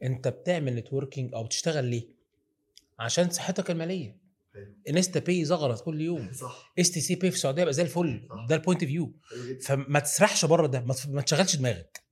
انت بتعمل نتوركينج او بتشتغل ليه عشان صحتك الماليه حلو. انستا باي زغرت كل يوم صح اس تي سي باي في السعوديه بقى زي الفل صح. ده البوينت فيو حلو جدا فما تسرحش بره ده ما تف- ما تشغلش دماغك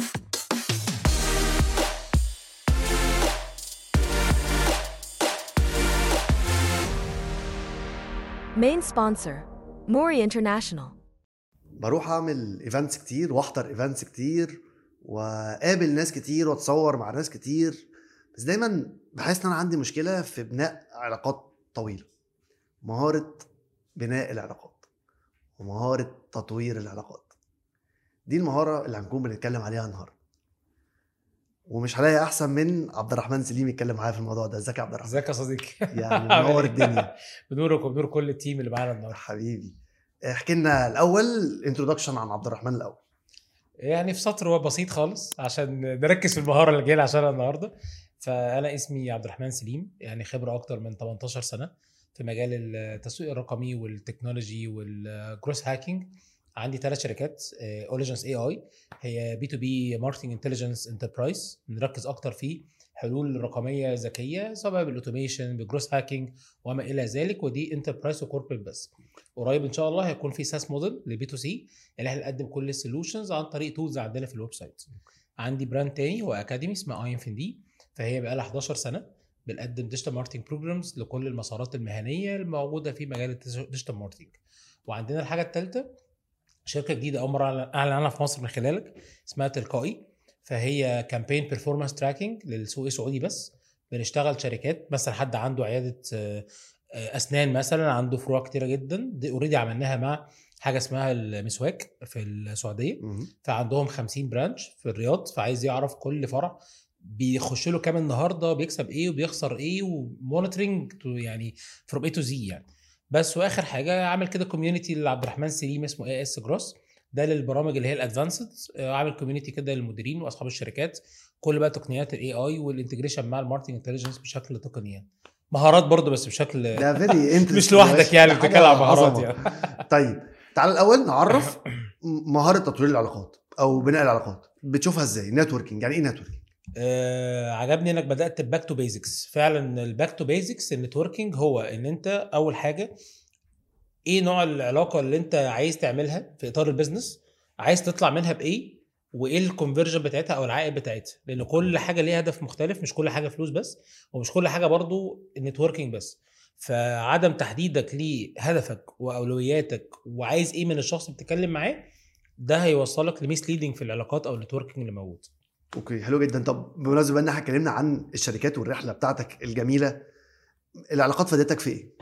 Main sponsor, Mori International. بروح اعمل ايفنتس كتير واحضر ايفنتس كتير واقابل ناس كتير واتصور مع ناس كتير بس دايما بحس ان انا عندي مشكله في بناء علاقات طويله مهاره بناء العلاقات ومهاره تطوير العلاقات دي المهاره اللي هنكون بنتكلم عليها النهارده ومش هلاقي احسن من عبد الرحمن سليم يتكلم معايا في الموضوع ده ازيك يا عبد الرحمن ازيك يا صديقي يعني منور الدنيا بنورك وبنور كل التيم اللي معانا النهارده حبيبي احكي لنا الاول انترودكشن عن عبد الرحمن الاول يعني في سطر هو بسيط خالص عشان نركز في المهاره اللي جايه عشانها النهارده فانا اسمي عبد الرحمن سليم يعني خبره اكتر من 18 سنه في مجال التسويق الرقمي والتكنولوجي والجروس هاكينج عندي ثلاث شركات اوليجنس اي اي هي بي تو بي ماركتنج انتليجنس انتربرايز بنركز اكتر في حلول رقميه ذكيه سواء بالاوتوميشن بجروس هاكينج وما الى ذلك ودي انتربرايز وكوربريت بس قريب ان شاء الله هيكون في ساس موديل لبي تو سي اللي احنا نقدم كل السولوشنز عن طريق تولز عندنا في الويب سايت عندي براند تاني هو اكاديمي اسمها اي ام دي فهي بقى لها 11 سنه بنقدم ديجيتال ماركتنج بروجرامز لكل المسارات المهنيه الموجوده في مجال الديجيتال ماركتنج وعندنا الحاجه الثالثه شركه جديده اول مره اعلن عنها في مصر من خلالك اسمها تلقائي فهي كامبين بيرفورمانس تراكنج للسوق السعودي بس بنشتغل شركات مثلا حد عنده عياده آه، آه، اسنان مثلا عنده فروع كتيره جدا دي اوريدي عملناها مع حاجه اسمها المسواك في السعوديه فعندهم 50 برانش في الرياض فعايز يعرف كل فرع بيخش له كام النهارده بيكسب ايه وبيخسر ايه ومونيتورنج يعني فروم اي تو زي يعني بس واخر حاجه عامل كده كوميونتي لعبد الرحمن سليم اسمه اي اس جروس ده للبرامج اللي هي الادفانسد عامل كوميونتي كده للمديرين واصحاب الشركات كل بقى تقنيات الاي اي والانتجريشن مع الماركتنج انتليجنس بشكل تقني يعني مهارات برضه بس بشكل ده فيري انت مش لوحدك يعني بتتكلم عن مهارات يعني طيب تعال الاول نعرف مهاره تطوير العلاقات او بناء العلاقات بتشوفها ازاي نتوركينج يعني ايه نتوركينج آه عجبني انك بدات باك تو بيزكس فعلا الباك تو بيزكس النتوركينج هو ان انت اول حاجه ايه نوع العلاقه اللي انت عايز تعملها في اطار البيزنس عايز تطلع منها بايه وايه الكونفرجن بتاعتها او العائد بتاعتها لان كل حاجه ليها هدف مختلف مش كل حاجه فلوس بس ومش كل حاجه برضو النتوركينج بس فعدم تحديدك لهدفك واولوياتك وعايز ايه من الشخص اللي بتتكلم معاه ده هيوصلك لميس ليدنج في العلاقات او النتوركينج اللي موجود اوكي حلو جدا طب بمناسبه بقى ان احنا اتكلمنا عن الشركات والرحله بتاعتك الجميله العلاقات فادتك في ايه؟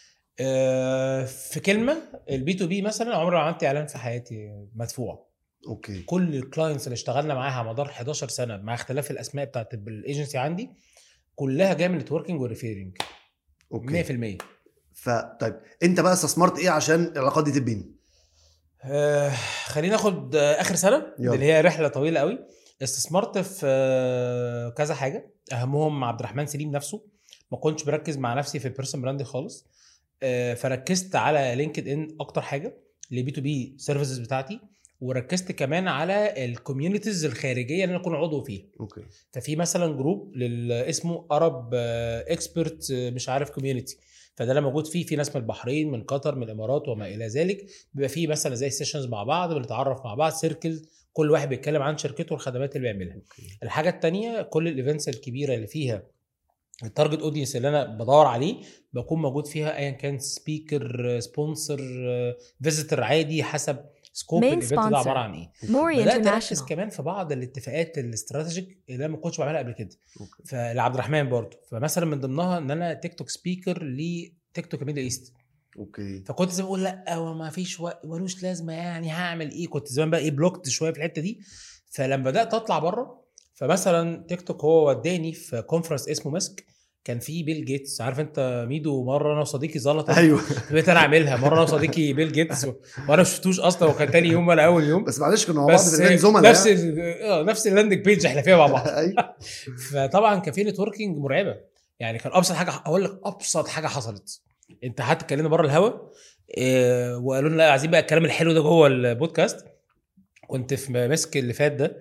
آه، في كلمه البي تو بي مثلا عمري ما عملت اعلان في حياتي مدفوع اوكي كل الكلاينتس اللي اشتغلنا معاها على مدار 11 سنه مع اختلاف الاسماء بتاعت الايجنسي عندي كلها جايه من نتوركينج وريفيرنج 100% اوكي فطيب انت بقى استثمرت ايه عشان العلاقات دي تبني؟ آه خلينا ناخد آه اخر سنه يلا. اللي هي رحله طويله قوي استثمرت في آه كذا حاجه اهمهم عبد الرحمن سليم نفسه ما كنتش بركز مع نفسي في البيرسون براند خالص آه فركزت على لينكد ان اكتر حاجه لبي تو بي سيرفيسز بتاعتي وركزت كمان على الكوميونيتيز الخارجيه اللي انا اكون عضو فيها اوكي ففي مثلا جروب لل- اسمه ارب اكسبرت مش عارف كوميونتي فده اللي موجود فيه في ناس من البحرين من قطر من الامارات وما الى ذلك بيبقى فيه مثلا زي سيشنز مع بعض بنتعرف مع بعض سيركل كل واحد بيتكلم عن شركته والخدمات اللي بيعملها اوكي الحاجه التانية كل الايفنتس الكبيره اللي فيها التارجت اودينس اللي انا بدور عليه بكون موجود فيها ايا كان سبيكر سبونسر فيزيتور عادي حسب سكوب Main الايفنت ده sponsor. عباره عن ايه Mori بدات اركز International. كمان في بعض الاتفاقات الاستراتيجيك اللي انا ما كنتش بعملها قبل كده اوكي فلعبد الرحمن برضه فمثلا من ضمنها ان انا تيك توك سبيكر لتيك توك ميدل ايست اوكي فكنت زي ما بقول لا هو ما فيش وقت ملوش لازمه يعني هعمل ايه كنت زمان بقى ايه بلوكت شويه في الحته دي فلما بدات اطلع بره فمثلا تيك توك هو وداني في كونفرنس اسمه مسك كان في بيل جيتس عارف انت ميدو مره انا وصديقي زلط ايوه بقيت انا اعملها مره انا وصديقي بيل جيتس و- وانا ما شفتوش اصلا وكان تاني يوم ولا اول يوم بس معلش كنا مع بعض في بس الايفنت زملاء نفس ال- اه نفس اللاندنج بيج احنا فيها مع بعض ايوه فطبعا كان في نتوركينج مرعبه يعني كان ابسط حاجه اقول لك ابسط حاجه حصلت انت حتى اتكلمنا بره الهوا إيه وقالوا لنا لا عايزين بقى الكلام الحلو ده جوه البودكاست كنت في ماسك اللي فات ده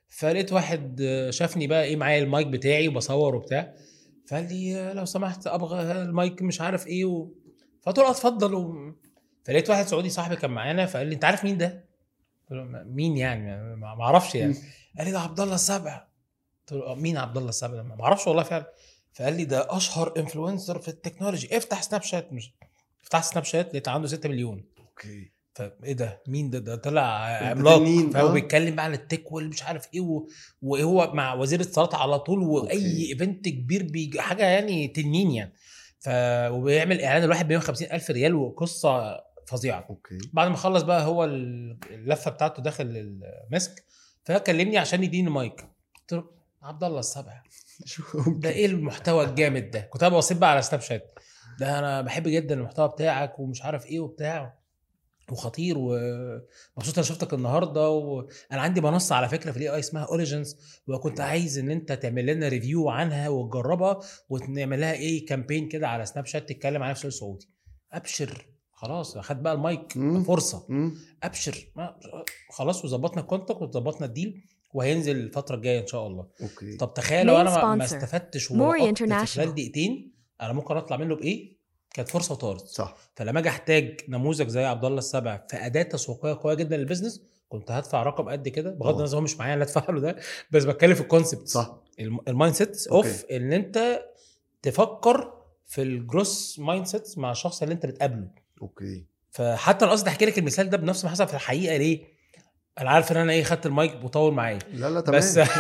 فلقيت واحد آه، شافني بقى ايه معايا المايك بتاعي وبصور وبتاع فقال لي آه، لو سمحت ابغى المايك مش عارف ايه و... فقلت له اتفضل و... فلقيت واحد سعودي صاحبي كان معانا فقال لي انت عارف مين ده؟ قلت له مين يعني ما ما اعرفش يعني قال لي ده عبد الله السبع قلت له آه، مين عبد الله السبع ده ما اعرفش والله فعلا فقال لي ده اشهر انفلونسر في التكنولوجي افتح سناب شات مش فتحت سناب شات لقيت عنده 6 مليون اوكي فايه ده مين ده ده طلع عملاق تنين، فهو آه. بيتكلم بقى عن التك واللي مش عارف ايه و- وهو مع وزير الاتصالات على طول واي أوكي. ايفنت كبير بيجي حاجه يعني تنين يعني ف وبيعمل اعلان الواحد ب 150 الف ريال وقصه فظيعه اوكي بعد ما خلص بقى هو ال- اللفه بتاعته داخل المسك فكلمني عشان يديني مايك قلت له عبد الله السبع شو ده ايه المحتوى الجامد ده كنت انا بصيت بقى على سناب شات ده انا بحب جدا المحتوى بتاعك ومش عارف ايه وبتاع وخطير ومبسوط انا شفتك النهارده وانا عندي منصه على فكره في الاي اي اسمها اوريجنز وكنت عايز ان انت تعمل لنا ريفيو عنها وتجربها ونعمل لها ايه كامبين كده على سناب شات تتكلم عن نفس سعودي ابشر خلاص خد بقى المايك مم. فرصه مم. ابشر ما- خلاص وظبطنا الكونتاكت وظبطنا الديل وهينزل الفتره الجايه ان شاء الله اوكي طب تخيل لو انا ما- ما sponsor. استفدتش Mori ولقطت في International. خلال دقيقتين انا ممكن اطلع منه بايه؟ كانت فرصه وطارت صح فلما اجي احتاج نموذج زي عبد الله السبع في اداه تسويقيه قويه جدا للبيزنس كنت هدفع رقم قد كده بغض طبعا. النظر هو مش معايا اللي ادفع له ده بس بتكلم في الكونسبت صح المايند سيت اوف ان انت تفكر في الجروس مايند سيت مع الشخص اللي انت بتقابله اوكي فحتى انا قصدي احكي لك المثال ده بنفس ما حصل في الحقيقه ليه؟ انا عارف ان انا ايه خدت المايك وطول معايا لا لا تمام بس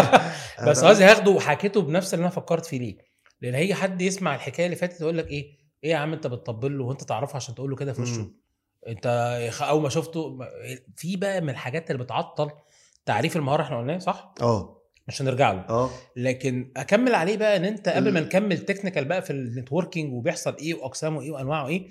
بس أنا- قصدي هاخده وحكيته بنفس اللي انا فكرت فيه ليه لان هيجي حد يسمع الحكايه اللي فاتت يقول لك ايه ايه يا عم انت بتطبل له وانت تعرفه عشان تقول له كده في وشه مم. انت يخ- اول ما شفته ما- في بقى من الحاجات اللي بتعطل تعريف المهاره احنا قلناه صح اه مش هنرجع له اه لكن اكمل عليه بقى ان انت قبل ما ال- نكمل تكنيكال بقى في النتوركينج وبيحصل ايه واقسامه ايه وانواعه ايه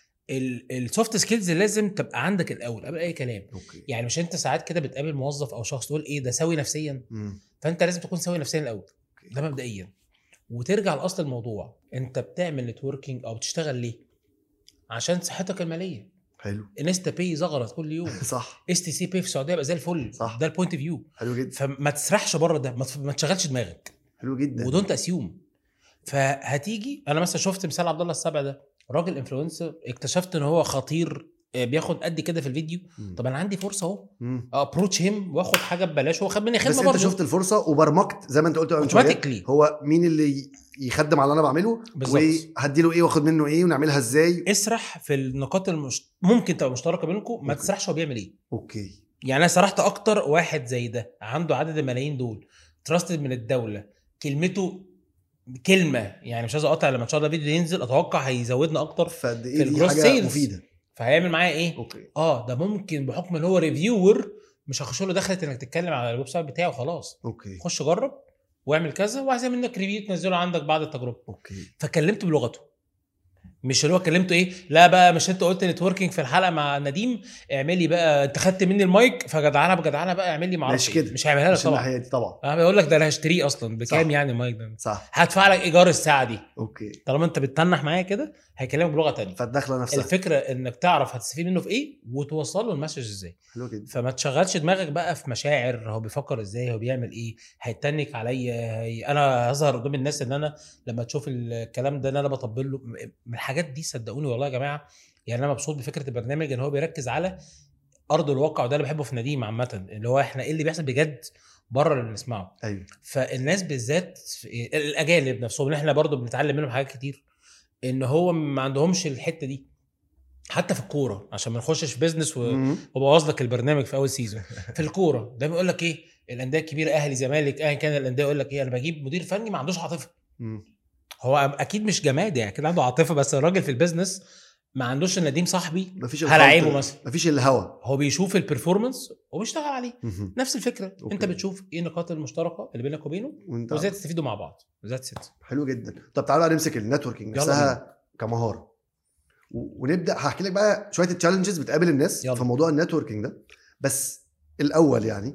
السوفت سكيلز لازم تبقى عندك الاول قبل اي كلام اوكي يعني مش انت ساعات كده بتقابل موظف او شخص تقول ايه ده سوي نفسيا مم. فانت لازم تكون سوي نفسيا الاول ده مبدئيا وترجع لاصل الموضوع انت بتعمل نتوركينج او بتشتغل ليه عشان صحتك الماليه حلو انستا باي زغرت كل يوم صح اس تي سي باي في السعوديه بقى زي الفل صح. ده البوينت فيو حلو جدا فما تسرحش بره ده ما تف- ما تشغلش دماغك حلو جدا ودونت اسيوم فهتيجي انا مثلا شفت مثال عبد الله السبع ده راجل انفلونسر اكتشفت ان هو خطير آه، بياخد قد كده في الفيديو مم. طب انا عندي فرصه اهو مم. ابروتش هيم واخد حاجه ببلاش هو خد مني بس خدمه انت برضه شفت الفرصه وبرمجت زي ما انت قلت من شويه اوتوماتيكلي هو مين اللي يخدم على اللي انا بعمله بالظبط. وهديله ايه واخد منه ايه ونعملها ازاي اسرح في النقاط المش... ممكن تبقى مشتركه بينكم ما أوكي. تسرحش هو بيعمل ايه اوكي يعني انا سرحت اكتر واحد زي ده عنده عدد الملايين دول تراستد من الدوله كلمته كلمه يعني مش عايز اقطع لما ان شاء الله الفيديو ينزل اتوقع هيزودنا اكتر فقد في ايه دي الجروس حاجه سيلز. مفيده فهيعمل معايا ايه اوكي اه ده ممكن بحكم ان هو ريفيور مش هخش له دخلت انك تتكلم على الويب سايت بتاعه وخلاص اوكي خش جرب واعمل كذا وعايز منك ريفيو تنزله عندك بعد التجربه اوكي فكلمته بلغته مش اللي هو كلمته ايه لا بقى مش انت قلت نتوركينج في الحلقه مع نديم اعملي بقى انت خدت مني المايك فجدعانه بجدعانه بقى اعمل لي معرفش مش إيه. كده. مش هيعملها لك مش طبعا الناحيه دي طبعا انا بقول لك ده انا هشتريه اصلا بكام صح. يعني المايك ده صح هدفع لك ايجار الساعه دي اوكي طالما انت بتتنح معايا كده هيكلمك بلغه تانية فالدخله نفسها الفكره انك تعرف هتستفيد منه في ايه وتوصل له المسج ازاي حلو جدا فما تشغلش دماغك بقى في مشاعر هو بيفكر ازاي هو بيعمل ايه هيتنك عليا هي... انا هظهر قدام الناس ان انا لما تشوف الكلام ده ان انا بطبل له من الحاجات دي صدقوني والله يا جماعه يعني انا مبسوط بفكره البرنامج ان هو بيركز على ارض الواقع وده اللي بحبه في نديم عامه اللي هو احنا ايه اللي بيحصل بجد بره اللي بنسمعه ايوه فالناس بالذات في- الاجانب نفسهم اللي احنا برضو بنتعلم منهم حاجات كتير ان هو ما عندهمش الحته دي حتى في الكوره عشان ما نخشش في بيزنس و... مم. وبوظ لك البرنامج في اول سيزون في الكوره ده بيقول لك ايه الانديه الكبيره اهلي زمالك ايا كان الانديه يقول لك ايه انا بجيب مدير فني ما عندوش عاطفه مم. هو اكيد مش جماد يعني اكيد عنده عاطفه بس الراجل في البيزنس ما عندوش إن نديم صاحبي مفيش هلاعبه الخلط- مثلا. مفيش الهوا هو بيشوف البرفورمانس وبيشتغل عليه مهم. نفس الفكره أوكي. انت أوكي. بتشوف ايه النقاط المشتركه اللي بينك وبينه وانت وازاي تستفيدوا مع بعض ذات ست حلو جدا طب تعالى بقى نمسك النتوركينج يلا نفسها كمهاره و- ونبدا هحكي لك بقى شويه التشالنجز بتقابل الناس يلا. في موضوع النتوركينج ده بس الاول يعني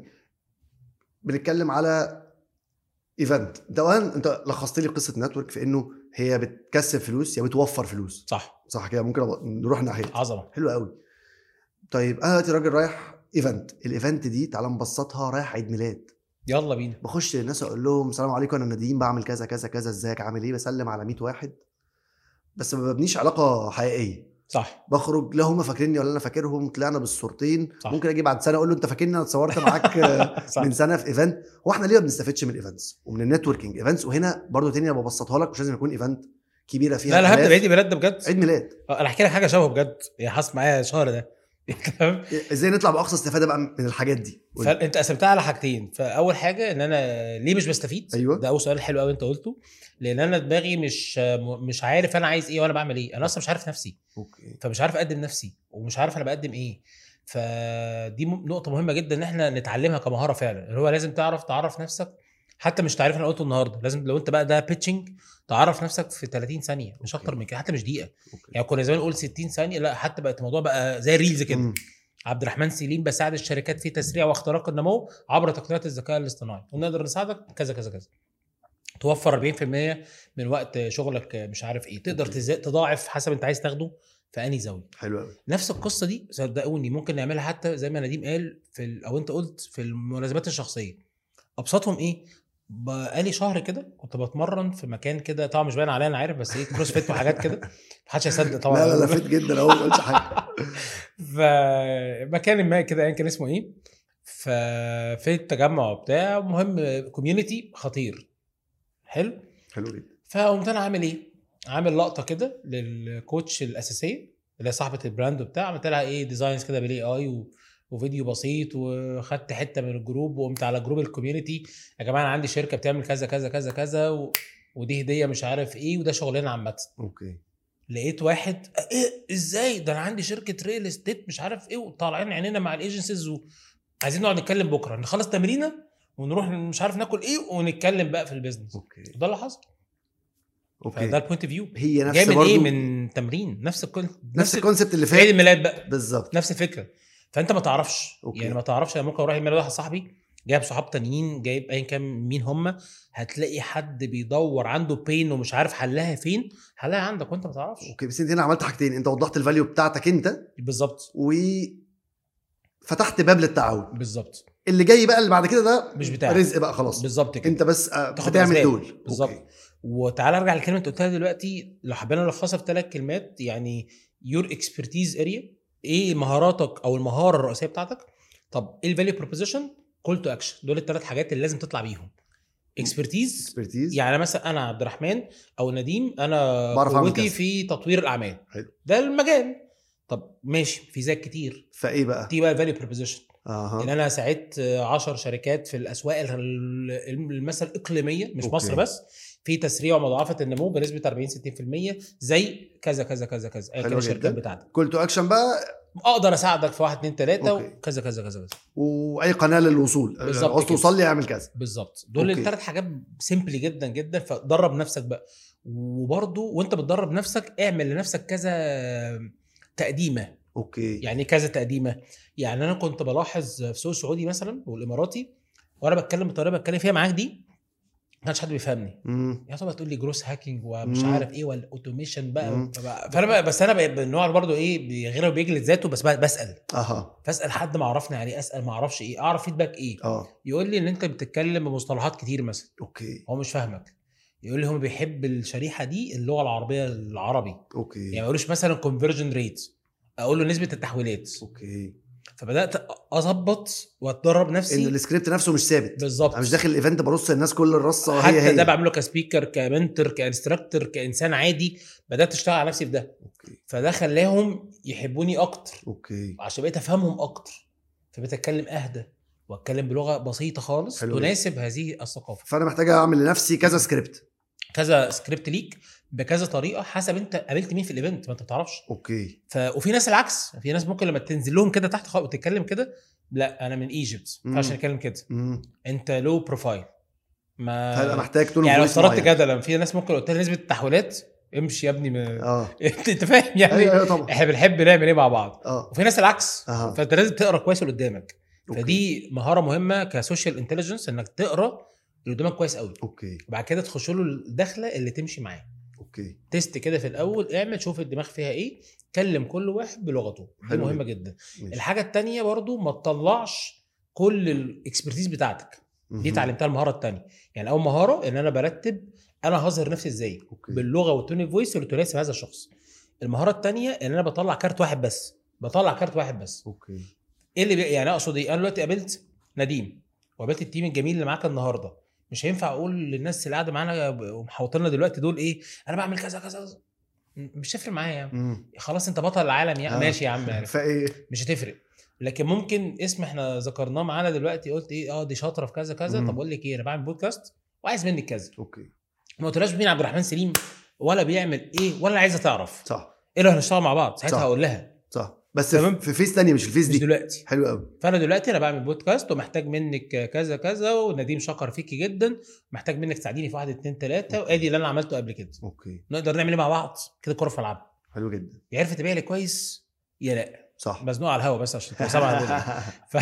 بنتكلم على ايفنت انت اولا انت لخصت لي قصه نتورك في انه هي بتكسب فلوس يا بتوفر فلوس صح صح كده ممكن أبقى نروح ناحيه عظمه حلو قوي طيب انا دلوقتي راجل رايح ايفنت الايفنت دي تعالى نبسطها رايح عيد ميلاد يلا بينا بخش للناس اقول لهم السلام عليكم انا نديم بعمل كذا كذا كذا ازيك عامل ايه بسلم على 100 واحد بس ما ببنيش علاقه حقيقيه صح بخرج لا هم فاكريني ولا انا فاكرهم طلعنا بالصورتين صح. ممكن اجي بعد سنه اقول له انت فاكرني انا اتصورت معاك آه، صح من سنه في ايفنت هو احنا ليه ما بنستفدش من الايفنتس ومن النتوركينج ايفنتس وهنا برضو تاني انا ببسطها لك مش لازم يكون ايفنت كبيره فيها لا لا هبدا آلاف. بعيد ميلاد ده بجد عيد ميلاد آه، انا احكي لك حاجه شبهه بجد هي حصلت معايا الشهر ده تمام ازاي نطلع باقصى استفاده بقى من الحاجات دي قول. فانت قسمتها على حاجتين فاول حاجه ان انا ليه مش بستفيد أيوة. ده اول سؤال حلو قوي انت قلته لان انا دماغي مش مش عارف انا عايز ايه وانا بعمل ايه انا اصلا مش عارف نفسي اوكي فمش عارف اقدم نفسي ومش عارف انا بقدم ايه فدي م- نقطه مهمه جدا ان احنا نتعلمها كمهاره فعلا اللي هو لازم تعرف تعرف نفسك حتى مش تعريف انا قلته النهارده لازم لو انت بقى ده بيتشنج تعرف نفسك في 30 ثانيه مش اكتر من كده حتى مش دقيقه اوكي يعني كنا زمان نقول 60 ثانيه لا حتى بقت الموضوع بقى زي الريلز كده مم. عبد الرحمن سليم بساعد الشركات في تسريع واختراق النمو عبر تقنيات الذكاء الاصطناعي ونقدر نساعدك كذا كذا كذا توفر 40% من وقت شغلك مش عارف ايه تقدر تز- تضاعف حسب انت عايز تاخده في انهي زاويه حلو قوي نفس القصه دي صدقوني ممكن نعملها حتى زي ما نديم قال في ال- او انت قلت في الملازمات الشخصيه ابسطهم ايه بقالي شهر كده كنت بتمرن في مكان كده طبعا مش باين عليا انا عارف بس ايه كروس فيت وحاجات كده محدش هيصدق طبعا لا لا لا فيت جدا اهو ما قلتش حاجه فمكان ما كده ايا كان اسمه ايه ففي التجمع وبتاع المهم كوميونتي خطير حلو حلو جدا فقمت انا عامل ايه؟ عامل لقطه كده للكوتش الاساسيه اللي هي صاحبه البراند وبتاع عملت لها ايه ديزاينز كده بالاي اي و... وفيديو بسيط وخدت حته من الجروب وقمت على جروب الكوميونتي يا جماعه انا عندي شركه بتعمل كذا كذا كذا كذا و... ودي هديه مش عارف ايه وده شغلنا عامه اوكي لقيت واحد ايه ازاي ده انا عندي شركه ريل استيت مش عارف ايه وطالعين عينينا مع الايجنسيز وعايزين نقعد نتكلم بكره نخلص تمرينه ونروح مش عارف ناكل ايه ونتكلم بقى في البيزنس اوكي ده اللي حصل اوكي فده البوينت فيو هي نفس جاي من برضو ايه من تمرين نفس الكل نفس الكونسيبت اللي في عيد فات الميلاد بقى بالظبط نفس الفكره فانت ما تعرفش أوكي. يعني ما تعرفش انا ممكن اروح عيد ميلاد واحد صاحبي جايب صحاب تانيين جايب ايا كان مين هم هتلاقي حد بيدور عنده بين ومش عارف حلها فين حلها عندك وانت ما تعرفش اوكي بس انت هنا عملت حاجتين انت وضحت الفاليو بتاعتك انت بالظبط وفتحت باب للتعاون بالظبط اللي جاي بقى اللي بعد كده ده مش بتاعك. رزق بقى خلاص بالظبط كده انت بس آه، تاخد بتعمل الأسباب. دول بالظبط. أوكي. وتعالى ارجع للكلمه اللي انت قلتها دلوقتي لو حبينا نلخصها في ثلاث كلمات يعني يور اكسبرتيز اريا ايه مهاراتك او المهاره الرئيسيه بتاعتك طب ايه الفاليو بروبوزيشن كول تو اكشن دول الثلاث حاجات اللي لازم تطلع بيهم اكسبرتيز اكسبرتيز يعني مثلا انا عبد الرحمن او نديم انا بعرف أعمل قوتي كذا. في تطوير الاعمال حلو. ده المجال طب ماشي في زيك كتير فايه بقى؟ دي بقى الفاليو بروبوزيشن ان اها انا ساعدت 10 شركات في الاسواق ال- مثلا الاقليميه مش أوكي. مصر بس في تسريع ومضاعفه النمو بنسبه 40 60% زي كذا كذا كذا كذا ايا حلو كان الشركات جدا. بتاعتك كول تو اكشن بقى اقدر اساعدك في واحد اتنين تلاته أوكي. وكذا كذا كذا كذا واي قناه للوصول بالظبط عاوز كده. توصل لي اعمل كذا بالظبط دول أوكي. الثلاث حاجات سيمبلي جدا جدا فدرب نفسك بقى وبرضه وانت بتدرب نفسك اعمل لنفسك كذا تقديمه اوكي يعني إيه كذا تقديمه يعني انا كنت بلاحظ في السوق السعودي مثلا والاماراتي وانا بتكلم بالطريقه بتكلم فيها معاك دي ما كانش حد بيفهمني مم. يا طبعا تقول لي جروس هاكينج ومش مم. عارف ايه والاوتوميشن بقى مم. فبقى- فانا بقى بس انا بقى من النوع برضه ايه بيغير وبيجلد ذاته بس بقى بسال اها فاسال حد ما عرفني عليه اسال ما اعرفش ايه اعرف فيدباك ايه اه يقول لي ان انت بتتكلم بمصطلحات كتير مثلا اوكي هو مش فاهمك يقول لي هو بيحب الشريحه دي اللغه العربيه العربي اوكي يعني ما يقولوش مثلا كونفرجن ريت اقول له نسبه التحويلات اوكي فبدات اظبط واتدرب ان نفسي السكريبت نفسه مش ثابت بالظبط انا مش داخل الايفنت برص الناس كل الرصه هي حتى هي ده بعمله كسبيكر كمنتور كانستراكتور كانسان عادي بدات اشتغل على نفسي في ده اوكي فده خلاهم يحبوني اكتر اوكي عشان بقيت افهمهم اكتر فبقيت اتكلم اهدى واتكلم بلغه بسيطه خالص حلو تناسب هذه الثقافه فانا محتاج اعمل لنفسي كذا سكريبت كذا سكريبت ليك بكذا طريقه حسب انت قابلت مين في الايفنت ما انت ما تعرفش اوكي ف... وفي ناس العكس في ناس ممكن لما تنزل لهم كده تحت خالص وتتكلم كده لا انا من ايجيبت مم. عشان اتكلم كده امم انت لو بروفايل ما هبقى محتاج تون يعني لو voice افترضت معين. جدلا في ناس ممكن قلت لها نسبه التحويلات امشي يا ابني من... اه انت أنت فاهم يعني ايوه ايوه طبعا احنا بنحب نعمل ايه مع بعض اه وفي ناس العكس اها فانت لازم تقرا كويس اللي قدامك أوكي. فدي مهاره مهمه كسوشيال انتليجنس انك تقرا اللي قدامك كويس قوي اوكي وبعد كده تخش له الدخله اللي تمشي معاه اوكي تيست كده في الاول اعمل شوف الدماغ فيها ايه كلم كل واحد بلغته دي حلو مهمه جدا ماشي. الحاجه التانية برضو ما تطلعش كل الاكسبرتيز بتاعتك دي مهم. اتعلمتها المهاره الثانيه يعني اول مهاره ان انا برتب انا هظهر نفسي ازاي اوكي باللغه والتون اوف فويس اللي تناسب هذا الشخص المهاره الثانيه ان انا بطلع كارت واحد بس بطلع كارت واحد بس اوكي ايه اللي بي... يعني اقصد ايه انا دلوقتي قابلت نديم وقابلت التيم الجميل اللي معاك النهارده مش هينفع اقول للناس اللي قاعده معانا ومحوطيننا دلوقتي دول ايه انا بعمل كذا كذا كذا. م- مش هتفرق معايا يعني مم. خلاص انت بطل العالم يعني آه. ماشي يا عم يعني فايه مش هتفرق لكن ممكن اسم احنا ذكرناه معانا دلوقتي قلت ايه اه دي شاطره في كذا كذا مم. طب اقول لك ايه انا بعمل بودكاست وعايز منك كذا اوكي ما قلتلاش مين عبد الرحمن سليم ولا بيعمل ايه ولا عايزه تعرف صح ايه لو هنشتغل مع بعض ساعتها صح. هقول لها صح بس تمام. في فيس تانية مش الفيس مش دي دلوقتي حلو قوي فانا دلوقتي انا بعمل بودكاست ومحتاج منك كذا كذا ونديم شكر فيكي جدا محتاج منك تساعديني في واحد اتنين تلاته وادي اللي انا عملته قبل كده اوكي نقدر نعمل ايه مع بعض كده كوره في ملعب حلو جدا يا عرفت تبيع لي كويس يا لا صح مزنوق على الهوا بس عشان تبقى سامع على ودني. ف...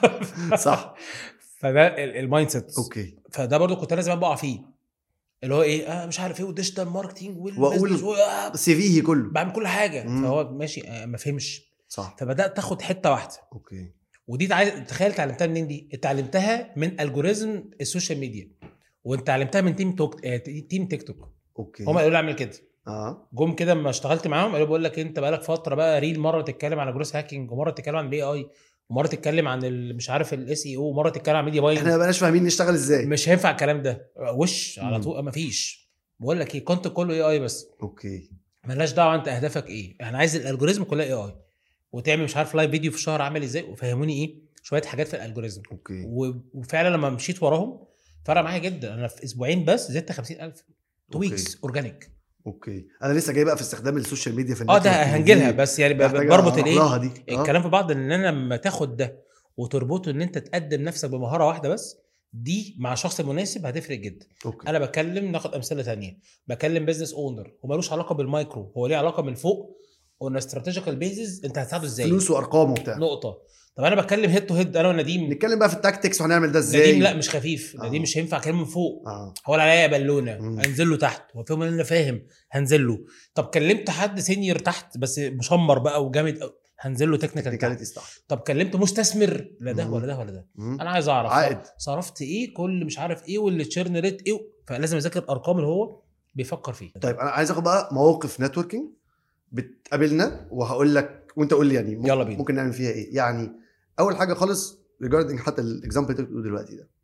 صح فده ال- المايند سيت اوكي فده برضو كنت لازم بقع فيه اللي هو ايه آه مش عارف ايه والديجيتال ماركتنج وأقول- والبيزنس و- آه سي فيه كله بعمل كل حاجه مم. فهو ماشي آه ما فهمش صح فبدات تاخد حته واحده اوكي ودي تعال... تخيل اتعلمتها منين دي؟ اتعلمتها من الجوريزم السوشيال ميديا وانت اتعلمتها من تيم توك آه، تيم تيك توك اوكي هم قالوا لي اعمل كده اه جم كده لما اشتغلت معاهم قالوا بقول لك انت بقالك فتره بقى ريل مره تتكلم على جروس هاكينج ومره تتكلم عن بي اي ومره تتكلم عن ال- مش عارف الاس اي او ومره تتكلم عن ميديا باينج احنا ما بقناش فاهمين نشتغل ازاي مش هينفع الكلام ده وش على مم. طول مفيش بقول لك ايه كنت كله اي اي بس اوكي ملناش دعوه انت اهدافك ايه انا عايز الالجوريزم كلها اي اي وتعمل مش عارف لايف فيديو في الشهر عامل ازاي وفهموني ايه شويه حاجات في الالجوريزم اوكي و- وفعلا لما مشيت وراهم فرق معايا جدا انا في اسبوعين بس زدت 50000 تو أوكي. ويكس اورجانيك اوكي انا لسه جاي بقى في استخدام السوشيال ميديا في اه ده النتورك هنجيلها دي. بس يعني ب- محتاجة بربط أروح الايه لها دي آه. الكلام في بعض ان انا لما تاخد ده وتربطه ان انت تقدم نفسك بمهاره واحده بس دي مع الشخص المناسب هتفرق جدا اوكي انا بكلم ناخد امثله تانية بكلم بزنس اونر ومالوش علاقه بالمايكرو هو ليه علاقه من فوق اون استراتيجيكال بيزز انت هتساعده ازاي فلوس وارقام وبتاع نقطه طب انا بتكلم هيد تو هيد انا ونديم نتكلم بقى في التاكتكس وهنعمل ده ازاي نديم لا مش خفيف آه. نديم مش هينفع اكلمه من فوق اه هو اللي عليا بالونه مم. هنزل له تحت هو فيهم ان انا فاهم هنزل له طب كلمت حد سينيور تحت بس مشمر بقى وجامد أوي، هنزل له تكنيكال تحت تكنيكاليتي صح طب كلمت مستثمر لا ده مم. ولا ده ولا ده مم. انا عايز اعرف عائد. صرفت ايه كل مش عارف ايه واللي تشيرن ريت ايه فلازم اذاكر الارقام اللي هو بيفكر فيها طيب انا عايز اخد بقى مواقف نتوركينج بتقابلنا وهقول لك وانت قول لي يعني ممكن يلا بينا. ممكن نعمل فيها ايه يعني اول حاجه خالص ريجاردنج حتى الاكزامبل اللي انت بتقوله دلوقتي ده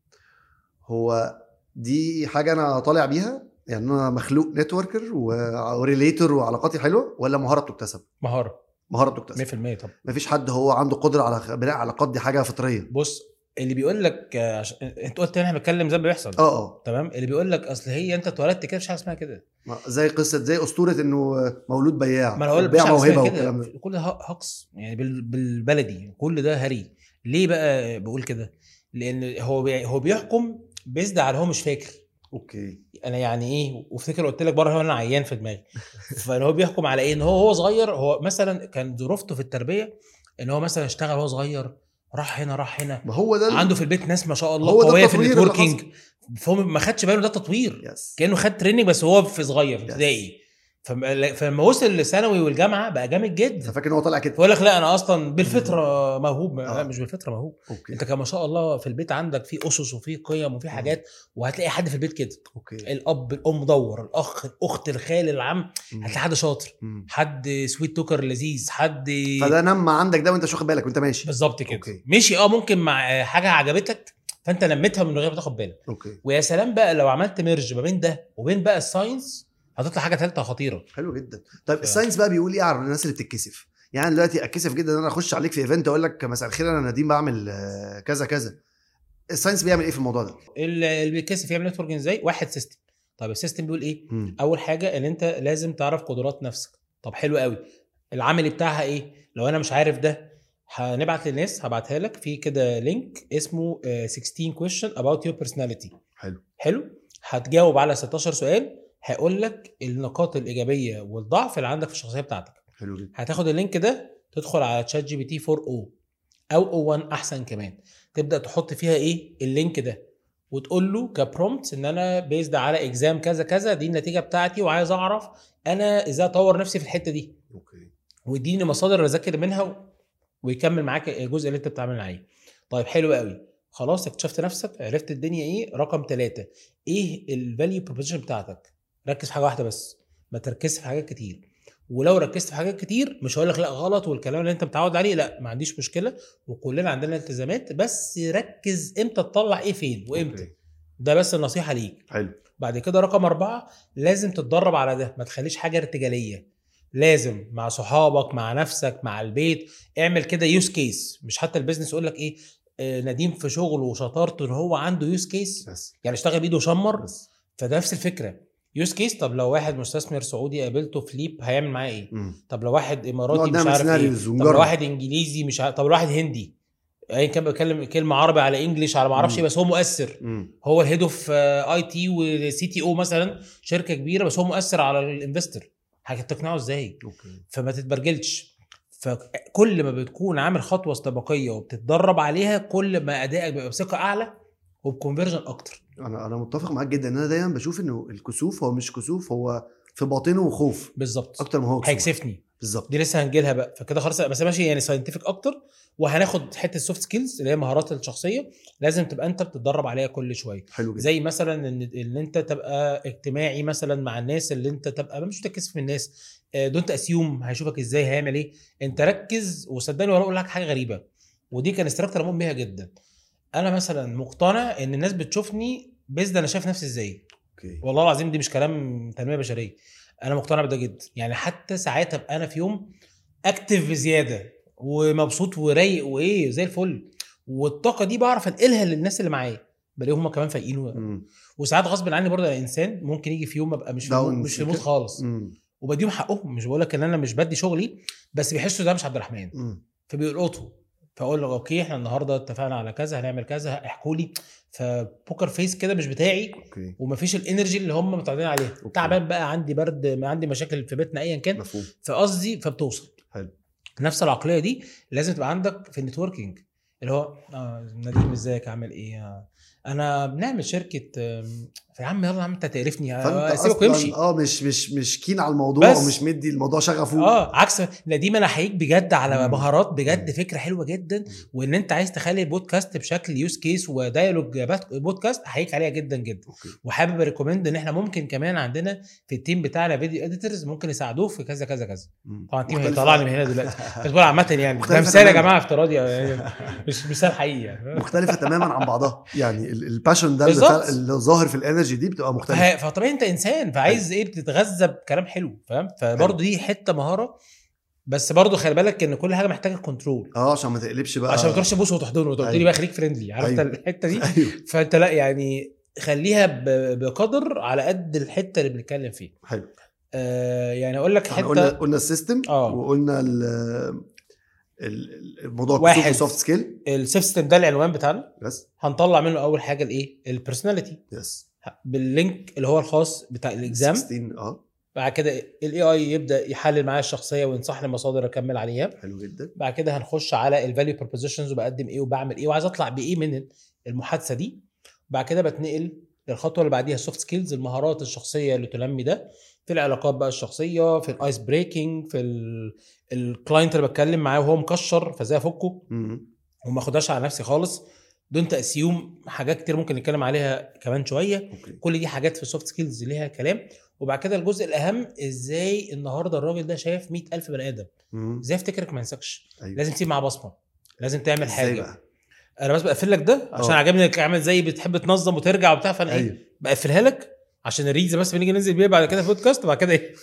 هو دي حاجه انا طالع بيها يعني انا مخلوق نتوركر وريليتور وعلاقاتي حلوه ولا مهاره بتكتسب مهاره مهاره بتكتسب 100% طب مفيش حد هو عنده قدره على بناء علاقات دي حاجه فطريه بص اللي بيقول لك آه، عش... انت قلت ان احنا بنتكلم زي ما بيحصل اه اه تمام اللي بيقول لك اصل هي انت اتولدت كده مش حاجه اسمها كده ما- زي قصه زي اسطوره انه مولود بياع ما انا هقول بيع مش حاجه اسمها موهبه كده والكلام ده كل ده هقص يعني بال... بالبلدي كل ده هري ليه بقى بقول كده لان هو بي... هو بيحكم بيزد على هو مش فاكر اوكي انا يعني ايه وافتكر قلت لك بره هو انا عيان في دماغي فان هو بيحكم على ايه ان هو هو صغير هو مثلا كان ظروفته في التربيه ان هو مثلا اشتغل وهو صغير راح هنا راح هنا ما هو ده ال- عنده في البيت ناس ما شاء الله هو ده قويه في التطوير اللي النتوركينج فهو ما خدش باله ده تطوير يس كانه خد تريننج بس هو في صغير في Yes. ابتدائي فما فلما وصل للثانوي والجامعه بقى جامد جدا فاكر ان هو طالع كده فيقول لك لا انا اصلا بالفطره موهوب آه. لا مش بالفطره موهوب اوكي انت كان ما شاء الله في البيت عندك في اسس وفي قيم وفي حاجات وهتلاقي حد في البيت كده اوكي الاب الام مدور الاخ الاخت الخال العم مم. هتلاقي حد شاطر مم. حد سويت توكر لذيذ حد فده نم عندك ده وانت مش واخد بالك وانت ماشي بالظبط كده أوكي. ماشي اه ممكن مع حاجه عجبتك فانت نميتها من غير ما تاخد بالك اوكي ويا سلام بقى لو عملت ميرج ما بين ده وبين بقى الساينس هتطلع حاجه ثالثه خطيره حلو جدا طيب ف- الساينس بقى بيقول ايه على الناس اللي بتتكسف يعني أنا دلوقتي اتكسف جدا ان انا اخش عليك في ايفنت اقول لك مساء الخير انا نديم بعمل آه، كذا كذا الساينس بيعمل ايه في الموضوع ده اللي اللي بيتكسف يعمل نتورك ازاي واحد سيستم طيب السيستم بيقول ايه مم. اول حاجه ان انت لازم تعرف قدرات نفسك طب حلو قوي العملي بتاعها ايه لو انا مش عارف ده هنبعت للناس هبعتها لك في كده لينك اسمه آه، 16 question about your personality حلو حلو هتجاوب على 16 سؤال هيقول لك النقاط الايجابيه والضعف اللي عندك في الشخصيه بتاعتك حلو جدا هتاخد اللينك ده تدخل على تشات جي بي تي 4 او او او 1 احسن كمان تبدا تحط فيها ايه اللينك ده وتقول له كبرومت ان انا بيزد على اكزام كذا كذا دي النتيجه بتاعتي وعايز اعرف انا ازاي اطور نفسي في الحته دي اوكي واديني مصادر اذاكر منها و- ويكمل معاك الجزء اللي انت بتعمل عليه طيب حلو قوي خلاص اكتشفت نفسك عرفت الدنيا ايه رقم ثلاثة ايه الفاليو بروبوزيشن بتاعتك ركز في حاجه واحده بس ما تركزش في حاجات كتير ولو ركزت في حاجات كتير مش هقول لك لا غلط والكلام اللي انت متعود عليه لا ما عنديش مشكله وكلنا عندنا التزامات بس ركز امتى تطلع ايه فين وامتى أوكي. ده بس النصيحه ليك حلو بعد كده رقم أربعة لازم تتدرب على ده ما تخليش حاجة ارتجالية لازم مع صحابك مع نفسك مع البيت اعمل كده يوز كيس مش حتى البيزنس يقول لك ايه آه، نديم في شغله وشطارته ان هو عنده يوز كيس بس يعني اشتغل بايده وشمر بس فده نفس الفكره يوز كيس طب لو واحد مستثمر سعودي قابلته في ليب هيعمل معاه ايه مم. طب لو واحد اماراتي نقعد مش نعمل عارف ايه سيناريوز طب ونجرب. لو واحد انجليزي مش عارف طب لو واحد هندي ايا كان بيتكلم كلمه عربي على انجليش على ما اعرفش مم. ايه بس هو مؤثر مم. هو الهيد اوف اي تي وسي تي او مثلا شركه كبيره بس هو مؤثر على الانفستور هتقنعه ازاي اوكي فما تتبرجلش فكل ما بتكون عامل خطوه استباقيه وبتتدرب عليها كل ما ادائك بيبقى بثقه اعلى وبكونفرجن اكتر انا انا متفق معاك جدا ان انا دايما بشوف انه الكسوف هو مش كسوف هو في باطنه خوف بالظبط اكتر ما هو كسوف هيكسفني بالظبط دي لسه هنجيلها بقى فكده خلاص بس ماشي يعني ساينتفك اكتر وهناخد حته سوفت سكيلز اللي هي مهارات الشخصيه لازم تبقى انت بتتدرب عليها كل شويه حلو جدا زي مثلا ان ان انت تبقى اجتماعي مثلا مع الناس اللي انت تبقى مش متكسف من الناس دونت اسيوم هيشوفك ازاي هيعمل ايه انت ركز وصدقني وانا اقول لك حاجه غريبه ودي كان استراكتور مؤمن بيها جدا انا مثلا مقتنع ان الناس بتشوفني بيزد انا شايف نفسي ازاي اوكي والله العظيم دي مش كلام تنميه بشريه انا مقتنع بده جدا يعني حتى ساعات ابقى انا في يوم اكتف بزياده ومبسوط ورايق وايه زي الفل والطاقه دي بعرف انقلها للناس اللي معايا بلاقيهم هم كمان فايقين مم. وساعات غصب عني برضه انا انسان ممكن يجي في يوم ابقى مش في Down المود مش في المود سيكا. خالص مم. وبديهم حقهم مش بقول لك ان انا مش بدي شغلي بس بيحسوا ده مش عبد الرحمن مم. فبيلقطوا فاقول له اوكي احنا النهارده اتفقنا على كذا هنعمل كذا احكوا لي فبوكر فيس كده مش بتاعي اوكي ومفيش الانرجي اللي هم متعودين عليها أوكي. تعبان بقى عندي برد ما عندي مشاكل في بيتنا ايا كان مفهوم فقصدي فبتوصل حلو. نفس العقليه دي لازم تبقى عندك في النتوركينج اللي هو آه نديم ازيك عامل ايه آه، انا بنعمل شركه آم، فيا عم يلا يا عم انت تعرفني آه، فانت سيبك ويمشي اصلا اه مش مش مش كين على الموضوع بس. او مش مدي الموضوع شغفه اه عكس نديم انا احييك بجد على مم. مهارات بجد مم. فكره حلوه جدا وان انت عايز تخلي البودكاست بشكل يوز كيس ودايلوج بات- بودكاست احييك عليها جدا جدا اوكي وحابب ريكومند ان احنا ممكن كمان عندنا في التيم بتاعنا فيديو اديتورز ممكن يساعدوه في كذا كذا كذا مم. طبعا التيم مختلفة- هيطلعني من هنا دلوقتي بس بقول عامه يعني ده مختلفة مثال يا تماماً. جماعه افتراضي يعني مش مثال حقيقي يعني مختلفه تماما عن بعضها يعني ال- الباشن ده اللي, بالظبط. فا- اللي ظاهر في الانرجي دي بتبقى مختلفه فه- فطبيعي انت انسان فعايز ايه بتتغذى بكلام حلو فاهم فبرضه دي حته مهاره بس برضه خلي بالك ان كل حاجه محتاجه كنترول اه عشان ما تقلبش بقى عشان ما تروحش تبوس وتحضنه وتقول لي أيوة. بقى خليك فريندلي عرفت أيوة. الحته دي ايوه فانت لا يعني خليها ب- بقدر على قد الحته اللي بنتكلم فيها حلو آه يعني اقول لك احنا قلنا حته قلنا السيستم آه. وقلنا ال- ال- الموضوع واحد. سوفت سكيل السيستم ده العنوان بتاعنا بس هنطلع منه اول حاجه الايه البيرسوناليتي يس باللينك اللي هو الخاص بتاع الاكزام 16 اه بعد كده الاي اي يبدا يحلل معايا الشخصيه وينصح لي مصادر اكمل عليها حلو جدا بعد كده هنخش على الفاليو بروبوزيشنز وبقدم ايه وبعمل ايه وعايز اطلع بايه من المحادثه دي بعد كده بتنقل للخطوه اللي بعديها السوفت سكيلز المهارات الشخصيه اللي تنمي ده في العلاقات بقى الشخصيه في الايس بريكنج في الكلاينت اللي بتكلم معاه وهو مكشر فازاي افكه مم. وما اخدهاش على نفسي خالص دونت اسيوم حاجات كتير ممكن نتكلم عليها كمان شويه اوكي كل دي حاجات في السوفت سكيلز ليها كلام وبعد كده الجزء الاهم ازاي النهارده الراجل ده شايف 100000 بني ادم مم. ازاي افتكرك ما ينساكش ايوه لازم تسيب معاه بصمه لازم تعمل ازاي حاجه بقى انا بس بقفل لك ده عشان اه. عجبني انك عامل زي بتحب تنظم وترجع وبتاع فانا ايه ايوه بقفلها لك عشان الريلز بس بنيجي ننزل بيها بعد كده في بودكاست وبعد كده ايه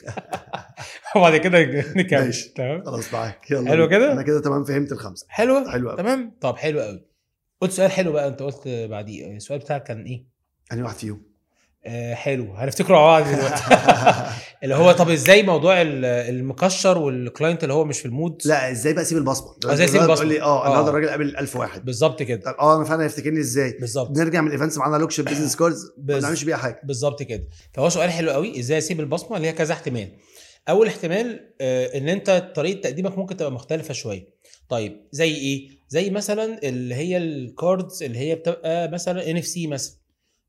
وبعد كده نكمل ماشي. تمام خلاص معاك يلا حلو بينا. كده؟ انا كده تمام فهمت الخمسه حلوه حلو قوي تمام طب حلو قوي قلت سؤال حلو بقى انت قلت بعديه السؤال بتاعك كان ايه انهي واحد فيهم آه حلو هنفتكره مع بعض دلوقتي اللي هو طب ازاي موضوع ال- المكشر والكلاينت اللي هو مش في المود لا ازاي بقى اسيب البصمه اه، ازاي اسيب الراجل البصمة؟ بيقول لي اه اه. النهارده الراجل قابل 1000 واحد بالظبط كده طب اه انا فعلا هيفتكرني ازاي بالظبط نرجع من الايفنتس معانا لوكشن بزنس كاردز ما بز- بنعملش بيها حاجه بالظبط كده فهو سؤال حلو قوي ازاي اسيب البصمه ليها كذا احتمال اول احتمال آه، ان انت طريقه تقديمك ممكن تبقى مختلفه شويه طيب زي ايه زي مثلا اللي هي الكاردز اللي هي بتبقى مثلا ان اف سي مثلا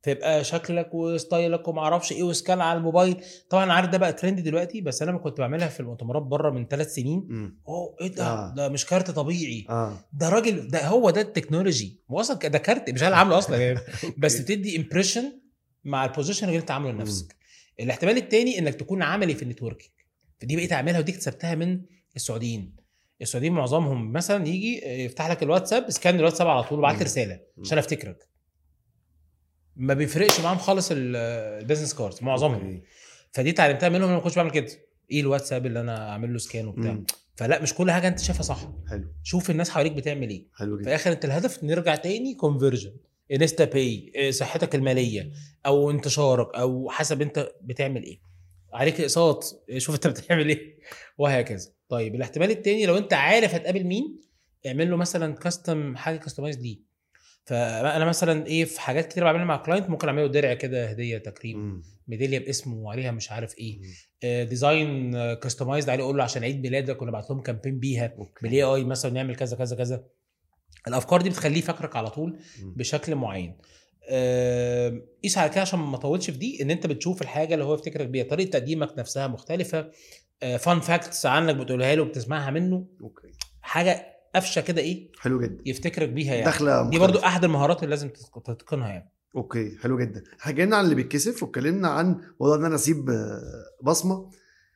فيبقى شكلك وستايلك وما اعرفش ايه وسكان على الموبايل طبعا عارف ده بقى ترند دلوقتي بس انا لما كنت بعملها في المؤتمرات بره من ثلاث سنين مم. اوه ايه ده آه. ده مش كارت طبيعي اه ده راجل ده هو ده التكنولوجي هو اصلا ده كارت مش انا اللي عامله اصلا يعني بس بتدي امبريشن مع البوزيشن اللي انت عامله لنفسك الاحتمال التاني انك تكون عملي في النتوركينج فدي بقيت اعملها ودي اكتسبتها من السعوديين السعوديين معظمهم مثلا يجي يفتح لك الواتساب سكان الواتساب على طول وبعت لي مم. رساله عشان افتكرك ما بيفرقش معاهم خالص ال- البيزنس كاردز معظمهم أوكي. فدي اتعلمتها منهم انا ما كنتش بعمل كده ايه الواتساب اللي انا اعمل له سكان وبتاع مم. فلا مش كل حاجه انت شايفها صح حلو شوف الناس حواليك بتعمل ايه حلو في جدا الاخر انت الهدف نرجع تاني كونفرجن انستا باي إيه، صحتك الماليه او انتشارك او حسب انت بتعمل ايه عليك اقساط إيه، شوف انت بتعمل ايه وهكذا طيب الاحتمال التاني لو انت عارف هتقابل مين اعمل له مثلا كاستم حاجه كاستمايز ليه فانا مثلا ايه في حاجات كتير بعملها مع كلاينت ممكن اعمل له درع كده هديه تكريم مم. ميداليه باسمه وعليها مش عارف ايه مم. آه، ديزاين كاستمايزد عليه اقول له عشان عيد ميلادك ونبعت لهم كامبين بيها اوكي بالاي اي مثلا نعمل كذا كذا كذا الافكار دي بتخليه فاكرك على طول مم. بشكل معين آه، قيس على كده عشان ما اطولش في دي ان انت بتشوف الحاجه اللي هو يفتكرك بيها طريقه تقديمك نفسها مختلفه فان فاكتس عنك بتقولها له وبتسمعها منه اوكي حاجه قفشه كده ايه حلو جدا يفتكرك بيها يعني دخله دي مختلفة. برضو احد المهارات اللي لازم تتق- تتقنها يعني اوكي حلو جدا احنا اتكلمنا عن اللي بيتكسف واتكلمنا عن موضوع ان انا اسيب آه، بصمه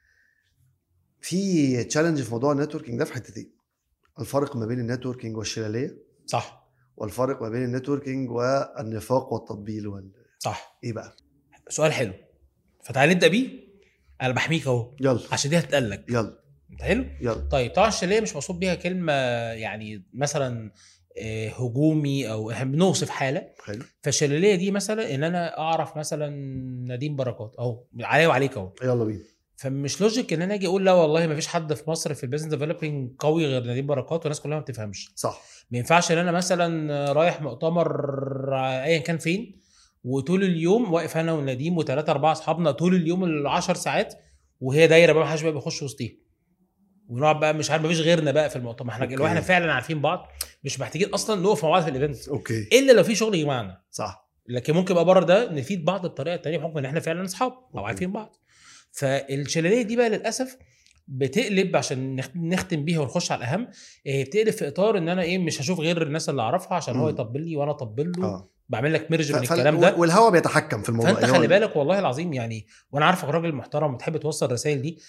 في تشالنج في موضوع النتوركينج ده في حتتين الفرق ما بين النتوركينج والشلاليه صح والفرق ما بين النتوركينج والنفاق والتطبيل وال... صح ايه بقى سؤال حلو فتعال نبدا بيه انا بحميك اهو يلا عشان دي هتتقال لك يلا انت حلو يلا طيب طبعا الشلاليه مش مقصود بيها كلمه يعني مثلا آه، هجومي او احنا بنوصف حاله حلو فالشلاليه دي مثلا ان انا اعرف مثلا نديم بركات اهو عليا وعليك اهو يلا بينا فمش لوجيك ان انا اجي اقول لا والله ما فيش حد في مصر في البيزنس ديفلوبينج قوي غير نديم بركات والناس كلها ما بتفهمش صح ما ينفعش ان انا مثلا رايح مؤتمر ايا كان فين وطول اليوم واقف انا ونديم وثلاثه اربعه اصحابنا طول اليوم ال 10 ساعات وهي دايره بقى ما حدش بقى بيخش وسطيها ونقعد بقى مش عارف ما فيش غيرنا بقى في المؤتمر احنا أوكي. لو احنا فعلا عارفين بعض مش محتاجين اصلا نقف مع بعض في الايفنت اوكي الا لو في شغل يجمعنا صح لكن ممكن يبقى بره ده نفيد بعض بطريقه تانية بحكم ان احنا فعلا اصحاب او أوكي. عارفين بعض فالشلاليه دي بقى للاسف بتقلب عشان نخ- نختم بيها ونخش على الاهم إيه، بتقلب في اطار ان انا ايه مش هشوف غير الناس اللي اعرفها عشان هو مم. يطبل لي وانا اطبل له اه بعمل لك ميرج من ف- الكلام فال- ده والهوا بيتحكم في الموضوع فانت يعني هو- خلي بالك والله العظيم يعني وانا عارفك راجل محترم بتحب توصل الرسائل دي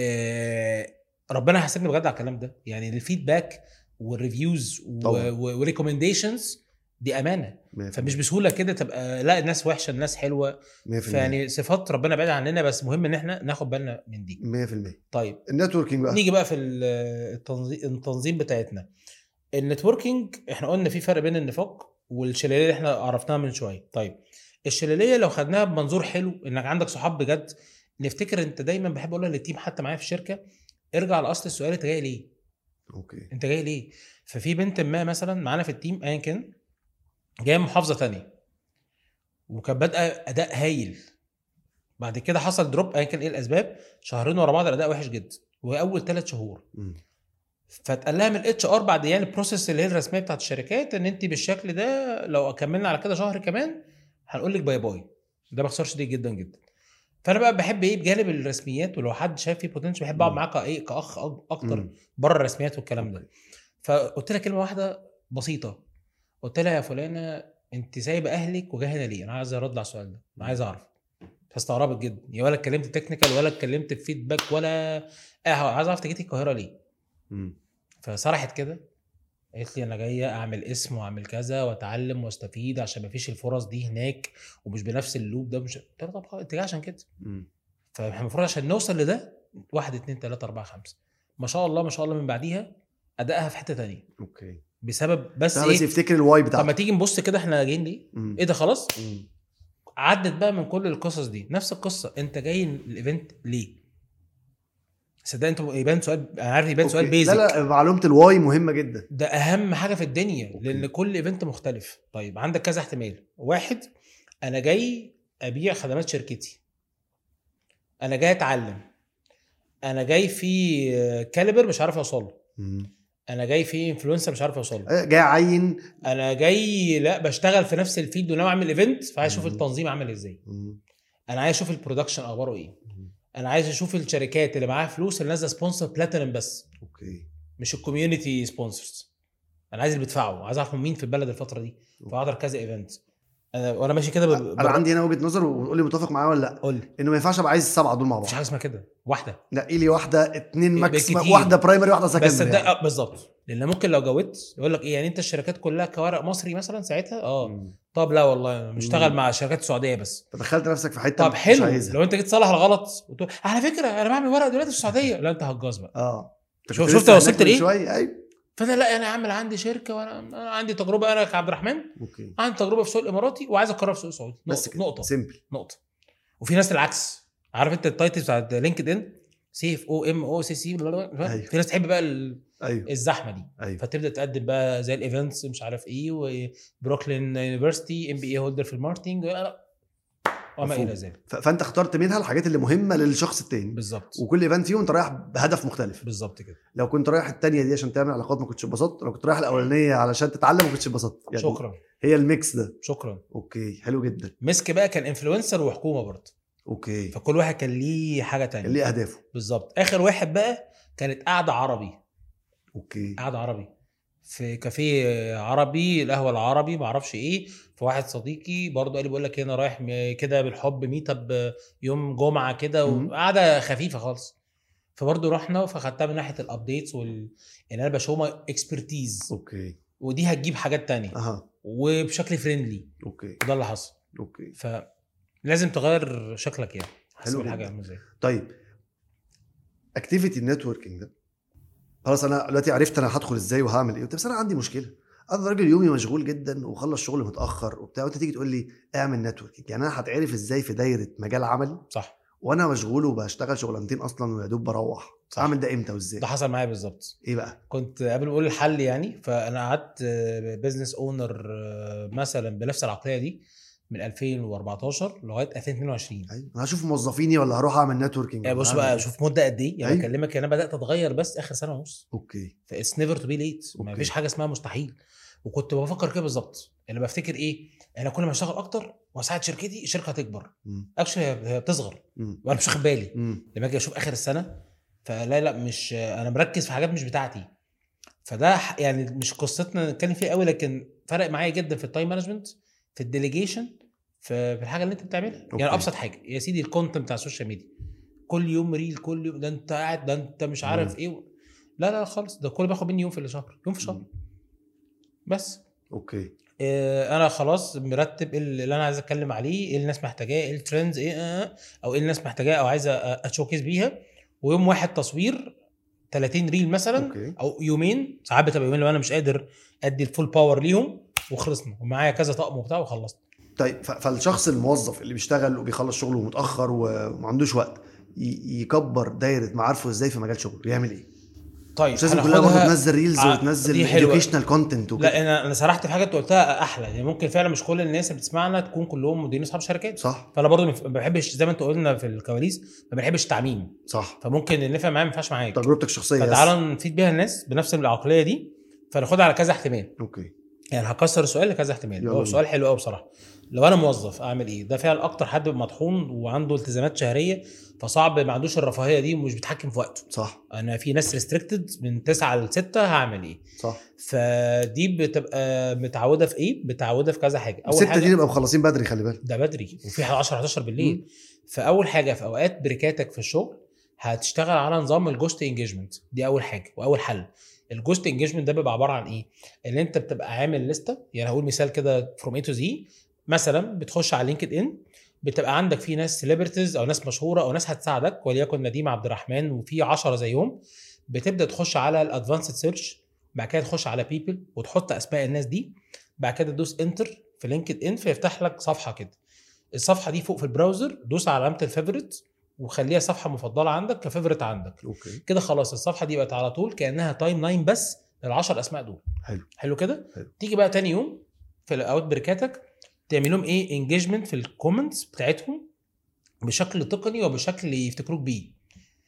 آه، ربنا يحاسبني بجد على الكلام ده يعني الفيدباك والريفيوز طبعاً. وريكومنديشنز دي امانه 100% فمش بسهوله كده تبقى لا الناس وحشه الناس حلوه 100% فيعني صفات ربنا بعيد عننا بس مهم ان احنا ناخد بالنا من دي 100% طيب النتوركينج بقى نيجي بقى في ال- التنظيم التنظيم بتاعتنا النتوركينج احنا قلنا في فرق بين النفاق والشلاليه اللي احنا عرفناها من شويه طيب الشلاليه لو خدناها بمنظور حلو انك عندك صحاب بجد نفتكر انت دايما بحب اقولها للتيم حتى معايا في الشركه ارجع لاصل السؤال انت جاي ليه اوكي انت جاي ليه ففي بنت ما مثلا معانا في التيم ايا كان جايه من محافظه تانية وكانت بادئه اداء هايل بعد كده حصل دروب ايا كان ايه الاسباب شهرين ورا بعض الاداء وحش جدا واول ثلاث شهور مم. فاتقال لها من الاتش ار بعد يعني البروسيس اللي هي الرسميه بتاعت الشركات ان انت بالشكل ده لو كملنا على كده شهر كمان هنقول لك باي باي ده باختصار شديد جدا جدا فانا بقى بحب ايه بجانب الرسميات ولو حد شايف فيه بوتنشال بحب اقعد مم. معاه كايه كاخ أك- اكتر مم. بره الرسميات والكلام ده فقلت لها كلمه واحده بسيطه قلت لها يا فلانه انت سايبه اهلك وجايه هنا ليه؟ انا عايز ارد على السؤال ده انا عايز اعرف فاستغربت جدا يا ولا اتكلمت تكنيكال ولا اتكلمت في فيدباك ولا اه عايز اعرف انت جيتي القاهره ليه؟ مم. فسرحت كده قالت لي انا جايه اعمل اسم واعمل كذا واتعلم واستفيد عشان ما فيش الفرص دي هناك ومش بنفس اللوب ده مش قلت لها طب خلاص، انت جايه عشان كده مم. فاحنا المفروض عشان نوصل لده واحد اتنين تلاته اربعه خمسه ما شاء الله ما شاء الله من بعديها ادائها في حته تانية اوكي بسبب بس لا بس ايه يفتكر الواي طب ما بتاعته تيجي نبص كده احنا جايين ليه؟ مم. ايه ده خلاص؟ مم. عدت بقى من كل القصص دي نفس القصه انت جاي الايفنت ليه؟ صدق انت يبان سؤال انا عارف يبان سؤال أوكي. بيزك لا لا معلومه الواي مهمه جدا ده اهم حاجه في الدنيا أوكي. لان كل ايفنت مختلف طيب عندك كذا احتمال واحد انا جاي ابيع خدمات شركتي انا جاي اتعلم انا جاي في كاليبر مش عارف اوصل له مم. انا جاي في انفلونسر مش عارف اوصل له آه، جاي اعين انا جاي لا بشتغل في نفس الفيلد وناوي اعمل ايفنت فعايز اشوف مم. التنظيم عامل ازاي مم. انا عايز اشوف البرودكشن اخباره ايه انا عايز اشوف الشركات اللي معاها فلوس اللي نازله سبونسر بلاتينم بس اوكي مش الكوميونتي سبونسرز انا عايز اللي بيدفعوا عايز اعرف هم مين في البلد الفتره دي فاحضر كذا ايفنت انا وانا ماشي كده ب- انا عندي هنا وجهه نظر وقول لي متفق معايا ولا لا قول لي انه ما ينفعش ابقى عايز السبعه دول مع مفيش بعض حاجه اسمها كده واحده نقي لي واحده اتنين ماكس بالكتير. واحده برايمري واحده بس سكندري صدق يعني. آه، بالظبط لان ممكن لو جودت يقول لك ايه يعني انت الشركات كلها كورق مصري مثلا ساعتها اه مم. طب لا والله بشتغل مم. مع شركات سعوديه بس فدخلت نفسك في حته طب مش حلو عايزها. لو انت جيت تصلح الغلط وتقول على فكره انا بعمل ورق دلوقتي في السعوديه لا انت هجاز بقى اه أنت شوف- كنت شفت لسه وصلت هناك من لإيه؟ شويه ايوه فانا لا انا عامل عندي شركه وانا أنا عندي تجربه انا كعبد الرحمن اوكي عندي تجربه في السوق الاماراتي وعايز اكرر في السوق السعودي بس نقطه كده نقطه سيمبل نقطه وفي ناس العكس عارف انت التايتل بتاعت لينكد ان سي اف او ام او سي سي أيوه. في ناس تحب بقى ال- ايوه الزحمه دي ايوه فتبدا تقدم بقى زي الايفنتس مش عارف ايه وبروكلين يونيفرستي ام بي اي هولدر في الماركتنج لا لا وما مفهوم. الى ذلك ف- فانت اخترت منها الحاجات اللي مهمه للشخص التاني بالظبط وكل ايفنت فيهم انت رايح بهدف مختلف بالظبط كده لو كنت رايح التانية دي عشان تعمل علاقات ما كنتش اتبسطت لو كنت رايح الاولانيه علشان تتعلم ما كنتش اتبسطت يعني شكرا هي الميكس ده شكرا اوكي حلو جدا مسك بقى كان انفلونسر وحكومه برضه اوكي فكل واحد كان ليه حاجه تانية كان ليه اهدافه بالظبط اخر واحد بقى كانت قعده عربي اوكي قعده عربي في كافيه عربي القهوه العربي ما اعرفش ايه فواحد صديقي برضه قال لي بقول لك إيه، انا رايح م- كده بالحب ميت اب يوم جمعه كده مم. وقعده خفيفه خالص فبرضه رحنا فخدتها من ناحيه الابديتس وال ان انا بشوفها اكسبرتيز اوكي ودي هتجيب حاجات تانية اها وبشكل فريندلي اوكي وده اللي حصل اوكي فلازم تغير شكلك يعني حسب حلو الحاجه جدا. عامله ازاي طيب اكتيفيتي النتوركينج ده خلاص انا دلوقتي عرفت انا هدخل ازاي وهعمل ايه بس انا عندي مشكله انا راجل يومي مشغول جدا وخلص شغل متاخر وبتاع وانت تيجي تقول لي اعمل نتوركينج يعني انا هتعرف ازاي في دايره مجال عملي صح وانا مشغول وبشتغل شغلانتين اصلا ويا دوب بروح صح. اعمل ده امتى وازاي ده حصل معايا بالظبط ايه بقى كنت قبل ما اقول الحل يعني فانا قعدت بزنس اونر مثلا بنفس العقليه دي من 2014 لغايه 2022 ايوه انا هشوف موظفيني ولا هروح اعمل نتوركينج يعني بص بقى شوف مده قد ايه يعني أيوة. بكلمك انا بدات اتغير بس اخر سنه ونص اوكي فاتس نيفر تو بي ليت ما أوكي. فيش حاجه اسمها مستحيل وكنت بفكر كده بالظبط انا بفتكر ايه انا كل ما اشتغل اكتر واساعد شركتي الشركه هتكبر مم. اكشلي هي بتصغر مم. وانا مش واخد بالي مم. لما اجي اشوف اخر السنه فلا لا مش انا مركز في حاجات مش بتاعتي فده ح- يعني مش قصتنا نتكلم فيها قوي لكن فرق معايا جدا في التايم مانجمنت في الديليجيشن في في الحاجه اللي انت بتعملها أوكي. يعني ابسط حاجه يا سيدي الكونتنت بتاع السوشيال ميديا كل يوم ريل كل يوم ده انت قاعد ده انت مش عارف مم. ايه لا لا خالص ده كل بياخد مني يوم في الشهر يوم في الشهر مم. بس اوكي آه، انا خلاص مرتب إيه اللي انا عايز اتكلم عليه ايه اللي الناس محتاجاه ايه الترندز ايه آه، او ايه اللي الناس محتاجاه او عايزه أ- اتشوكيس بيها ويوم واحد تصوير 30 ريل مثلا اوكي او يومين ساعات بتبقى يومين لو انا مش قادر ادي الفول باور ليهم وخلصنا ومعايا كذا طقم وبتاع وخلصت طيب ف- فالشخص الموظف اللي بيشتغل وبيخلص شغله متاخر وما عندوش وقت ي- يكبر دايره معارفه ازاي في مجال شغله يعمل ايه طيب مش لازم كلها هناخدها- برضه تنزل ريلز آه، وتنزل دي حلوة. educational كونتنت وكده لا انا انا سرحت في حاجه انت قلتها احلى يعني ممكن فعلا مش كل الناس اللي بتسمعنا تكون كلهم مديرين اصحاب شركات صح فانا برضو ما بحبش زي ما انت قلنا في الكواليس ما بحبش التعميم صح فممكن اللي نفع معايا ما ينفعش معاك تجربتك الشخصيه يس. فتعالوا نفيد بيها الناس بنفس العقليه دي فناخدها على كذا احتمال اوكي يعني هكسر السؤال لكذا احتمال يلا هو بينا. سؤال حلو قوي بصراحه لو انا موظف اعمل ايه ده فعلا اكتر حد بيبقى مطحون وعنده التزامات شهريه فصعب ما عندوش الرفاهيه دي ومش بيتحكم في وقته صح انا في ناس ريستريكتد من 9 ل 6 هعمل ايه صح فدي بتبقى متعوده في ايه متعوده في كذا حاجه اول الستة حاجه دي نبقى مخلصين بدري خلي بالك ده بدري وفي 10 11 بالليل فاول حاجه في اوقات بريكاتك في الشغل هتشتغل على نظام الجوست انجيجمنت دي اول حاجه واول حل الجوست انجيجمنت ده بيبقى عباره عن ايه ان انت بتبقى عامل لسته يعني هقول مثال كده فروم اي تو زي مثلا بتخش على لينكد ان بتبقى عندك في ناس سيلبرتيز او ناس مشهوره او ناس هتساعدك وليكن نديم عبد الرحمن وفي 10 زيهم بتبدا تخش على الادفانسد سيرش بعد كده تخش على بيبل وتحط اسماء الناس دي بعد كده تدوس انتر في لينكد ان فيفتح لك صفحه كده الصفحه دي فوق في البراوزر دوس على علامه الفيفوريت وخليها صفحه مفضله عندك كفيفوريت عندك اوكي كده خلاص الصفحه دي بقت على طول كانها تايم لاين بس لل10 اسماء دول حلو حلو كده حلو. تيجي بقى تاني يوم في الاوت بريكاتك تعمل لهم ايه انجيجمنت في الكومنتس بتاعتهم بشكل تقني وبشكل يفتكروك بيه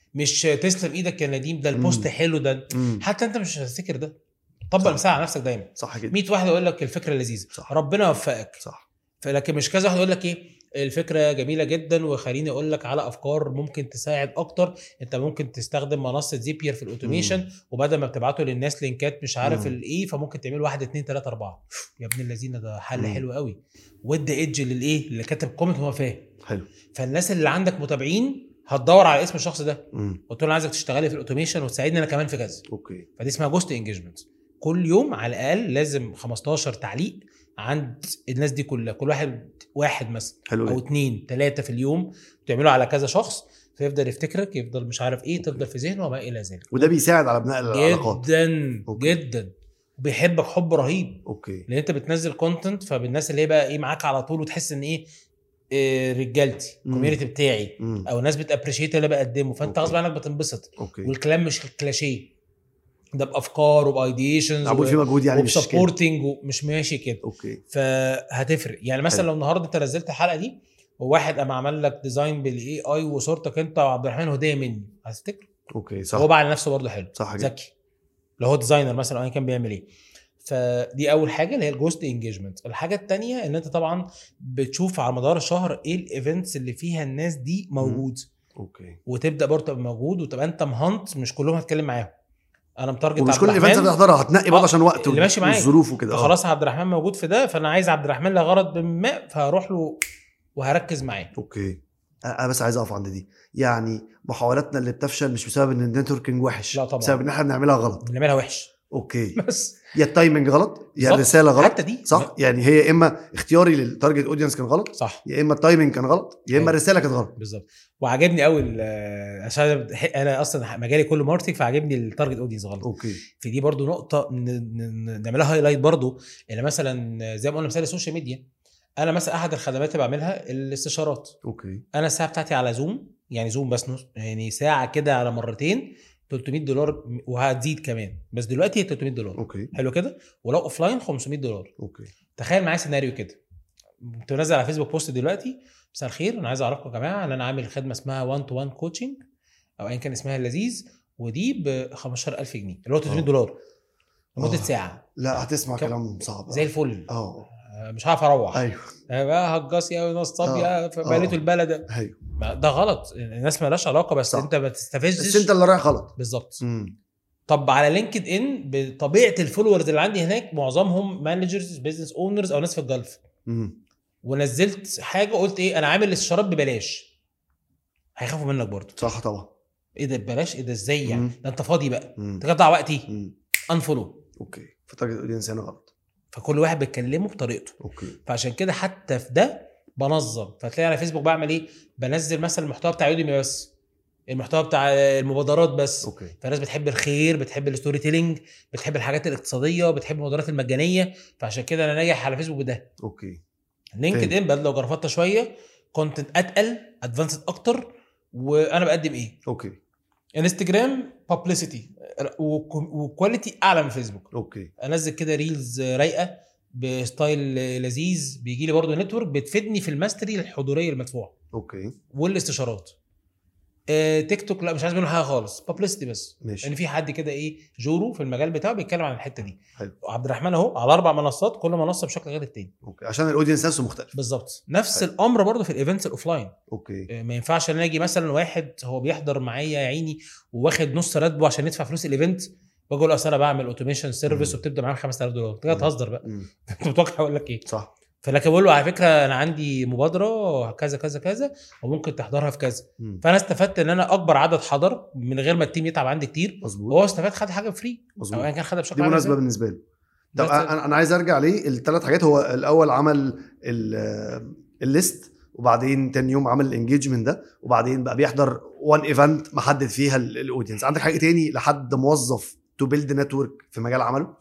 مش تسلم ايدك يا نديم ده البوست مم. حلو ده مم. حتى انت مش هتفتكر ده طبق صح. المثال على نفسك دايما صح كده 100 واحد يقول لك الفكره لذيذه صح. ربنا يوفقك صح فلكن مش كذا واحد يقول لك ايه الفكره جميله جدا وخليني اقول لك على افكار ممكن تساعد اكتر انت ممكن تستخدم منصه زيبير في الاوتوميشن وبدل ما بتبعته للناس لينكات مش عارف مم. الايه فممكن تعمل واحد اتنين تلاته اربعه يا ابن الذين ده حل مم. حلو قوي ودي ايدج للايه اللي كاتب كومنت هو فاهم حلو فالناس اللي عندك متابعين هتدور على اسم الشخص ده مم. قلت له انا عايزك تشتغلي في الاوتوميشن وتساعدني انا كمان في كذا اوكي فدي اسمها جوست انجيجمنت كل يوم على الاقل لازم 15 تعليق عند الناس دي كلها كل واحد واحد مثلا حلو او جدا اتنين تلاته في اليوم تعملوا على كذا شخص فيفضل يفتكرك يفضل مش عارف ايه تفضل في ذهنه وما الى ذلك وده بيساعد على بناء العلاقات جدا أوكي. جدا وبيحبك حب رهيب اوكي لان انت بتنزل كونتنت فبالناس اللي هي بقى ايه معاك على طول وتحس ان ايه, إيه رجالتي مم. الكوميونتي بتاعي مم. او ناس بتابريشيت اللي بقدمه فانت أوكي. غصب عنك بتنبسط اوكي والكلام مش كلاشيه ده بافكار وبايديشنز معمول فيه مجهود يعني مش كده وبسبورتنج ومش ماشي كده اوكي فهتفرق يعني مثلا حلو. لو النهارده انت نزلت الحلقه دي وواحد قام عمل لك ديزاين بالاي اي وصورتك انت وعبد الرحمن هديه مني هتفتكر اوكي صح هو بقى على نفسه برضه حلو صح جدا ذكي لو هو ديزاينر مثلا او أيا كان بيعمل ايه فدي اول حاجه اللي هي الجوست انجيجمنت الحاجه الثانيه ان انت طبعا بتشوف على مدار الشهر ايه الايفنتس اللي فيها الناس دي موجود اوكي وتبدا برضه تبقى موجود وتبقى انت مهنت مش كلهم هتكلم معاهم انا متارجت ومش عبد كل الايفنتس الرحمن هتحضرها هتنقي برضه آه، عشان وقت اللي ماشي معاك. والظروف وكده آه. خلاص عبد الرحمن موجود في ده فانا عايز عبد الرحمن لغرض ما فهروح له وهركز معاه اوكي انا بس عايز اقف عند دي يعني محاولاتنا اللي بتفشل مش بسبب ان النتوركينج وحش لا طبعا. بسبب ان احنا بنعملها غلط بنعملها وحش اوكي بس يا التايمنج غلط يا بالظبط. الرساله غلط حتى دي صح يعني هي يا اما اختياري للتارجت اودينس كان غلط صح يا اما التايمنج كان غلط يا اما أيوة. الرساله كانت غلط بالظبط وعجبني قوي ال- عشان أنا بح- انا اصلا مجالي كله ماركتنج فعجبني التارجت اودينس غلط اوكي في دي برضو نقطه ن- ن- نعملها هايلايت برضو اللي مثلا زي ما قلنا مثال السوشيال ميديا انا مثلا احد الخدمات اللي بعملها الاستشارات اوكي انا الساعه بتاعتي على زوم يعني زوم بس نص يعني ساعه كده على مرتين 300 دولار وهتزيد كمان بس دلوقتي هي 300 دولار اوكي حلو كده ولو اوف لاين 500 دولار اوكي تخيل معايا سيناريو كده كنت منزل على فيسبوك بوست دلوقتي مساء الخير انا عايز اعرفكم يا جماعه ان انا عامل خدمه اسمها 1 تو 1 كوتشنج او ايا كان اسمها اللذيذ ودي ب 15000 جنيه اللي هو 300 آه. دولار لمده آه. ساعه لا هتسمع كم- كلام صعب زي الفل اه آه، مش عارف اروح ايوه آه، بقى هجاص يا نصاب يا فبليته آه. البلد ايوه ما ده غلط الناس مالهاش علاقه بس صح. انت ما بس تستفزش انت اللي رايح غلط بالظبط امم طب على لينكد ان بطبيعه الفولورز اللي عندي هناك معظمهم مانجرز بزنس اونرز او ناس في الجلف امم ونزلت حاجه قلت ايه انا عامل استشارات ببلاش هيخافوا منك برضه صح طبعا ايه ده ببلاش ايه ده ازاي يعني مم. ده انت فاضي بقى امم انت تضيع وقتي امم انفولو اوكي فالتارجت اودينس هنا غلط فكل واحد بيتكلمه بطريقته اوكي فعشان كده حتى في ده بنظم فتلاقي على فيسبوك بعمل ايه بنزل مثلا المحتوى بتاع يوديمي بس المحتوى بتاع المبادرات بس اوكي فالناس بتحب الخير بتحب الستوري تيلينج بتحب الحاجات الاقتصاديه بتحب المبادرات المجانيه فعشان كده انا ناجح على فيسبوك بده اوكي لينكد فاهم. ان بقى لو جرفتها شويه كونتنت اتقل ادفانسد اكتر وانا بقدم ايه اوكي انستجرام بابليسيتي وكواليتي اعلى من فيسبوك اوكي انزل كده ريلز رايقه بستايل لذيذ بيجي لي برضه نتورك بتفيدني في الماستري الحضوريه المدفوعه اوكي والاستشارات آه، تيك توك لا مش عايز منه حاجه خالص بابليستي بس ماشي لان في حد كده ايه جورو في المجال بتاعه بيتكلم عن الحته دي حلو. عبد الرحمن اهو على اربع منصات كل منصه بشكل غير التاني اوكي عشان الاودينس نفسه مختلف بالظبط نفس حلو. الامر برضه في الايفنتس الاوفلاين اوكي آه، ما ينفعش ان أنا اجي مثلا واحد هو بيحضر معايا يا عيني وواخد نص راتبه عشان يدفع فلوس الايفنت واجي اقول له اصل انا بعمل اوتوميشن سيرفيس مم. وبتبدا معاك 5000 دولار انت كده مم. بتهزر بقى امم انت متوقع اقول لك ايه صح فلكن بقول له على فكره انا عندي مبادره كذا كذا كذا وممكن تحضرها في كذا مم. فانا استفدت ان انا اكبر عدد حضر من غير ما التيم يتعب عندي كتير مظبوط وهو استفاد خد حاجه فري او مظبوط ايا كان خدها بشكل دي عام مناسبه إزاي. بالنسبه له طب بس- انا انا عايز ارجع ليه الثلاث حاجات هو الاول عمل ال- الليست وبعدين تاني يوم عمل الانجيجمنت ده وبعدين بقى بيحضر وان ايفنت محدد فيها ال- الاودينس عندك حاجه تاني لحد موظف تو بيلد نتورك في مجال عمله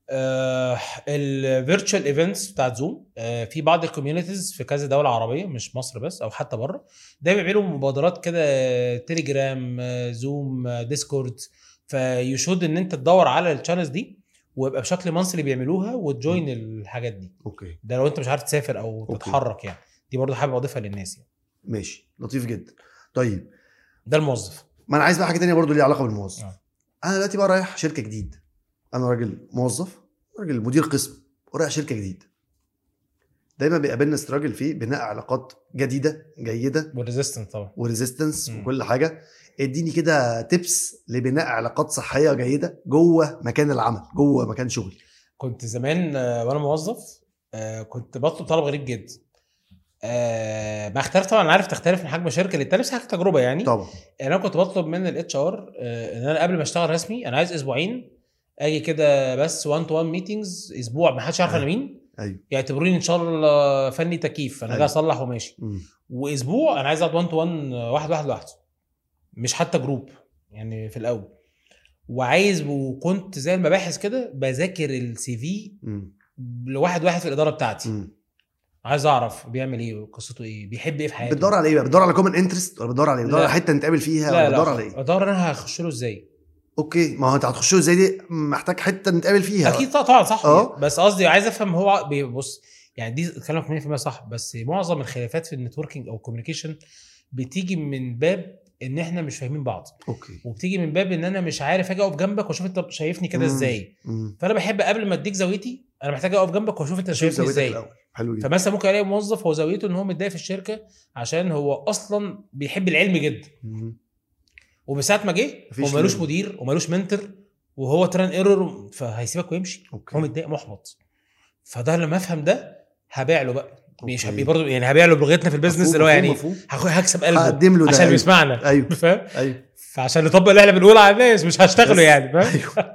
الفيرتشوال ايفنتس بتاعت زوم آه في بعض الكوميونيتيز في كذا دوله عربيه مش مصر بس او حتى بره ده بيعملوا مبادرات كده تليجرام آه، زوم آه، ديسكورد فيشود ان انت تدور على الشانلز دي ويبقى بشكل منصلي بيعملوها وتجوين الحاجات دي اوكي ده لو انت مش عارف تسافر او أوكي. تتحرك يعني دي برضه حابب اضيفها للناس يعني ماشي لطيف جدا طيب ده الموظف ما انا عايز بقى حاجه تانية برضو ليها علاقه بالموظف آه. انا دلوقتي بقى رايح شركه جديد انا راجل موظف راجل مدير قسم ورايح شركه جديد دايما بيقابلنا استراجل فيه بناء علاقات جديده جيده والريزيستنت طبعا وريزيستنس مم. وكل حاجه اديني كده تيبس لبناء علاقات صحيه جيده جوه مكان العمل جوه مكان شغلي كنت زمان آه، وانا موظف آه، كنت بطلب طلب غريب جدا آه، مع اختلاف طبعا أنا عارف تختلف من حجم شركه للتانيه بس حاجه تجربه يعني طبعا انا كنت بطلب من الاتش ار ان انا قبل ما اشتغل رسمي انا عايز اسبوعين اجي كده بس 1 تو 1 ميتنجز اسبوع ما حدش يعرف انا مين ايوه يعتبروني ان شاء الله فني تكييف انا أيوة. جاي اصلح وماشي مم. واسبوع انا عايز اقعد 1 تو 1 واحد واحد لوحده مش حتى جروب يعني في الاول وعايز وكنت زي المباحث كده بذاكر السي في مم. لواحد واحد في الاداره بتاعتي مم. عايز اعرف بيعمل ايه وقصته ايه بيحب ايه في حياته بتدور على ايه بقى بتدور على كومن انترست ولا بتدور على ايه بتدور لا. على حته نتقابل فيها لا ولا لا بتدور على ايه ادور انا هخش له ازاي اوكي ما هو انت هتخش له ازاي دي محتاج حته نتقابل فيها اكيد طبعا طبعا صح اه. بس قصدي عايز افهم هو بي- بص يعني دي كلامك 100% صح بس معظم الخلافات في النتوركينج او الكوميونيكيشن بتيجي من باب ان احنا مش فاهمين بعض اوكي وبتيجي من باب ان انا مش عارف اجي اقف جنبك واشوف انت شايفني كده مم. ازاي مم. فانا بحب قبل ما اديك زاويتي انا محتاج اقف جنبك واشوف انت شوف شايفني زاويتك ازاي الاول حلو جدا فمثلا ممكن الاقي موظف هو زاويته ان هو متضايق في الشركه عشان هو اصلا بيحب العلم جدا مم. ومن ساعه ما جه مفيش هو ملوش ليميت. مدير وملوش منتور وهو تران ايرور فهيسيبك ويمشي اوكي هو متضايق محبط فده لما افهم ده هبيع له بقى مش أوكي. هبي برضه يعني هبيع له بلغتنا في البيزنس مفهوم، اللي هو مفهوم، يعني مفهوم. هاخ- هكسب قلبه هقدم له ده عشان أيوه. يسمعنا ايوه فاهم ايوه فعشان نطبق اللي احنا بنقوله على الناس مش هشتغله بس. يعني فاهم ايوه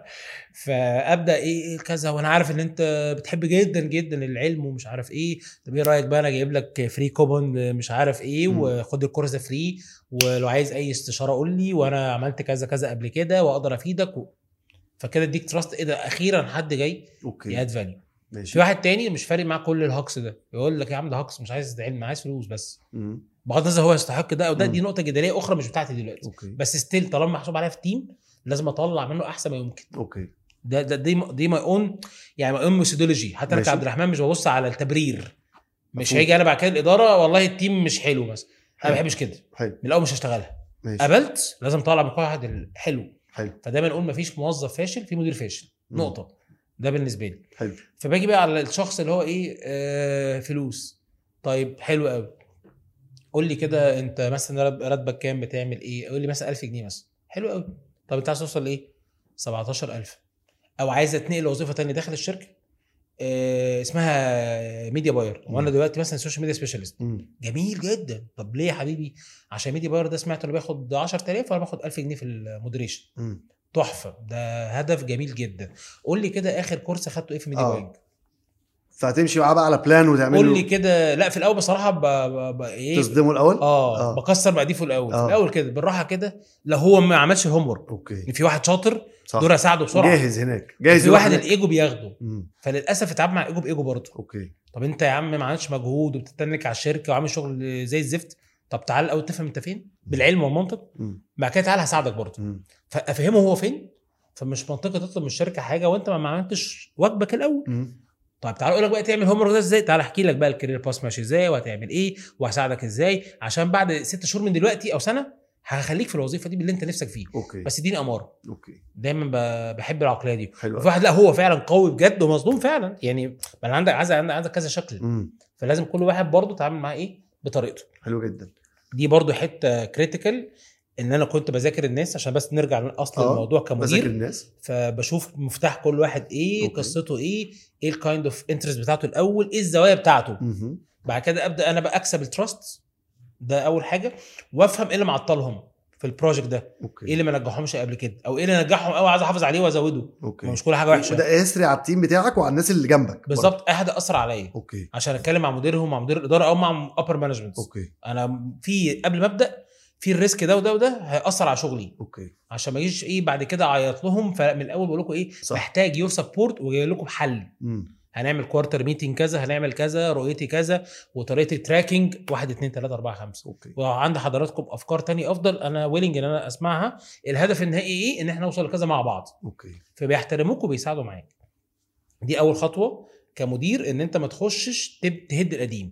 فابدا ايه إيه كذا وانا عارف ان انت بتحب جدا جدا العلم ومش عارف ايه طب ايه رايك بقى انا جايب لك فري كوبون مش عارف ايه مم. وخد الكورس ده فري ولو عايز اي استشاره قول لي وانا عملت كذا كذا قبل كده واقدر افيدك و... فكده اديك تراست ايه ده اخيرا حد جاي اوكي ياد فاليو في ماشي واحد تاني مش فارق معاه كل الهكس ده يقول لك يا عم ده هكس مش عايز علم عايز فلوس بس مم. بغض النظر هو يستحق ده او ده مم. دي نقطه جدليه اخرى مش بتاعتي دلوقتي اوكي بس ستيل طالما محسوب عليها في تيم لازم اطلع منه احسن ما يمكن اوكي ده ده دي دي ماي اون يعني ماي اون ميثودولوجي حتى انا ماشي. كعبد الرحمن مش ببص على التبرير مش مفهوم. هيجي انا بعد كده الاداره والله التيم مش حلو مثلا انا حلو. ما بحبش كده حلو من الاول مش هشتغلها ماشي قبلت لازم اطلع من كل واحد الحلو حلو فدايما نقول مفيش موظف فاشل في مدير فاشل مم. نقطه ده بالنسبه لي حلو فباجي بقى على الشخص اللي هو ايه آه فلوس طيب حلو قوي قول لي كده انت مثلا راتب- راتبك كام بتعمل ايه قول لي مثلا 1000 جنيه مثلا حلو قوي طب انت عايز توصل لايه 17000 او عايز اتنقل لوظيفه تانية داخل الشركه آه اسمها ميديا باير وانا دلوقتي مثلا سوشيال ميديا سبيشالست مم. جميل جدا طب ليه يا حبيبي عشان ميديا باير ده سمعت انه بياخد 10000 وانا باخد 1000 جنيه في المودريشن مم. تحفه ده هدف جميل جدا قول لي كده اخر كورس اخدته ايه في ميديا آه. باينج فهتمشي معاه بقى على بلان وتعمل قول له لي كده لا في الاول بصراحه ب... ب... ب... ايه تصدمه الاول اه, آه. بكسر مقاديفه الاول آه. في الاول كده بالراحه كده لا هو ما عملش الهوم ورك اوكي في واحد شاطر صح دور اساعده بسرعه جاهز هناك جاهز في واحد يروح هناك. الايجو بياخده مم. فللاسف اتعامل مع ايجو بايجو برضه اوكي طب انت يا عم ما عملتش مجهود وبتتنك على الشركه وعامل شغل زي الزفت طب تعال الاول تفهم انت فين بالعلم والمنطق مم. بعد كده تعال هساعدك برضه مم. فافهمه هو فين فمش منطقي تطلب من الشركه حاجه وانت ما عملتش واجبك الاول مم. طيب تعال اقول لك بقى تعمل هوم ده ازاي تعال احكي لك بقى الكارير باس ماشي ازاي وهتعمل ايه وهساعدك ازاي عشان بعد ست شهور من دلوقتي او سنه هخليك في الوظيفه دي باللي انت نفسك فيه اوكي بس اديني اماره اوكي دايما ب- بحب العقليه دي حلو وفي واحد لا هو فعلا قوي بجد ومظلوم فعلا يعني ما انا عندك عايز عندك عندك كذا شكل مم. فلازم كل واحد برضه تتعامل معاه ايه بطريقته حلو جدا دي برضه حته كريتيكال ان انا كنت بذاكر الناس عشان بس نرجع لاصل آه، الموضوع بذاكر كمدير الناس فبشوف مفتاح كل واحد ايه أوكي. قصته ايه ايه الكايند اوف انترست بتاعته الاول ايه الزوايا بتاعته مهم. بعد كده ابدا انا بقى اكسب التراست ده اول حاجه وافهم ايه اللي معطلهم في البروجكت ده ايه اوكي اللي ما نجحهمش قبل كده او ايه اللي نجحهم قوي عايز احافظ عليه وازوده اوكي ما مش كل حاجه وحشه وده يسري على التيم بتاعك وعلى الناس اللي جنبك برضه. بالظبط اي حد اثر عليا اوكي عشان اتكلم مع مديرهم مع مدير الاداره او مع ابر مانجمنت اوكي انا في قبل ما ابدا في الريسك ده وده وده هياثر على شغلي اوكي عشان ما اجيش ايه بعد كده اعيط لهم فمن الاول بقول لكم ايه صح. محتاج يور سبورت وجاي لكم بحل مم. هنعمل كوارتر ميتنج كذا هنعمل كذا رؤيتي كذا وطريقه التراكنج 1 2 3 4 5 اوكي وعند حضراتكم افكار تانية افضل انا ويلنج ان انا اسمعها الهدف النهائي ايه ان احنا نوصل لكذا مع بعض اوكي فبيحترموك وبيساعدوا معاك دي اول خطوه كمدير ان انت ما تخشش تب- تهد القديم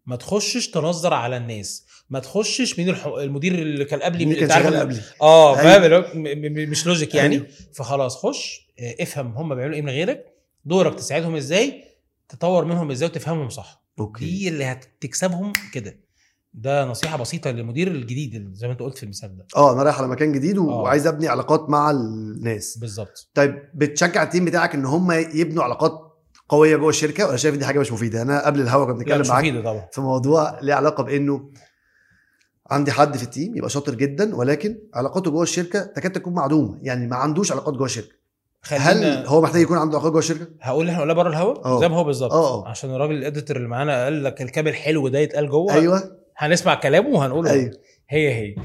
ما تخشش تنظر على الناس ما تخشش مين الح... المدير اللي كان قبلي مين مين كان أنت عارف شغال ال- قبلي اه أيوة. فاهم اللي هو م- م- مش لوجيك يعني أيوة. فخلاص خش آه، افهم هم بيعملوا ايه من غيرك دورك تساعدهم ازاي تطور منهم ازاي وتفهمهم صح اوكي دي اللي هتكسبهم كده ده نصيحه بسيطه للمدير الجديد اللي زي ما انت قلت في المثال ده اه انا رايح على مكان جديد آه. وعايز ابني علاقات مع الناس بالظبط طيب بتشجع التيم بتاعك ان هم يبنوا علاقات قويه جوه الشركه ولا شايف دي حاجه مش مفيده انا قبل الهوا كنا لا بنتكلم مش معاك مفيده طبعا في موضوع ليه علاقه بانه عندي حد في التيم يبقى شاطر جدا ولكن علاقاته جوه الشركه تكاد تكون معدومه يعني ما عندوش علاقات جوه الشركه هل خلينا هو محتاج يكون عنده علاقات جوه الشركه هقول اللي احنا قلناه بره الهوا اه. زي ما هو بالظبط اه. عشان الراجل الاديتور اللي معانا قال لك الكلام الحلو ده يتقال جوه ايوه هنسمع كلامه وهنقوله ايوه هي هي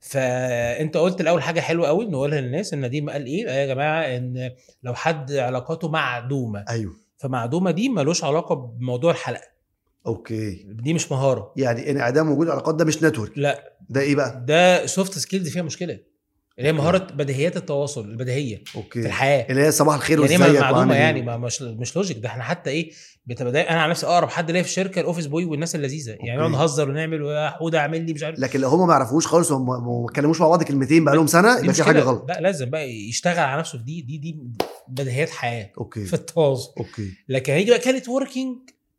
فانت قلت الاول حاجه حلوه قوي نقولها للناس ان نديم قال ايه يا جماعه ان لو حد علاقاته معدومه ايوه فمعدومه دي ملوش علاقه بموضوع الحلقه اوكي دي مش مهاره يعني انعدام وجود علاقات ده مش نتورك لا ده ايه بقى ده سوفت سكيلز فيها مشكله اللي هي مهاره بديهيات التواصل البديهيه اوكي في الحياه اللي هي صباح الخير يعني وازيك ايه معدومه وعامل إيه؟ يعني ما مش مش لوجيك ده احنا حتى ايه بتبقى دايما انا على نفسي اقرب حد ليا في الشركه الاوفيس بوي والناس اللذيذه يعني أوكي. نقعد نهزر ونعمل ويا حوده اعمل لي مش عارف لكن لو هم ما يعرفوش خالص وما ما اتكلموش مع بعض كلمتين بقى لهم سنه دي يبقى في مشكلة. حاجه غلط لا لازم بقى يشتغل على نفسه في دي دي دي بديهيات حياه اوكي في التواصل اوكي لكن هيجي بقى كانت وركينج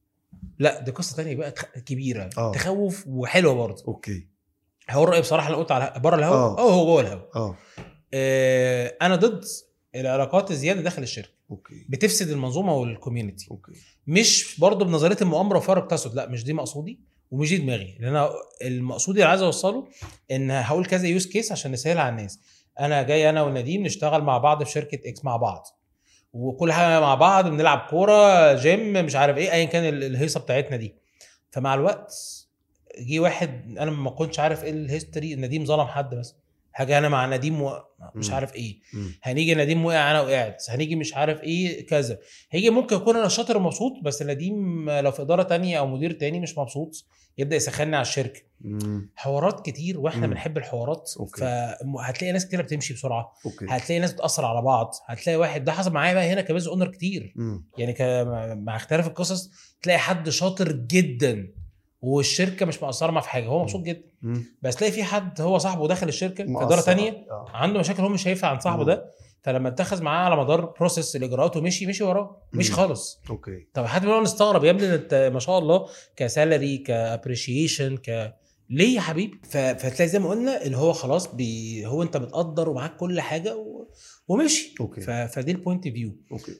لا دي قصه تانية بقى تخ- كبيره آه. تخوف وحلوه برضه اوكي هو الراي بصراحه اللي قلت على بره الهوا آه. اه هو جوه الهوا اه آه انا ضد العلاقات الزياده داخل الشركه اوكي بتفسد المنظومه والكوميونتي اوكي مش برضه بنظريه المؤامره وفرق تسد لا مش دي مقصودي ومش دي دماغي لان انا المقصودي اللي عايز اوصله ان هقول كذا يوز كيس عشان نسهل على الناس انا جاي انا ونديم نشتغل مع بعض في شركه اكس مع بعض وكل حاجه مع بعض بنلعب كوره جيم مش عارف ايه ايا كان ال- الهيصه بتاعتنا دي فمع الوقت جه واحد انا ما كنتش عارف ايه الهيستوري نديم ظلم حد مثلا حاجه انا مع نديم و... مش مم. عارف ايه مم. هنيجي نديم وقع انا وقعت هنيجي مش عارف ايه كذا هيجي ممكن يكون انا شاطر ومبسوط بس نديم لو في اداره تانية او مدير تاني مش مبسوط يبدا يسخني على الشركه مم. حوارات كتير واحنا مم. بنحب الحوارات أوكي. فهتلاقي ناس كتير بتمشي بسرعه اوكي هتلاقي ناس بتاثر على بعض هتلاقي واحد ده حصل معايا بقى هنا كبيز اونر كتير مم. يعني ك... مع اختلاف القصص تلاقي حد شاطر جدا والشركه مش مقصره معاه في حاجه هو مبسوط جدا مم. بس تلاقي في حد هو صاحبه دخل الشركه في اداره مؤثر. تانية آه. عنده مشاكل هو مش شايفها عن صاحبه مم. ده فلما اتخذ معاه على مدار بروسيس الاجراءات ومشي مشي وراه مشي مم. خالص اوكي طب حد بيقول نستغرب يا ابني ده انت ما شاء الله كسالري كابريشيشن ك ليه يا حبيبي ف... فتلاقي زي ما قلنا اللي هو خلاص بي... هو انت متقدر ومعاك كل حاجه و... ومشي اوكي ف... فدي البوينت فيو اوكي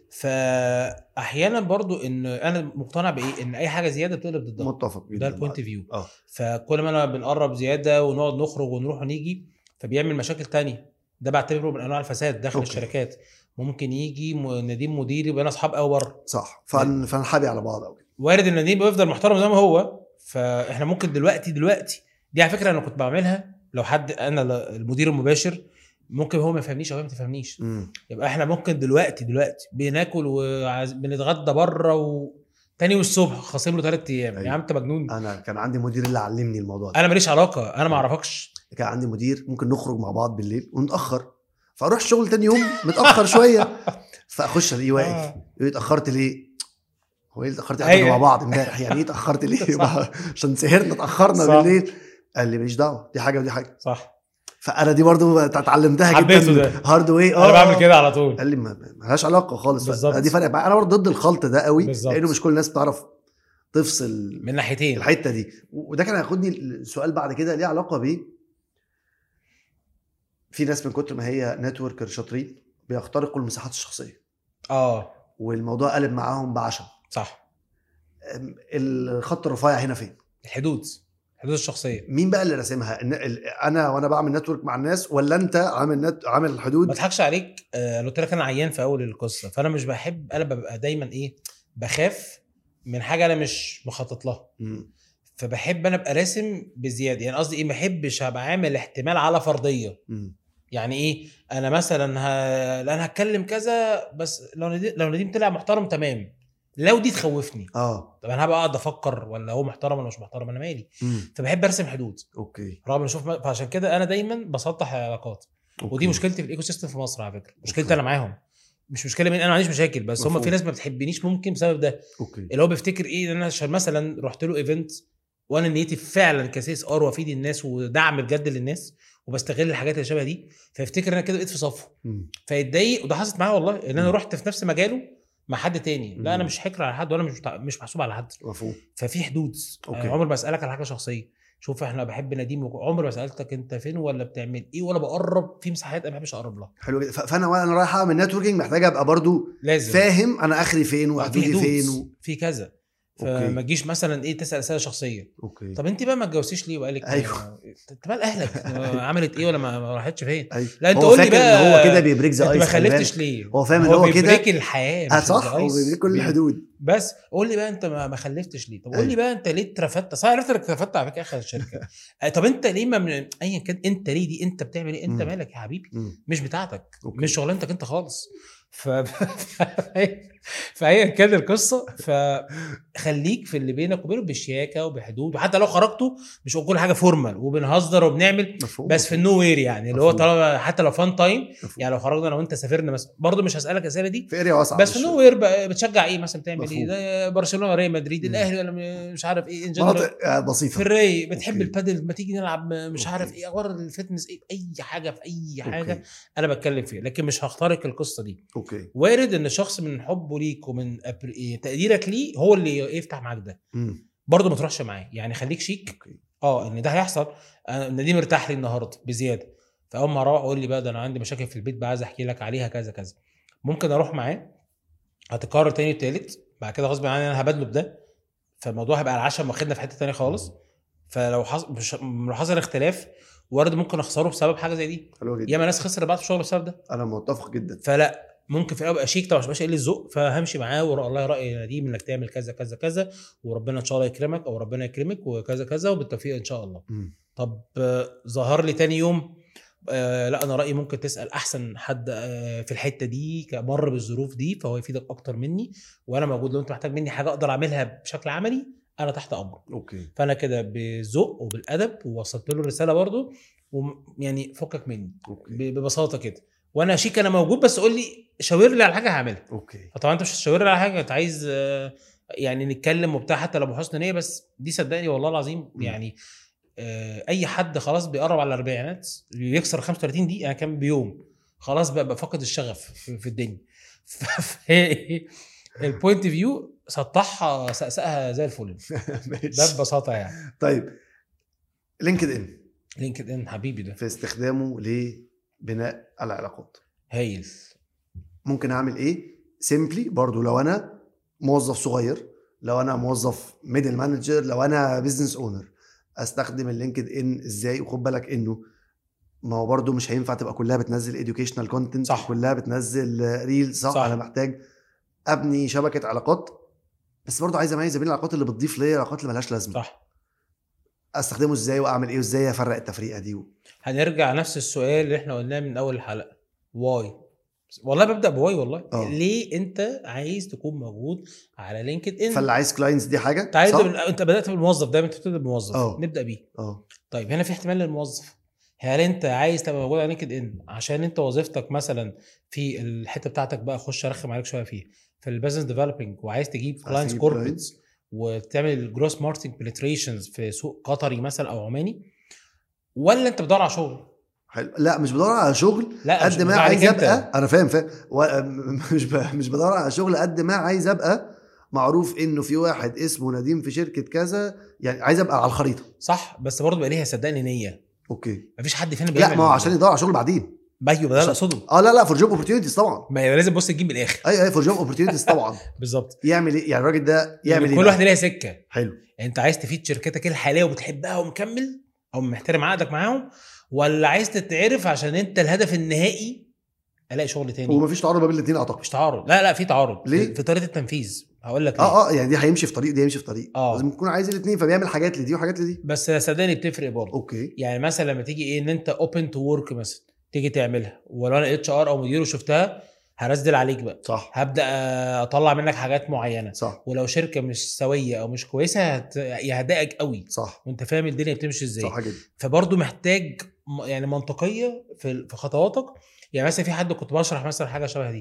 فاحيانا برضو ان انا مقتنع بايه ان اي حاجه زياده بتقلب ضدها متفق جدا ده البوينت معاك. فيو اه فكل ما انا بنقرب زياده ونقعد نخرج ونروح ونيجي فبيعمل مشاكل تانية ده بعتبره من انواع الفساد داخل أوكي. الشركات ممكن يجي م- نديم مديري وبقينا اصحاب قوي بره صح فن فنحابي على بعض قوي وارد ان نديم بيفضل محترم زي ما هو فاحنا ممكن دلوقتي دلوقتي دي على فكره انا كنت بعملها لو حد انا ل- المدير المباشر ممكن هو ما يفهمنيش او هي ما تفهمنيش مم. يبقى احنا ممكن دلوقتي دلوقتي بناكل وبنتغدى بره و... تاني يوم الصبح خاصم له ثلاث ايام أيوة. يا عم انت مجنون انا كان عندي مدير اللي علمني الموضوع ده انا ماليش علاقه انا ما اعرفكش كان عندي مدير ممكن نخرج مع بعض بالليل ونتاخر فاروح الشغل تاني يوم متاخر شويه فاخش الاقيه واقف آه. يقول لي اتاخرت ليه؟ هو ايه اللي اتاخرت احنا أيوة. كنا مع بعض امبارح يعني ايه اتاخرت ليه؟ صح. يبقى عشان سهرنا اتاخرنا صح. بالليل قال لي ماليش دعوه دي حاجه ودي حاجه صح فانا دي برضو اتعلمتها حبيته جدا ده. هارد واي انا بعمل كده على طول قال لي ما ما- ملهاش علاقه خالص بالظبط. دي فرق معايا انا برضه ضد الخلط ده قوي بالظبط. لانه مش كل الناس بتعرف تفصل من ناحيتين الحته دي وده كان هياخدني السؤال بعد كده ليه علاقه ب في ناس من كتر ما هي نتوركر شاطرين بيخترقوا المساحات الشخصيه اه والموضوع قلب معاهم بعشم صح أم، الخط الرفيع هنا فين الحدود الحدود الشخصيه مين بقى اللي راسمها إن- ال- انا وانا بعمل نتورك مع الناس ولا انت عامل نت... عامل ما الحدود اضحكش عليك آه، أنا قلت لك انا عيان في اول القصه فانا مش بحب انا ببقى دايما ايه بخاف من حاجه انا مش مخطط لها مم. فبحب انا ابقى راسم بزياده يعني قصدي ايه ما بحبش ابقى عامل احتمال على فرضيه مم. يعني ايه انا مثلا ه... لا انا هتكلم كذا بس لو نديم لو نديم طلع محترم تمام لو دي تخوفني اه طب انا هبقى قاعد افكر ولا هو محترم ولا مش محترم انا مالي مم. فبحب ارسم حدود اوكي رغم ان اشوف فعشان كده انا دايما بسطح العلاقات أوكي. ودي مشكلتي في الايكو سيستم في مصر على فكره مشكلتي أوكي. انا معاهم مش مشكله مين انا ما عنديش مشاكل بس هم مفهوم. في ناس ما بتحبنيش ممكن بسبب ده اوكي اللي هو بيفتكر ايه ان انا عشان مثلا رحت له ايفنت وانا نيتي فعلا كسيس ار وافيد الناس ودعم بجد للناس وبستغل الحاجات اللي شبه دي فيفتكر ان انا كده بقيت في صفه مم. فيتضايق وده حصلت معايا والله ان انا مم. رحت في نفس مجاله مع حد تاني لا انا مم. مش حكر على حد ولا مش بتاع- مش محسوب على حد مفهوم ففي حدود أوكي. أوكي. عمر ما اسالك على حاجه شخصيه شوف احنا بحب نديم وك- عمر ما سالتك انت فين ولا بتعمل ايه ولا بقرب في مساحات انا ما بحبش اقرب لها حلو جدا ف- فانا وانا رايح اعمل نتوركينج محتاج ابقى برضو لازم فاهم انا اخري فين في وحدودي حدود فين و... في كذا أوكي. فما تجيش مثلا ايه تسال اسئله شخصيه اوكي طب انت بقى ما اتجوزتيش ليه وقالك أيوه. انت مال اهلك عملت ايه ولا ما ما راحتش فين أيوه. لا، أنت هو قول لي فاكر بقى ان هو كده بيبريك ذا انت ايس ما خلفتش ليه هو فاهم ان هو كده- بيبريك الحياه اه مش صح ال هو ice. بيبريك كل بي- الحدود بس قول لي بقى انت ما ما خلفتش ليه طب قول لي أيوه. بقى انت ليه اترفدت صح عرفت انك اترفدت على فكره اخر الشركه آه، طب انت ليه ما من ايا كان انت ليه دي انت بتعمل ايه انت مم. مالك يا حبيبي مم. مش بتاعتك أوكي. مش شغلانتك انت خالص ف فهي كانت القصه فخليك في اللي بينك وبينه بشياكه وبحدود وحتى لو خرجتوا مش هو كل حاجه فورمال وبنهزر وبنعمل مفهوم بس في النو وير يعني اللي هو مفهوم. طالما حتى لو فان تايم مفهوم. يعني لو خرجنا انا وانت سافرنا مثلا برضه مش هسالك الاسئله دي في اريا واسعه بس في مش- النو وير بقى بتشجع ايه مثلا بتعمل مفهوم. ايه ده برشلونه ريال مدريد مم. الاهلي ولا م- مش عارف ايه ان جنرال مناطق آه، بسيطه في الري بتحب أوكي. البادل ما تيجي نلعب مش أوكي. عارف ايه اخبار الفتنس ايه اي حاجه في اي حاجه أوكي. انا بتكلم فيها لكن مش هخترق القصه دي اوكي وارد ان شخص من حبه ليك ومن أبر- إيه تقديرك ليه هو اللي يفتح معاك ده مم. برضه ما تروحش معاه يعني خليك شيك اوكي اه ان ده هيحصل أنا نديم مرتاح لي النهارده بزياده فاول ما اروح اقول لي بقى ده انا عندي مشاكل في البيت بقى عايز احكي لك عليها كذا كذا ممكن اروح معاه هتكرر تاني وتالت بعد كده غصب عني انا هبادله بده فالموضوع هيبقى على العشاء واخدنا في حته تانية خالص فلو حصل مش لو حصل اختلاف وارد ممكن اخسره بسبب حاجه زي دي حلو جدا ياما ناس خسر بعض في الشغل بسبب ده انا متفق جدا فلا ممكن في الاول ابقى شيك طبعا مش بقاش قليل الذوق فهمشي معاه واقول والله رايي يا نديم انك تعمل كذا كذا كذا وربنا ان شاء الله يكرمك او ربنا يكرمك وكذا كذا وبالتوفيق ان شاء الله مم. طب آه، ظهر لي تاني يوم آه لا انا رايي ممكن تسال احسن حد آه في الحته دي مر بالظروف دي فهو يفيدك اكتر مني وانا موجود لو انت محتاج مني حاجه اقدر اعملها بشكل عملي انا تحت امرك اوكي فانا كده بذوق وبالادب ووصلت له الرساله برضو ويعني فكك مني اوكي ب- ببساطه كده وانا شيك انا موجود بس قول لي شاور لي على حاجه هعملها اوكي فطبعا انت مش هتشاور لي على حاجه انت عايز آه، يعني نتكلم وبتاع حتى لو بحسن نيه بس دي صدقني والله العظيم مم. يعني آه، اي حد خلاص بيقرب على الاربعينات بيكسر 35 دي انا كان بيوم خلاص بقى, بقى فاقد الشغف في, في الدنيا البوينت فيو سطحها سقسقها زي الفل ده ماشي ببساطه يعني طيب لينكد ان لينكد ان حبيبي ده في استخدامه لبناء العلاقات هايل ممكن اعمل ايه سيمبلي برضو لو انا موظف صغير لو انا موظف ميدل مانجر لو انا بزنس اونر استخدم اللينكد ان ازاي وخد بالك انه ما هو برضو مش هينفع تبقى كلها بتنزل educational كونتنت صح. كلها بتنزل ريل صح, صح. صح انا محتاج ابني شبكه علاقات بس برضو عايز اميز بين العلاقات اللي بتضيف ليا العلاقات اللي ملهاش لازمه صح استخدمه ازاي واعمل ايه وازاي افرق التفريقه دي و... هنرجع نفس السؤال اللي احنا قلناه من اول الحلقه واي والله ببدا بواي والله آه. ليه انت عايز تكون موجود على لينكد ان فاللي عايز كلاينتس دي حاجه انت عايز صح؟ من... انت بدات بالموظف دايما انت بتبدا بالموظف اه. نبدا بيه اه طيب هنا في احتمال للموظف هل انت عايز تبقى موجود على لينكد ان عشان انت وظيفتك مثلا في الحته بتاعتك بقى اخش ارخم عليك شويه فيها في البيزنس ديفلوبينج وعايز تجيب كلاينتس تجيب كوربريتس وتعمل الجروس ماركتنج بنتريشنز في سوق قطري مثلا او عماني ولا انت بتدور على شغل حلو لا مش بدور على شغل لا مش قد ما بتدور عليك عايز انت. ابقى انا فاهم فاهم و- مش ب... مش بدور على شغل قد ما عايز ابقى معروف انه في واحد اسمه نديم في شركه كذا يعني عايز ابقى على الخريطه صح بس برضه بقى ليها صدقني نيه اوكي مفيش حد فينا بيعمل لا ما هو عشان يدور على شغل بعدين ايوه ده اللي عشان- اقصده اه لا لا فور جوب اوبورتيونيتيز طبعا ما هي لازم بص تجيب من الاخر اي اي فور جوب اوبورتيونيتيز طبعا بالظبط يعمل ايه يعني الراجل ده يعمل يعني ايه كل بقى؟ واحده ليها سكه حلو يعني انت عايز تفيد شركتك الحاليه وبتحبها ومكمل او محترم عقدك معاهم ولا عايز تتعرف عشان انت الهدف النهائي الاقي شغل تاني ومفيش تعارض ما بين الاثنين اعتقد مش تعارض لا لا في تعارض ليه؟ في طريقه التنفيذ هقول لك ليه. اه اه يعني دي هيمشي في طريق دي هيمشي في طريق آه. لازم يكون عايز الاثنين فبيعمل حاجات لدي وحاجات لدي بس صدقني بتفرق برضه اوكي يعني مثلا لما تيجي ايه ان انت اوبن تو ورك مثلا تيجي تعملها ولو انا اتش ار او مدير وشفتها هرزل عليك بقى صح هبدا آه، اطلع منك حاجات معينه صح ولو شركه مش سويه او مش كويسه هت... يهدئك قوي صح وانت فاهم الدنيا بتمشي ازاي صح جدا فبرضه محتاج م- يعني منطقيه في في خطواتك يعني مثلا في حد كنت بشرح مثلا حاجه شبه دي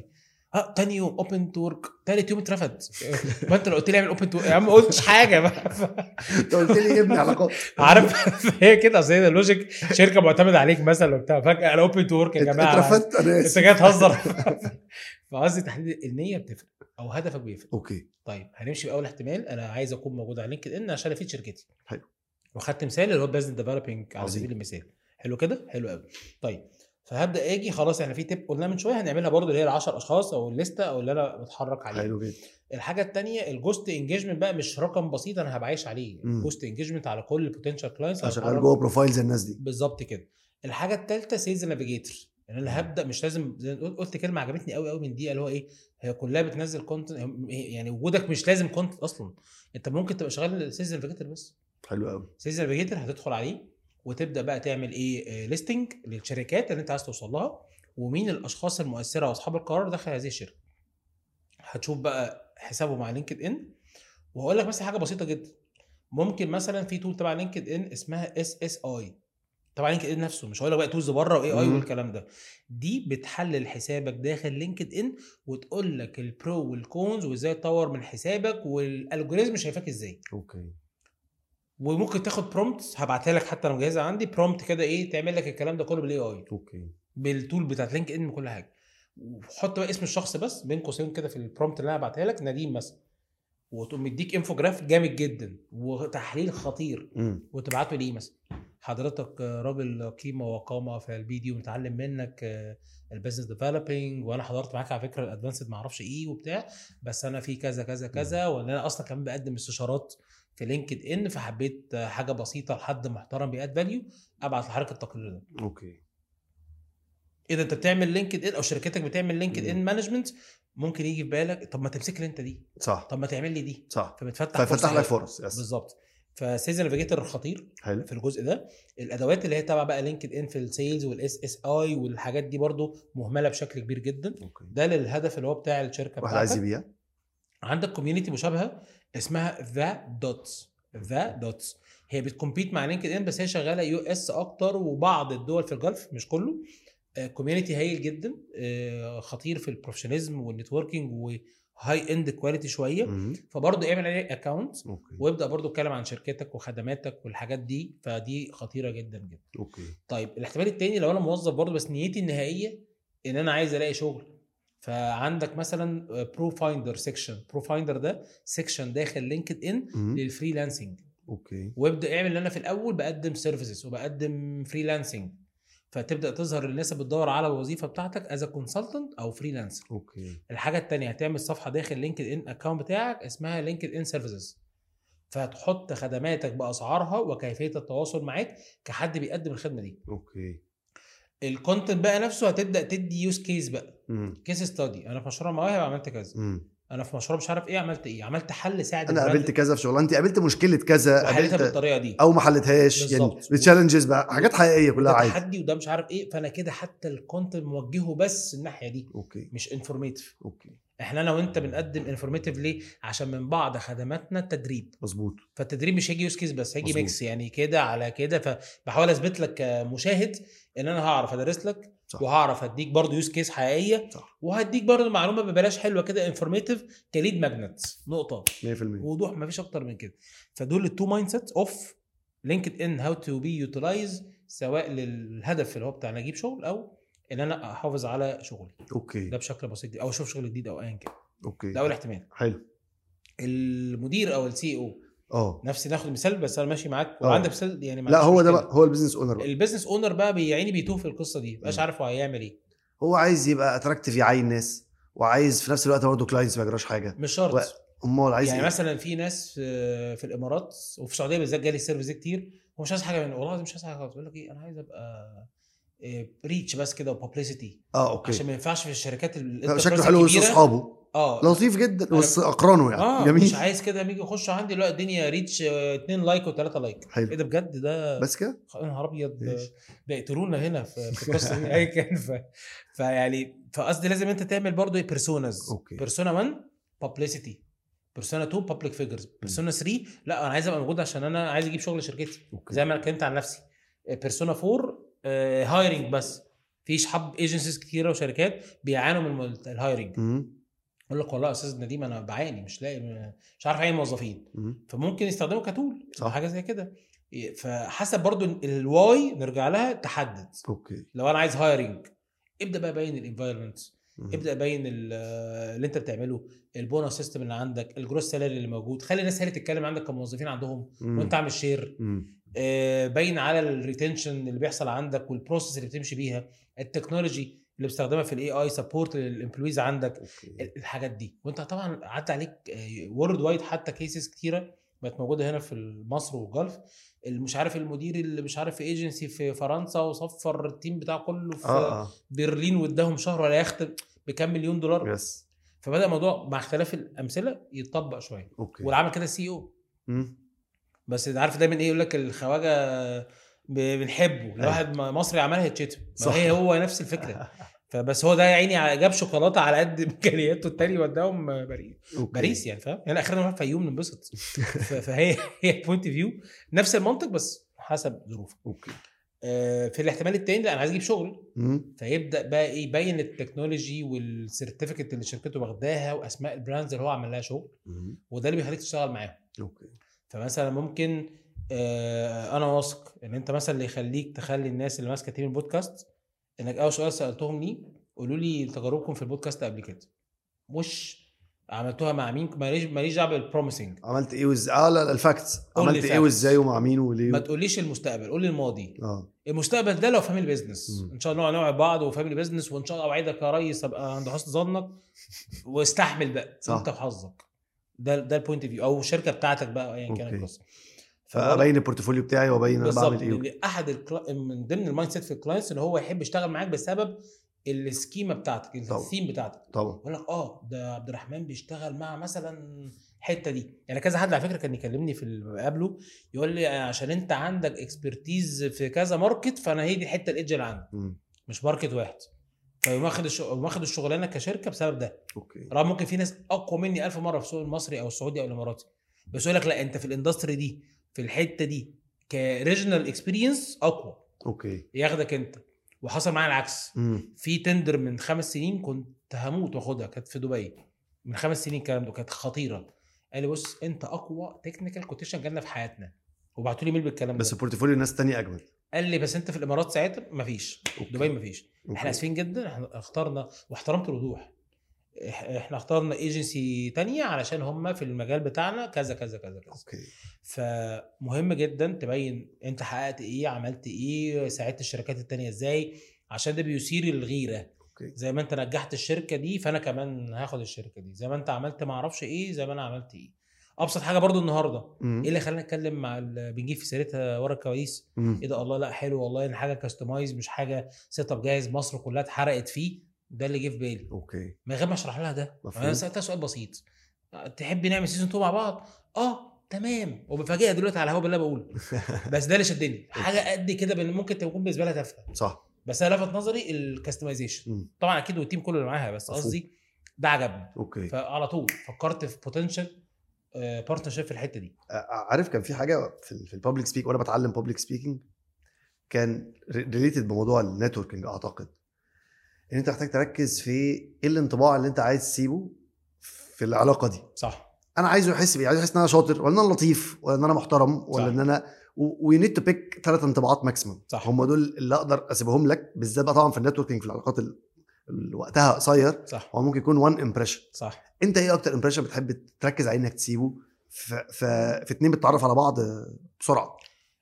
اه تاني يوم اوبن تو ورك تالت يوم اترفد ما انت لو قلت لي اعمل اوبن تو يا عم ما قلتش حاجه بقى انت قلت لي ابني علاقات عارف هي كده اصل هي اللوجيك شركه معتمده عليك مثلا وبتاع فجاه انا اوبن تو ورك يا جماعه اترفدت انا انت اسف جاي تهزر فقصدي تحديد النيه بتفرق او هدفك بيفرق اوكي طيب هنمشي باول احتمال انا عايز اكون موجود على لينكد ان عشان افيد شركتي حلو. وخدت مثال اللي هو بزنس ديفلوبينج على عظيم. سبيل المثال حلو كده حلو قوي طيب فهبدا اجي خلاص احنا في تيب قلنا من شويه هنعملها برضو اللي هي ال 10 اشخاص او الليسته او اللي انا بتحرك عليها حلو جدا الحاجه الثانيه الجوست انجيجمنت بقى مش رقم بسيط انا هبقى عايش عليه مم. الجوست انجيجمنت على كل بوتنشال كلاينتس انا شغال جوه بروفايلز الناس دي بالظبط كده الحاجه الثالثه سيلز نافيجيتور ان انا هبدا مش لازم زي ما قلت كلمه عجبتني قوي قوي من دي اللي هو ايه هي كلها بتنزل كونتنت يعني وجودك مش لازم كونتنت اصلا انت ممكن تبقى شغال سيلز نافيجيتور بس حلو قوي سيلز نافيجيتور هتدخل عليه وتبدا بقى تعمل ايه ليستنج للشركات اللي انت عايز توصل لها ومين الاشخاص المؤثره واصحاب القرار داخل هذه الشركه هتشوف بقى حسابه مع لينكد ان وهقول لك مثلا حاجه بسيطه جدا ممكن مثلا في تول تبع لينكد ان اسمها اس اس اي تبع لينكد ان نفسه مش هقول لك بقى تولز بره واي اي مم. والكلام ده دي بتحلل حسابك داخل لينكد ان وتقول لك البرو والكونز وازاي تطور من حسابك والالجوريزم شايفاك ازاي اوكي وممكن تاخد برومبت هبعتها لك حتى انا مجهزها عندي برومبت كده ايه تعمل لك الكلام ده كله بالاي اي اوكي بالتول بتاعت لينكد ان بكل حاجه وحط بقى اسم الشخص بس بين قوسين كده في البرومبت اللي انا هبعتها لك نديم مثلا وتقوم مديك انفوجراف جامد جدا وتحليل خطير امم وتبعته ليه مثلا حضرتك راجل قيمه وقامه في الفيديو متعلم منك البيزنس ديفلوبينج وانا حضرت معاك على فكره الادفانسد ما اعرفش ايه وبتاع بس انا في كذا كذا كذا وان انا اصلا كمان بقدم استشارات في لينكد ان فحبيت حاجه بسيطه لحد محترم بياد فاليو ابعت لحضرتك التقرير ده اوكي اذا انت بتعمل لينكد ان او شركتك بتعمل لينكد ان مم. مانجمنت ممكن يجي في بالك طب ما تمسك لي انت دي صح طب ما تعمل لي دي صح فبتفتح فيفتح فرصة لك فرص يس بالظبط فسيلز نافيجيتور خطير حلو في الجزء ده الادوات اللي هي تابعه بقى لينكد ان في السيلز والاس اس اي والحاجات دي برضو مهمله بشكل كبير جدا اوكي ده للهدف اللي هو بتاع الشركه واحد عايز بتاعتك يبيع عندك كوميونتي مشابهه اسمها ذا دوتس ذا دوتس هي بتكمبيت مع لينكد ان بس هي شغاله يو اس اكتر وبعض الدول في الجلف مش كله كوميونتي هايل جدا آه، خطير في البروفيشناليزم والنتوركينج وهاي اند كواليتي شويه مم. فبرضه اعمل عليه اكونت اوكي وابدا برضه اتكلم عن شركتك وخدماتك والحاجات دي فدي خطيره جدا جدا اوكي طيب الاحتمال التاني لو انا موظف برضه بس نيتي النهائيه ان انا عايز الاقي شغل فعندك مثلا برو فايندر سيكشن برو فايندر ده سيكشن داخل لينكد ان مم. للفريلانسنج اوكي وابدا اعمل ان انا في الاول بقدم سيرفيسز وبقدم فريلانسنج فتبدا تظهر للناس اللي بتدور على الوظيفه بتاعتك از كونسلتنت او فريلانسر اوكي الحاجه التانية هتعمل صفحه داخل لينكد ان اكونت بتاعك اسمها لينكد ان سيرفيسز فهتحط خدماتك باسعارها وكيفيه التواصل معاك كحد بيقدم الخدمه دي اوكي الكونتنت بقى نفسه هتبدا تدي يوز كيس بقى مم. كيس ستادي انا في مشروع مواهب عملت كذا مم. انا في مشروع مش عارف ايه عملت ايه عملت حل ساعد انا البراند قابلت كذا في شغلانتي قابلت مشكله كذا وحلتها قابلت بالطريقه دي او ما حلتهاش يعني بالظبط. بتشالنجز بقى حاجات حقيقيه كلها وده عادي تحدي وده مش عارف ايه فانا كده حتى الكونتنت موجهه بس الناحيه دي اوكي مش انفورميتيف اوكي احنا انا وانت بنقدم انفورميتيف ليه عشان من بعض خدماتنا التدريب مظبوط فالتدريب مش هيجي يوز كيس بس هيجي مظبوط. ميكس يعني كده على كده فبحاول اثبت لك كمشاهد ان انا هعرف ادرس لك صح. وهعرف اديك برضه يوز كيس حقيقيه صح وهديك برضه معلومه ببلاش حلوه كده انفورميتيف كليد ماجنت نقطه 100% وضوح مفيش اكتر من كده فدول التو مايند سيت اوف لينكد ان هاو تو بي يوتيلايز سواء للهدف اللي هو بتاع إن اجيب شغل او ان انا احافظ على شغلي اوكي ده بشكل بسيط او اشوف شغل جديد او ايا كان اوكي ده اول احتمال حلو المدير او السي او اه نفسي ناخد مثال بس انا ماشي معاك آه. وعندك مثال يعني ما لا عنديش هو ده مشكلة. بقى هو البيزنس اونر بقى البيزنس اونر بقى بيعيني بيتوه في القصه دي مبقاش مم. عارف هو هيعمل ايه هو عايز يبقى اتراكتيف يعين ناس وعايز في نفس الوقت برضه كلاينتس ما يجراش حاجه مش شرط و- امال عايز يعني إيه؟ مثلا في ناس في, في الامارات وفي السعوديه بالذات جالي السيرفيس دي كتير هو مش عايز حاجه من والله العظيم مش عايز حاجه خالص بيقول لك ايه انا عايز ابقى ريتش بس كده وببليستي اه اوكي عشان ما ينفعش في الشركات ال- لا، الانتربرايز شكله حلو وسط الكبيرة. اصحابه اه لطيف جدا أنا- وسط اقرانه يعني اه جميل مش عايز كده لما يجي يخش عندي لا الدنيا ريتش 2 لايك و3 لايك حلو. ايه ده بجد ده بس كده يا نهار ابيض ماشي. ده يقتلونا هنا في في القصه دي ايا كان ف... فيعني فقصدي لازم انت تعمل برضه بيرسوناز أوكي. بيرسونا 1 بابليستي بيرسونا 2 بابليك فيجرز بيرسونا 3 لا انا عايز ابقى موجود عشان انا عايز اجيب شغل لشركتي اوكي زي ما انا اتكلمت عن نفسي بيرسونا 4 هايرنج بس في اصحاب ايجنسيز كتيره وشركات بيعانوا من الم- الهايرنج مم. يقول لك والله يا استاذ نديم انا بعاني مش لاقي مش عارف اعين موظفين مم. فممكن يستخدموا كتول صح. صح. حاجه زي كده فحسب برضو الواي نرجع لها تحدد اوكي لو انا عايز هايرنج ابدا بقى باين الانفايرمنت مم. ابدا باين ال- اللي انت بتعمله البونus سيستم اللي عندك الجروس سالري اللي موجود خلي الناس هي اللي تتكلم عندك كموظفين عندهم مم. وانت اعمل شير مم. آه، باين على الريتنشن اللي بيحصل عندك والبروسيس اللي بتمشي بيها التكنولوجي اللي بتستخدمها في الاي اي سبورت للامبلويز عندك اوكي الحاجات دي وانت طبعا عدى عليك وورد وايد حتى كيسز كتيره بقت موجوده هنا في مصر والجلف اللي مش عارف المدير اللي مش عارف في ايجنسي في فرنسا وصفر التيم بتاعه كله في اه اه برلين واداهم شهر ولا يخت بكام مليون دولار يس فبدا الموضوع مع اختلاف الامثله يتطبق شويه اوكي واللي عمل كده السي او مم. بس انت عارف دايما ايه يقول لك الخواجه ب- بنحبه لو واحد م- مصري عملها يتشتم صح. ما هي هو نفس الفكره فبس هو ده يا عيني ع- جاب شوكولاته على قد امكانياته التاني وداهم باريس اوكي باريس يعني فاهم يعني اخرنا نروح الفيوم ننبسط ف- فهي هي بوينت فيو نفس المنطق بس حسب ظروفك اوكي آه، في الاحتمال التاني لا انا عايز اجيب شغل مم. فيبدا بقى ايه يبين التكنولوجي والسيرتيفيكت اللي شركته واخداها واسماء البراندز اللي هو عمل لها شغل مم. وده اللي بيخليك تشتغل معاهم اوكي فمثلا ممكن آه، انا واثق ان انت مثلا اللي يخليك تخلي الناس اللي ماسكه تيم البودكاست انك اول سؤال سالتهم لي قولوا لي تجاربكم في البودكاست قبل كده مش عملتوها مع مين ماليش ماليش دعوه بالبروميسنج عملت ايه وازاي اه لا الفاكتس قول لي عملت ايه facts. وازاي ومع مين وليه ما تقوليش المستقبل قول لي الماضي اه المستقبل ده لو فاميلي بيزنس مم. ان شاء الله نوع بعض وفاميلي بيزنس وان شاء الله اوعدك يا ريس ابقى عند حسن ظنك واستحمل بقى صح. انت وحظك ده ده البوينت فيو او الشركه بتاعتك بقى ايا كان أوكي. القصه فابين البورتفوليو بتاعي وابين انا بالظبط بعمل ايه لان احد الكلا... من ضمن المايند سيت في الكلاينتس ان هو يحب يشتغل معاك بسبب السكيما بتاعتك طبعا. الثيم بتاعتك طبعا يقول لك اه ده عبد الرحمن بيشتغل مع مثلا الحته دي يعني كذا حد على فكره كان يكلمني في اللي بقابله يقول لي عشان انت عندك اكسبرتيز في كذا ماركت فانا هي دي الحته الايدج اللي عندي مم. مش ماركت واحد فيقوم واخد الش... واخد الشغلانه كشركه بسبب ده اوكي رغم ممكن في ناس اقوى مني ألف مره في السوق المصري او السعودي او الاماراتي بس يقول لك لا انت في الاندستري دي في الحته دي كريجنال اكسبيرينس اقوى اوكي ياخدك انت وحصل معايا العكس مم. في تندر من خمس سنين كنت هموت واخدها كانت في دبي من خمس سنين الكلام ده كانت خطيره قال لي بص انت اقوى تكنيكال كوتيشن جالنا في حياتنا وبعتوا لي ميل بالكلام بس ده بورتفوليو ناس تانية اجمل قال لي بس انت في الامارات ساعتها مفيش أوكي. دبي مفيش أوكي. احنا اسفين جدا احنا اخترنا واحترمت الوضوح إح- احنا اخترنا ايجنسي تانية علشان هم في المجال بتاعنا كذا كذا كذا كذا اوكي فمهم جدا تبين انت حققت ايه عملت ايه ساعدت الشركات التانية ازاي عشان ده بيثير الغيره اوكي زي ما انت نجحت الشركه دي فانا كمان هاخد الشركه دي زي ما انت عملت ما اعرفش ايه زي ما انا عملت ايه ابسط حاجه برضو النهارده مم. ايه اللي خلانا نتكلم مع ال- بنجيب في سيرتها ورا الكواليس مم. ايه ده الله لا حلو والله ان حاجه كاستمايز مش حاجه سيت اب جاهز مصر كلها اتحرقت فيه ده اللي جه في بالي اوكي من غير ما اشرح لها ده مفهوم. انا سالتها سؤال بسيط تحبي نعمل سيزون 2 مع بعض اه تمام وبفاجئها دلوقتي على الهوا باللي أنا بقوله بس ده اللي شدني حاجه قد كده بال- ممكن تكون بالنسبه لها تافهه صح بس انا لفت نظري الكاستمايزيشن مم. طبعا اكيد والتيم كله اللي معاها بس مفهوم. قصدي ده عجبني اوكي فعلى طول فكرت في بوتنشال بارتنرشيب في الحته دي ع- عارف كان في حاجه في ال- في الببليك سبيك وانا بتعلم ببليك سبيكينج كان ريليتد بموضوع النتوركينج اعتقد ان انت محتاج تركز في ايه الانطباع اللي انت عايز تسيبه في العلاقه دي صح انا عايزه يحس بايه عايزه يحس ان انا شاطر ولا ان انا لطيف ولا ان انا محترم ولا صح. ان انا وي نيد تو بيك ثلاث انطباعات ماكسيمم صح. هم دول اللي اقدر اسيبهم لك بالذات بقى طبعا في النتوركينج في العلاقات ال- اللي وقتها قصير صح هو ممكن يكون وان امبريشن صح انت ايه اكتر امبريشن بتحب تركز عليه انك تسيبه في في, في اتنين بتتعرف على بعض بسرعه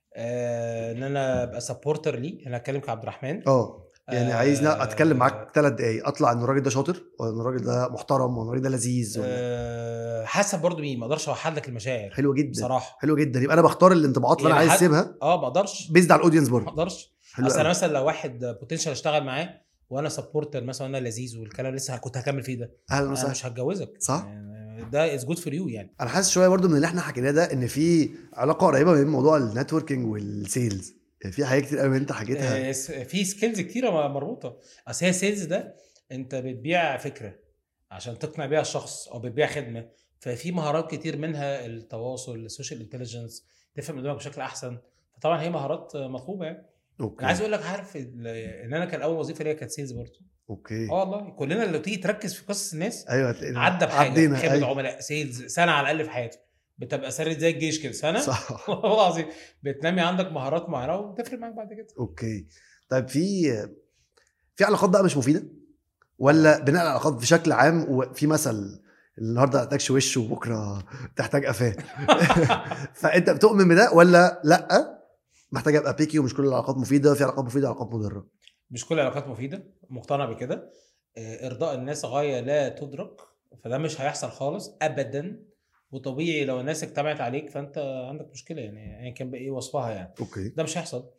آه ان انا ابقى سبورتر ليه انا اتكلم كعبد الرحمن اه يعني آه، عايزني اتكلم معاك ثلاث دقايق اطلع ان الراجل ده شاطر ولا ان الراجل ده محترم ولا الراجل ده لذيذ ولا آه حسب برضو مين ما اقدرش اوحد لك المشاعر حلو جدا بصراحه حلو جدا يبقى انا بختار الانطباعات اللي انا يعني عايز حد- اسيبها اه ما اقدرش بيزد على الاودينس ما برضه اقدرش حلو اصل انا قوي. مثلا لو واحد بوتنشال اشتغل معاه وانا سبورتر مثلا انا لذيذ والكلام لسه كنت هكمل فيه ده اهلا انا وسهلا مش هتجوزك صح. يعني ده از جود فور يو يعني انا حاسس شويه برضو من اللي احنا حكيناه ده ان في علاقه قريبه بين موضوع النتوركينج والسيلز يعني في حاجات كتير قوي من اللي انت حكيتها آه، س- في سكيلز كتيره م- مربوطه اصل هي سيلز ده انت بتبيع فكره عشان تقنع بيها الشخص او بتبيع خدمه ففي مهارات كتير منها التواصل السوشيال انتليجنس تفهم قدامك بشكل احسن فطبعا هي مهارات آه، مطلوبه يعني اوكي انا عايز اقول لك عارف ال- ان انا كان اول وظيفه ليا كانت سيلز برضه اوكي اه والله كلنا لو تيجي تركز في قصص الناس ايوه هتلاقينا عدى بحاجه عدينا خدمه أيوة. عملاء سيلز سنه على الاقل في حياته بتبقى سارد زي الجيش كده سنه صح والله العظيم بتنمي عندك مهارات معينه وتفرق معاك بعد كده اوكي طيب في في علاقات بقى مش مفيده ولا بناء العلاقات بشكل عام وفي مثل النهارده محتاجش وش وبكره تحتاج قفاه فانت بتؤمن بده ولا لا محتاج ابقى بيكي ومش كل العلاقات مفيده في علاقات مفيده علاقات مضره مش كل العلاقات مفيده مقتنع بكده آه، ارضاء الناس غايه لا تدرك فده مش هيحصل خالص ابدا وطبيعي لو الناس اجتمعت عليك فانت عندك مشكله يعني ايا كان بقى ايه وصفها يعني اوكي ده مش هيحصل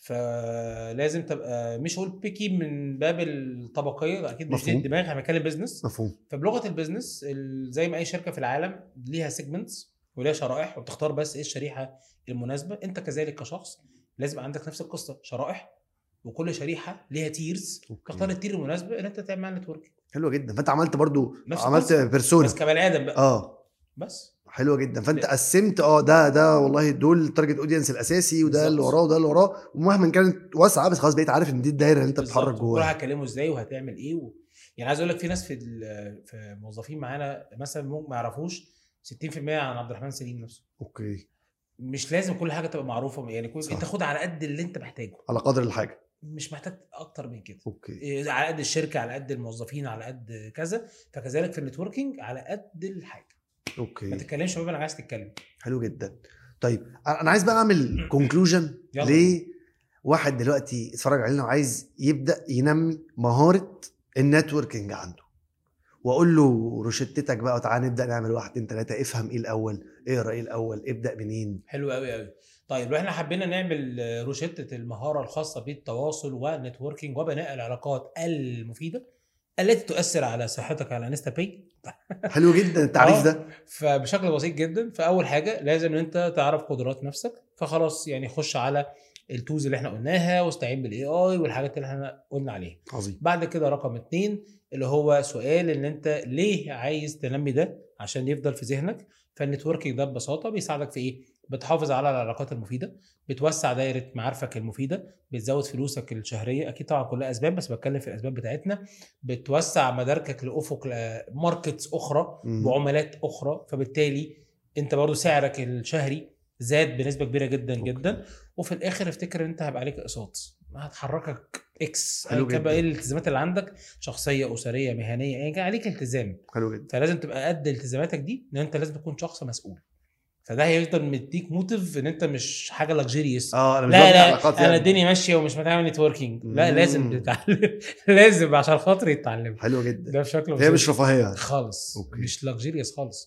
فلازم تبقى مش هقول بيكي من باب الطبقيه لا، اكيد مش دي مفهوم. الدماغ احنا بنتكلم بزنس مفهوم فبلغه البيزنس ال- زي ما اي شركه في العالم ليها سيجمنتس وليها شرائح وبتختار بس ايه الشريحه المناسبه انت كذلك كشخص لازم يبقى عندك نفس القصه شرائح وكل شريحه ليها تيرز أوكي. تختار التير المناسب ان انت تعمل معاه نتورك حلوه جدا فانت عملت برضو نفس عملت القصة. بيرسونا بس كبني ادم بقى اه بس حلوه جدا فانت لا. قسمت اه ده ده والله دول التارجت اودينس الاساسي وده اللي بالظبط. وراه وده اللي وراه ومهما كانت واسعه بس خلاص بقيت عارف ان دي الدايره اللي انت بتتحرك بالظبط. وكل جواها هتكلمه ازاي وهتعمل ايه و... يعني عايز اقول لك في ناس في ال- في موظفين معانا مثلا ممكن ما يعرفوش 60% عن عبد الرحمن سليم نفسه اوكي مش لازم كل حاجه تبقى معروفه يعني كل... صح. انت خد على قد اللي انت محتاجه على قدر الحاجه مش محتاج اكتر من كده اوكي إيه، على قد الشركه على قد الموظفين على قد كذا فكذلك في النتوركينج على قد الحاجه ما اوكي تتكلمش بقى انا عايز تتكلم حلو جدا طيب انا أنا عايز بقى اعمل كونكلوجن يلا. ليه واحد دلوقتي اتفرج علينا وعايز يبدا ينمي مهاره النتوركينج عنده واقول له روشتتك بقى وتعالى نبدا نعمل واحد اتنين تلاته افهم ايه الاول اقرا ايه الاول ابدا منين حلو قوي قوي طيب لو احنا حبينا نعمل آه، روشتة المهارة الخاصة بالتواصل والنتوركينج وبناء العلاقات المفيدة التي تؤثر على صحتك على انستا باي حلو جدا التعريف آه. ده فبشكل بسيط جدا فاول حاجه لازم ان انت تعرف قدرات نفسك فخلاص يعني خش على التولز اللي احنا قلناها واستعين بالاي اي والحاجات اللي احنا قلنا عليها عظيم بعد كده رقم اتنين اللي هو سؤال ان انت ليه عايز تنمي ده عشان يفضل في ذهنك فالنتوركينج ده ببساطه بيساعدك في ايه بتحافظ على العلاقات المفيده بتوسع دايره معارفك المفيده بتزود فلوسك الشهريه اكيد طبعا كلها اسباب بس بتكلم في الاسباب بتاعتنا بتوسع مداركك لافق ماركتس اخرى مم. بعملات اخرى فبالتالي انت برضو سعرك الشهري زاد بنسبه كبيره جدا أوكي. جدا وفي الاخر افتكر ان انت هيبقى عليك اقساط هتحركك اكس حلو أيا كان جدا. بقى ايه الالتزامات اللي عندك شخصيه اسريه مهنيه ايا كان عليك التزام حلو جدا فلازم تبقى قد التزاماتك دي ان انت لازم تكون شخص مسؤول فده هيفضل مديك موتيف ان انت مش حاجه لكجيريوس اه انا مش لا ببني لا علاقات انا يعني. الدنيا ماشيه ومش بتعمل نتوركينج لا مم. لازم تتعلم لازم عشان خاطر يتعلم حلو جدا ده بشكل هي بسيط. مش رفاهيه خالص أوكي. أوكي. مش لكجيريوس خالص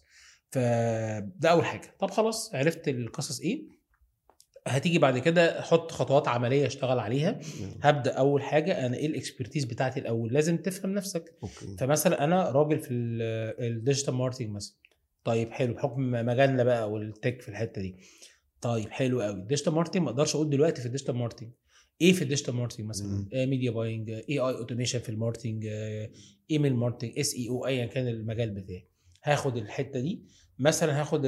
فده اول حاجه طب خلاص عرفت القصص ايه هتيجي بعد كده حط خطوات عمليه اشتغل عليها هبدا اول حاجه انا ايه الاكسبرتيز بتاعتي الاول لازم تفهم نفسك اوكي فمثلا انا راجل في الديجيتال ماركتنج مثلا طيب حلو بحكم مجالنا بقى والتك في الحته دي طيب حلو قوي الديجيتال ماركتنج ما اقدرش اقول دلوقتي في الديجيتال ماركتنج ايه في الديجيتال ماركتنج مثلا مم. ميديا باينج اي اي اوتوميشن في الماركتنج ايميل ماركتنج اس اي او ايا كان المجال بتاعي هاخد الحته دي مثلا هاخد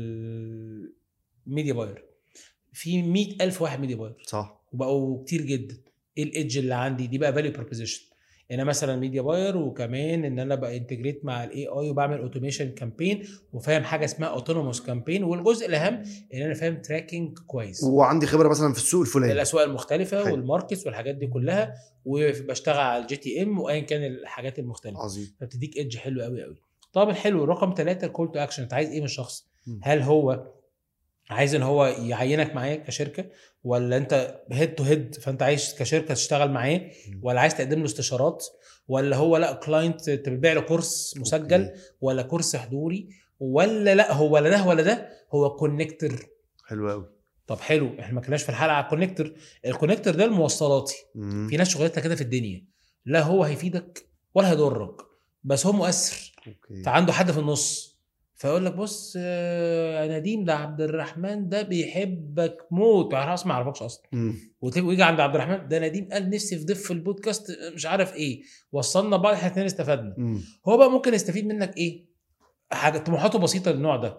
الميديا باير في 100000 واحد ميديا باير صح وبقوا كتير جدا ايه الايدج اللي عندي دي بقى فاليو بروبوزيشن انا مثلا ميديا باير وكمان ان انا بقى انتجريت مع الاي اي وبعمل اوتوميشن كامبين وفاهم حاجه اسمها اوتونوموس كامبين والجزء الاهم ان انا فاهم تراكنج كويس وعندي خبره مثلا في السوق الفلاني الاسواق المختلفه حلو. والماركتس والحاجات دي كلها وبشتغل على الجي تي ام وايا كان الحاجات المختلفه عظيم فبتديك ايدج حلو قوي قوي طب الحلو رقم ثلاثة الكول تو اكشن انت عايز ايه من الشخص مم. هل هو عايز ان هو يعينك معاه كشركه ولا انت هيد تو هيد فانت عايز كشركه تشتغل معاه مم. ولا عايز تقدم له استشارات ولا هو لا كلاينت تبيع له كورس مسجل أوكي. ولا كورس حضوري ولا لا هو ولا ده ولا ده هو كونكتور حلو قوي طب حلو احنا ما كناش في الحلقه على الكونكتور الكونكتور ده الموصلاتي مم. في ناس شغلتها كده في الدنيا لا هو هيفيدك ولا هيضرك بس هو مؤثر اوكي فعنده حد في النص فيقول لك بص آه، يا نديم ده عبد الرحمن ده بيحبك موت خلاص ما اعرفكش اصلا مم. وتبقى يجي عند عبد الرحمن ده نديم قال نفسي في ضيف في البودكاست مش عارف ايه وصلنا بعض احنا اتنين استفدنا مم. هو بقى ممكن يستفيد منك ايه حاجه طموحاته بسيطه للنوع ده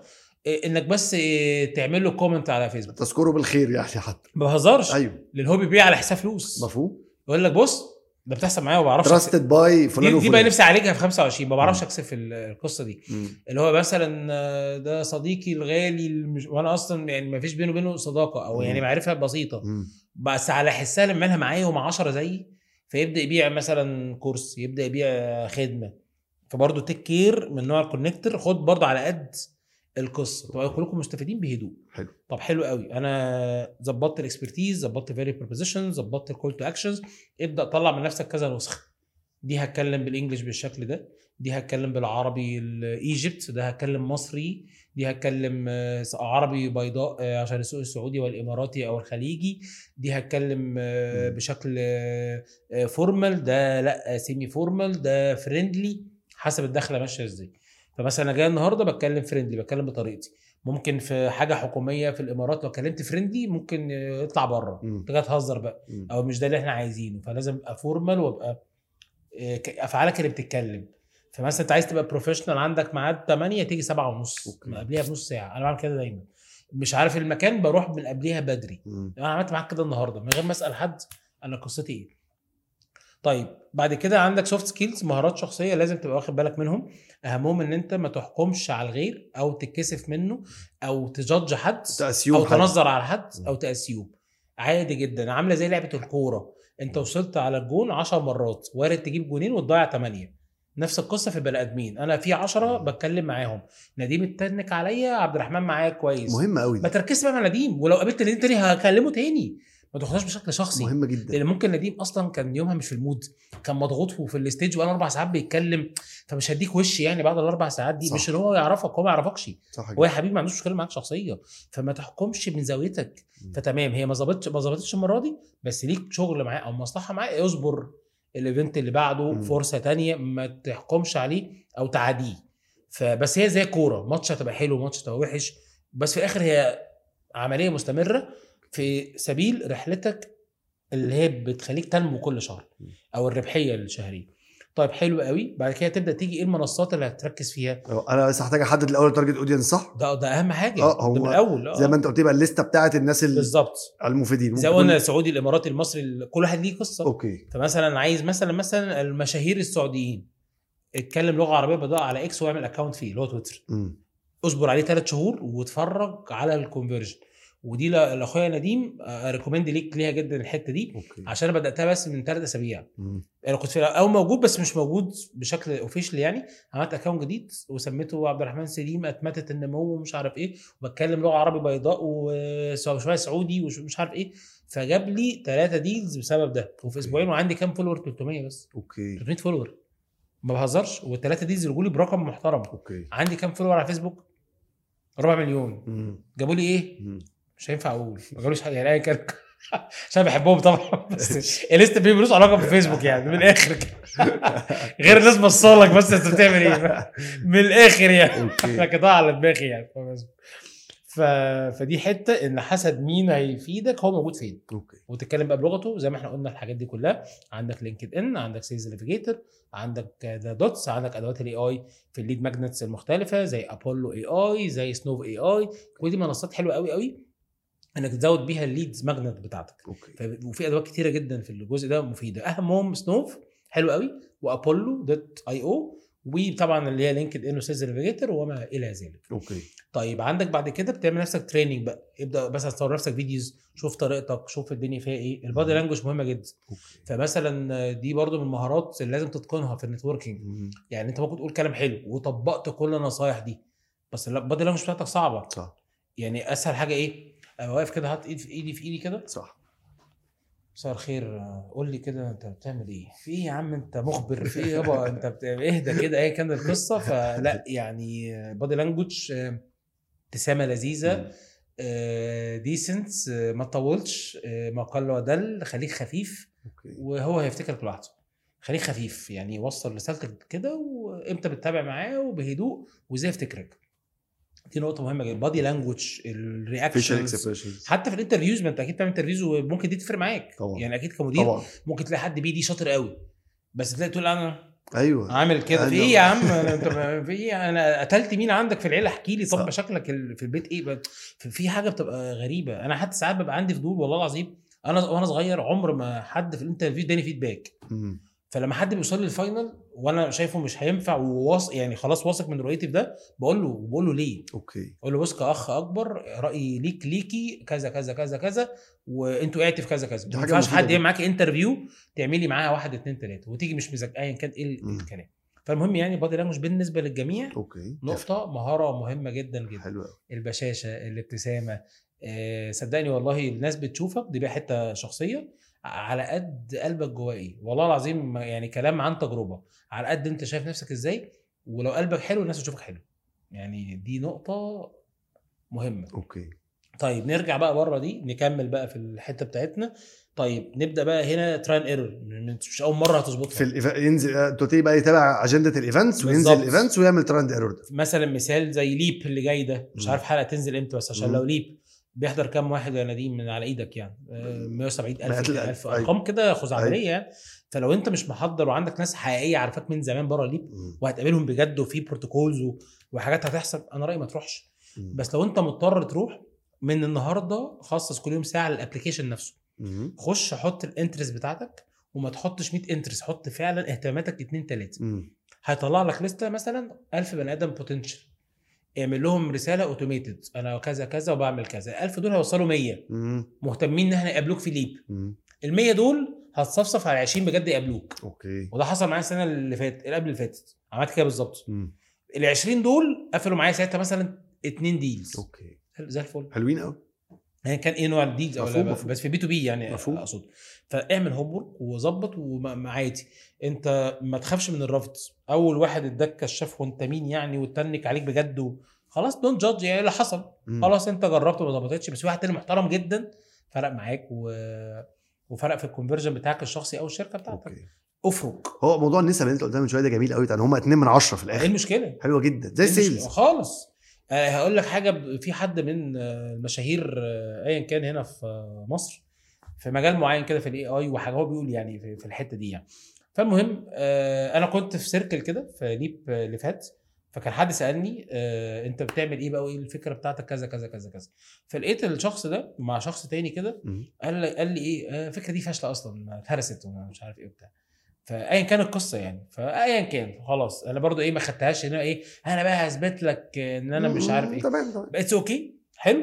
إيه، انك بس إيه، تعمل له كومنت على فيسبوك تذكره بالخير يعني حتى ما بهزرش ايوه لان هو بيبيع على حساب فلوس مفهوم يقول لك بص ده بتحصل معايا وما بعرفش أكسب. تراستد باي فلان دي, دي بقى وفلان نفسي اعالجها في 25 ما بعرفش مم. اكسب في ال- القصه دي مم. اللي هو مثلا آه، ده صديقي الغالي المش... وانا اصلا يعني ما فيش بينه وبينه صداقه او يعني مم. معرفه بسيطه مم. بس على حسها لما يعملها معايا ومع 10 زيي فيبدا يبيع مثلا كورس يبدا يبيع خدمه فبرضه تيك كير من نوع الكونكتور خد برضه على قد القصه تبقى كلكم مستفيدين بهدوء حلو. طب حلو قوي انا ظبطت الاكسبرتيز ظبطت فيري بروبوزيشن ظبطت الكول تو اكشنز ابدا طلع من نفسك كذا نسخه دي هتكلم بالانجلش بالشكل ده دي هتكلم بالعربي الايجيبت ده هتكلم مصري دي هتكلم آه، عربي بيضاء آه، عشان السوق السعودي والاماراتي او الخليجي دي هتكلم آه، مم. بشكل فورمال ده لا سيمي فورمال ده فريندلي حسب الدخله ماشيه ازاي فمثلا انا جاي النهارده بتكلم فريندلي بتكلم بطريقتي ممكن في حاجه حكوميه في الامارات لو كلمت فريندلي ممكن آه، يطلع بره مم. انت جاي تهزر بقى مم. او مش ده اللي احنا عايزينه فلازم ابقى فورمال وابقى آه، ك- افعالك اللي بتتكلم فمثلا انت عايز تبقى بروفيشنال عندك ميعاد 8 تيجي 7 ونص أوكي. من قبلها بنص ساعه انا بعمل كده دايما مش عارف المكان بروح من قبلها بدري مم. انا عملت معاك كده النهارده من غير ما اسال حد انا قصتي ايه طيب بعد كده عندك سوفت سكيلز مهارات شخصيه لازم تبقى واخد بالك منهم اهمهم ان انت ما تحكمش على الغير او تتكسف منه او تجادج حد تأسيوم او حاجة. تنظر على حد م. او تاسيوم عادي جدا عامله زي لعبه الكوره انت وصلت على الجون 10 مرات وارد تجيب جونين وتضيع 8 نفس القصه في البني ادمين انا في 10 بتكلم معاهم نديم اتنك عليا عبد الرحمن معايا كويس مهمة قوي ما تركزش بقى مع نديم ولو قابلت نديم تاني هكلمه تاني ما تاخدهاش بشكل شخصي مهمة جدا لان ممكن نديم اصلا كان يومها مش في المود كان مضغوط في الاستيج وانا اربع ساعات بيتكلم فمش هديك وش يعني بعد الاربع ساعات دي صح. مش ان هو يعرفك هو ما يعرفكش صح هو يا جدا حبيبي ما عندوش مشكله معاك شخصيه فما تحكمش من زاويتك مم. فتمام هي ما ظبطتش ما ظبطتش المره دي بس ليك شغل معاه او مصلحه معاه اصبر الايفنت اللي بعده مم. فرصه تانية ما تحكمش عليه او تعاديه فبس هي زي كوره ماتش هتبقى حلو ماتش هتبقى وحش بس في الاخر هي عمليه مستمره في سبيل رحلتك اللي هي بتخليك تنمو كل شهر مم. او الربحيه الشهريه طيب حلو قوي بعد كده تبدا تيجي ايه المنصات اللي هتركز فيها انا بس هحتاج احدد الاول تارجت اودينس صح ده ده اهم حاجه آه، هو ده من الاول آه. زي ما انت قلت يبقى الليسته بتاعت الناس ال- بالظبط المفيدين زي ممكن ما قلنا كل- السعودي الاماراتي المصري ال- كل واحد ليه قصه اوكي فمثلا عايز مثلا مثلا المشاهير السعوديين اتكلم لغه عربيه بضاء على اكس واعمل اكونت فيه اللي هو تويتر مم. اصبر عليه ثلاث شهور واتفرج على الكونفرجن ودي ل- لاخويا نديم ريكومند ليك ليها جدا الحته دي اوكي عشان انا بداتها بس من ثلاث اسابيع مم. انا كنت في او موجود بس مش موجود بشكل اوفيشال يعني عملت اكونت جديد وسميته عبد الرحمن سليم اتمتت النمو ومش عارف ايه وبتكلم لغه عربي بيضاء وشويه سعودي ومش عارف ايه فجاب لي ثلاثه ديلز بسبب ده وفي اسبوعين وعندي كام فولور 300 بس اوكي 300 فولور ما بهزرش والثلاثه ديلز رجوا لي برقم محترم اوكي عندي كام فولور على فيسبوك ربع مليون مم. جابوا لي ايه مم. مش هينفع اقول ما جابوليش حاجه يعني ايا كان عشان بحبهم طبعا بس الانستا بي ملوش علاقه بالفيسبوك يعني من الاخر كده غير الناس بصالك بس انت بتعمل ايه من الاخر يعني اوكي ركضها على دماغي يعني فبس. ف... فدي حته ان حسب مين هيفيدك هو موجود فين اوكي وتتكلم بقى بلغته زي ما احنا قلنا الحاجات دي كلها عندك لينكد ان عندك سيلز نافيجيتور عندك ذا دوتس عندك ادوات الاي اي في الليد ماجنتس المختلفه زي ابولو اي اي زي سنوف اي اي كل دي منصات حلوه قوي قوي انك تزود بيها الليدز ماجنت بتاعتك اوكي ف- وفي ادوات كتيره جدا في الجزء ده مفيده اهمهم سنوف حلو قوي وابولو دوت اي او وطبعا اللي هي لينكد ان وسيلز نافيجيتور وما الى ذلك اوكي طيب عندك بعد كده بتعمل نفسك تريننج بقى ابدا مثلا تصور نفسك فيديوز شوف طريقتك شوف الدنيا فيها ايه البادي مم. لانجوج مهمه جدا اوكي فمثلا دي برضو من المهارات اللي لازم تتقنها في النتوركينج مم. يعني انت ممكن تقول كلام حلو وطبقت كل النصايح دي بس البادي لانجوج بتاعتك صعبه صح يعني اسهل حاجه ايه ابقى واقف كده حاطط ايدي في ايدي في ايدي كده صح مساء الخير آه، قول لي كده انت بتعمل ايه؟ في ايه يا عم انت مخبر في ايه يابا انت بت... اهدى كده ايا كان القصه فلا يعني بادي لانجوج ابتسامه لذيذه مم. ديسنت ما تطولش آه، ما قل ودل خليك خفيف اوكي وهو هيفتكرك لوحده خليك خفيف يعني وصل رسالتك كده وامتى بتتابع معاه وبهدوء وازاي يفتكرك دي نقطه مهمه جدا بادي لانجوج فيشل الرياكشنز اكسبريشنز حتى في الانترفيوز ما انت اكيد بتعمل انترفيوز وممكن دي تفرق معاك طبعا. يعني اكيد كمدير طبعا ممكن تلاقي حد بيدي شاطر قوي بس تلاقي تقول انا ايوه عامل كده في أيوة. ايه يا عم أنا- انت في ايه انا قتلت مين عندك في العيله احكي لي طب صح. مشاكلك ال- في البيت ايه بقى؟ في- في حاجه بتبقى غريبه انا حتى ساعات ببقى عندي فضول والله العظيم انا وانا صغير عمر ما حد في الانترفيو اداني فيدباك مم. فلما حد بيوصل لي الفاينل وانا شايفه مش هينفع وواثق يعني خلاص واثق من رؤيتي في ده بقول له بقول له ليه؟ اوكي اقول له بص كاخ اكبر رايي ليك ليكي كذا كذا كذا كذا وانتوا وقعت في كذا كذا دي ما حاجة ينفعش مفيدة حد جدا. يعمل معاك انترفيو تعملي معاها واحد اتنين تلاته وتيجي مش مذاكره ايا كان ايه ال- مم. الكلام فالمهم يعني بادي لانجوج بالنسبه للجميع اوكي نقطه مهاره مهمه جدا جدا حلو قوي البشاشه الابتسامه آه، صدقني والله الناس بتشوفك دي بقى حته شخصيه على قد قلبك جواه ايه والله العظيم ما- يعني كلام عن تجربه على قد انت شايف نفسك ازاي ولو قلبك حلو الناس تشوفك حلو يعني دي نقطه مهمه اوكي طيب نرجع بقى بره دي نكمل بقى في الحته بتاعتنا طيب نبدا بقى هنا تراين ايرور مش اول مره هتظبطها في الإيف... ينزل انت قلت لي بقى يتابع اجنده الايفنتس وينزل بالظبط. الايفنتس ويعمل تراند ايرور ده مثلا مثال زي ليب اللي جاي ده مش مم. عارف حلقه تنزل امتى بس عشان مم. لو ليب بيحضر كام واحد يا نديم من على ايدك يعني آه، 170 مئات الف الألف، الف أيوة. ارقام كده خزعبليه يعني فلو انت مش محضر وعندك ناس حقيقيه عارفاك من زمان بره ليب مم. وهتقابلهم بجد وفي بروتوكولز و- وحاجات هتحصل انا رايي ما تروحش مم. بس لو انت مضطر تروح من النهارده خصص كل يوم ساعه للابلكيشن نفسه مم. خش حط الانترست بتاعتك وما تحطش 100 انترست حط فعلا اهتماماتك اتنين تلاته مم. هيطلع لك لسته مثلا 1000 بني ادم بوتنشال اعمل لهم رساله اوتوميتد انا كذا كذا وبعمل كذا ال 1000 دول هيوصلوا 100 مم. مهتمين ان احنا يقابلوك في ليب مم. ال 100 دول هتصفصف على 20 بجد يقابلوك اوكي وده حصل معايا السنه اللي فاتت اللي قبل اللي فاتت عملت كده بالظبط مم. ال 20 دول قفلوا معايا ساعتها مثلا اتنين ديلز اوكي زي الفل حلوين قوي يعني كان ايه نوع الديلز او مفهوم، لا مفهوم. بس في بي تو بي يعني مفهوم. اقصد فاعمل هوم ورك وظبط وعادي انت ما تخافش من الرفض اول واحد اداك كشاف وانت مين يعني وتنك عليك بجد و... خلاص دونت جادج يعني اللي حصل مم. خلاص انت جربت وما ظبطتش بس في واحد تاني محترم جدا فرق معاك و... وفرق في الكونفرجن بتاعك الشخصي او الشركه بتاعتك اوكي افرك هو موضوع النسب اللي انت قلتها من شويه ده جميل قوي يعني هم 2 من 10 في ايه الاخر المشكله؟ حلوه جدا زي إيه المشكلة؟ السيلز خالص آه، هقول لك حاجه ب- في حد من آه، المشاهير آه، ايا كان هنا في آه، مصر في مجال معين كده في الاي اي وحاجه هو بيقول يعني في, في الحته دي يعني فالمهم آه، انا كنت في سيركل كده في ليب آه، اللي فات فكان حد سالني آه، انت بتعمل ايه بقى وايه الفكره بتاعتك كذا كذا كذا كذا فلقيت الشخص ده مع شخص تاني كده مم. قال لي قال لي ايه آه، الفكره دي فاشله اصلا اتهرست ومش عارف ايه وبتاع فايا كان القصه يعني فايا كان خلاص انا برضو ايه ما خدتهاش هنا ايه انا بقى هثبت لك ان انا مش عارف ايه تمام تمام اتس اوكي حلو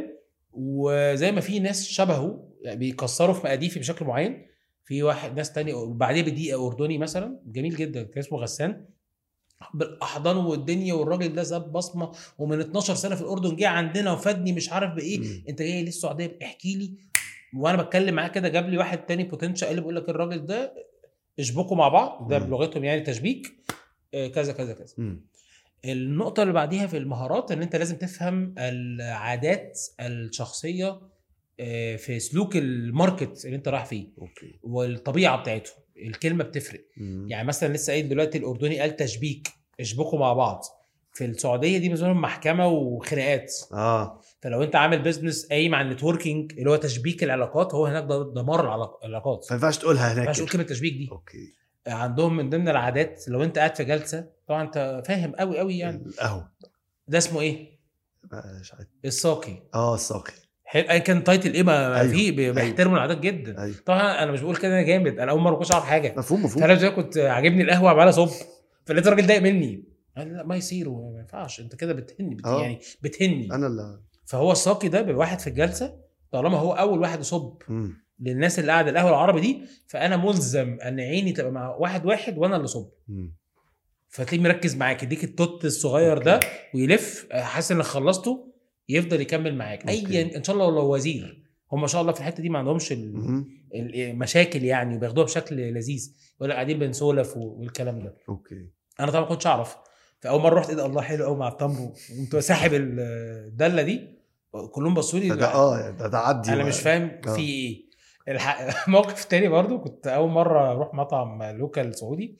وزي ما في ناس شبهه يعني بيكسروا في مقاديفي بشكل معين في واحد ناس تاني وبعديه بدقيقه اردني مثلا جميل جدا كان اسمه غسان بالاحضان والدنيا والراجل ده ساب بصمه ومن 12 سنه في الاردن جه عندنا وفادني مش عارف بايه مم. انت جاي ليه السعوديه احكي لي وانا بتكلم معاه كده جاب لي واحد تاني بوتنشال قال لي بقول لك الراجل ده اشبكوا مع بعض ده مم. بلغتهم يعني تشبيك آه، كذا كذا كذا مم. النقطة اللي بعديها في المهارات ان انت لازم تفهم العادات الشخصية آه، في سلوك الماركت اللي انت رايح فيه اوكي والطبيعة بتاعتهم الكلمة بتفرق مم. يعني مثلا لسه قايل دلوقتي الاردني قال تشبيك اشبكوا مع بعض في السعودية دي بالنسبة لهم محكمة وخناقات اه فلو انت عامل بيزنس قايم على النتوركينج اللي هو تشبيك العلاقات هو هناك ده دمار العلاق- العلاقات ما ينفعش تقولها ما هناك ينفعش تقول كده. كلمة تشبيك دي اوكي عندهم من ضمن العادات لو انت قاعد في جلسة طبعا انت فاهم قوي قوي يعني القهوه ده اسمه ايه؟ مش عارف الساقي اه الساقي حلو ايا كان تايتل ايه ما أيوه. فيه بي- بيحترموا العادات جدا ايوه طبعا انا مش بقول كده انا جامد انا اول مره ما كنتش اعرف حاجه مفهوم مفهوم فانا زي كنت عاجبني القهوه عمال اصب فلقيت الراجل ضايق مني قال لا ما يصير ما ينفعش انت كده بتهني بت... آه. يعني بتهني انا اللي فهو الساقي ده بيبقى واحد في الجلسه طالما هو اول واحد يصب مم. للناس اللي قاعده القهوه العربي دي فانا ملزم ان عيني تبقى مع واحد واحد وانا اللي صب مم. فتلاقيه مركز معاك يديك التوت الصغير ده ويلف حاسس انك خلصته يفضل يكمل معاك أوكي. ايا ان شاء الله لو وزير هم ما شاء الله في الحته دي ما عندهمش ال- مم. المشاكل يعني وبياخدوها بشكل لذيذ يقول لك قاعدين بنسولف و- والكلام ده اوكي انا طبعا ما كنتش اعرف فاول مره رحت ايه ده الله حلو قوي مع التمر وقمت ساحب ال- الدله دي كلهم بصوا لي ده اه يعني ده تعدي انا و- مش فاهم آه. في ايه الح... موقف تاني برضو كنت اول مره اروح مطعم لوكال سعودي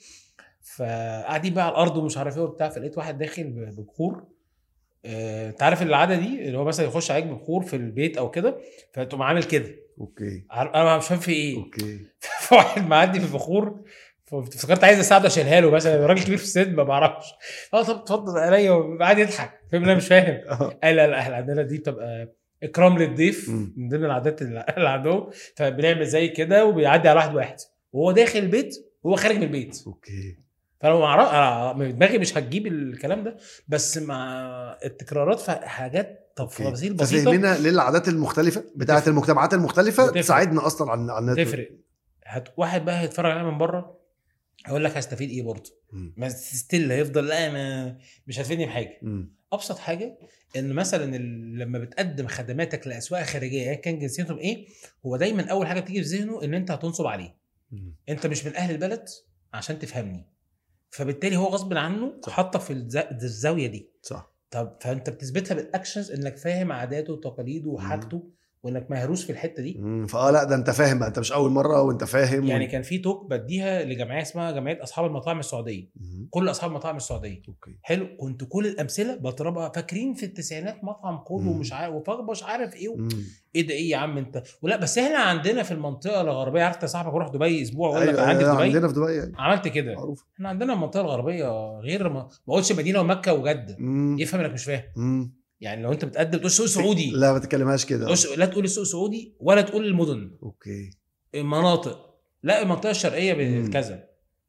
فقاعدين بقى على الارض ومش عارف ايه وبتاع فلقيت واحد داخل ب- ببخور آه، انت عارف العاده دي اللي هو مثلا يخش عليك ببخور في البيت او كده فتقوم عامل كده اوكي عار- انا مش فاهم في ايه اوكي فواحد معدي في البخور فافتكرت عايز اساعده اشيلها له مثلا راجل كبير في السن ما بعرفش اه طب اتفضل عليا وقعد يضحك فاهم انا مش فاهم قال لا لا احنا عندنا دي بتبقى اكرام للضيف مم. من ضمن العادات اللي اللي عندهم فبنعمل زي كده وبيعدي على واحد واحد وهو داخل البيت وهو خارج من البيت اوكي فانا ما اعرف أنا من دماغي مش هتجيب الكلام ده بس مع التكرارات في حاجات تفاصيل بسيطه ففهمنا ليه العادات المختلفه بتاعت بتفرق. المجتمعات المختلفه بتفرق. تساعدنا اصلا على على النتورك. تفرق هت... واحد بقى هيتفرج عليها من بره هيقول لك هستفيد ايه برضه مم. ما ستيل هيفضل لا ما مش هتفيدني بحاجه مم. ابسط حاجه ان مثلا ال- لما بتقدم خدماتك لاسواق خارجيه ايا كان جنسيتهم ايه هو دايما اول حاجه بتيجي في ذهنه ان انت هتنصب عليه مم. انت مش من اهل البلد عشان تفهمني فبالتالي هو غصب عنه صح. حطك في الز- الزاويه دي صح طب فانت بتثبتها بالاكشنز انك فاهم عاداته وتقاليده وحاجته وانك مهروس في الحته دي مم. فاه لا ده انت فاهم بقى انت مش اول مره وانت فاهم يعني و... كان في توك بديها لجمعيه اسمها جمعيه اصحاب المطاعم السعوديه مم. كل اصحاب المطاعم السعوديه اوكي حلو كنت كل الامثله بضربها فاكرين في التسعينات مطعم كله مم. ومش عارف ومش عارف ايه مم. ايه ده ايه يا عم انت ولا بس احنا عندنا في المنطقه الغربيه عرفت يا صاحبك روح دبي اسبوع واقول لك ايوه عندي في أيوة، دبي عندنا في دبي يعني. عملت كده معروف احنا عندنا المنطقه الغربيه غير ما ما اقولش مدينه ومكه وجده مم. يفهم انك مش فاهم مم. يعني لو انت بتقدم تقول سوق سعودي لا ما تتكلمهاش كده تقولش- لا تقول السوق سعودي ولا تقول المدن اوكي المناطق لا المنطقه الشرقيه مم. بكذا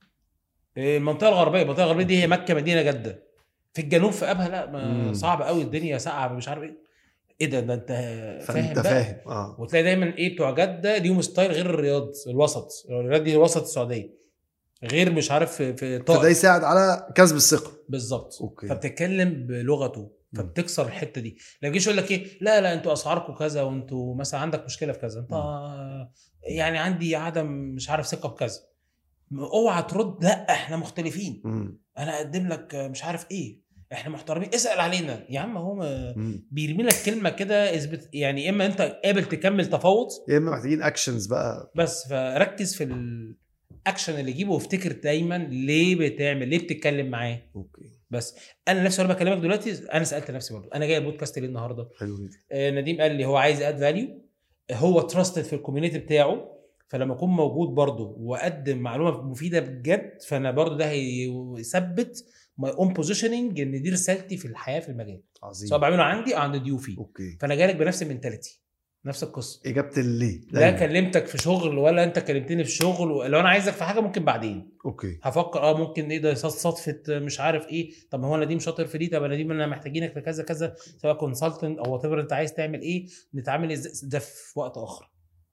المنطقه الغربيه المنطقه الغربيه دي هي مكه مدينه جده في الجنوب في ابها لا ما مم. صعب قوي الدنيا ساقعه مش عارف ايه ايه ده ده انت فاهم فانت بقى. فاهم اه وتلاقي دايما ايه بتوع جده ليهم ستايل غير الرياض الوسط الرياض دي الوسط السعوديه غير مش عارف في, في فده طائف يساعد على كسب الثقه بالظبط اوكي فبتتكلم بلغته فبتكسر الحته دي لما يجيش يقول لك ايه لا لا انتوا اسعاركم كذا وانتوا مثلا عندك مشكله في كذا انت يعني عندي عدم مش عارف ثقه في كذا اوعى ترد لا احنا مختلفين مم. انا اقدم لك مش عارف ايه احنا محترمين اسال علينا يا عم هو ما- مم. بيرمي لك كلمه كده اثبت يعني اما انت قابل تكمل تفاوض يا اما محتاجين اكشنز بقى بس فركز في الاكشن اللي يجيبه وافتكر دايما ليه بتعمل ليه بتتكلم معاه اوكي بس انا نفسي وانا بكلمك دلوقتي انا سالت نفسي برضه انا جاي البودكاست ليه النهارده حلو جدا آه، نديم قال لي هو عايز اد فاليو هو تراستد في الكوميونتي بتاعه فلما اكون موجود برضه واقدم معلومه مفيده بجد فانا برضه ده هيثبت ماي اون بوزيشننج ان دي رسالتي في الحياه في المجال عظيم سواء بعمله عندي او عند ضيوفي اوكي فانا جاي لك بنفس المنتاليتي نفس القصه اجابه الليه لا دايماً. كلمتك في شغل ولا انت كلمتني في شغل لو انا عايزك في حاجه ممكن بعدين اوكي هفكر اه ممكن ايه ده صدفه مش عارف ايه طب ما هو نديم شاطر في دي طب نديم انا محتاجينك في كذا كذا سواء كونسلتنت او وات انت عايز تعمل ايه نتعامل ازاي ده في وقت اخر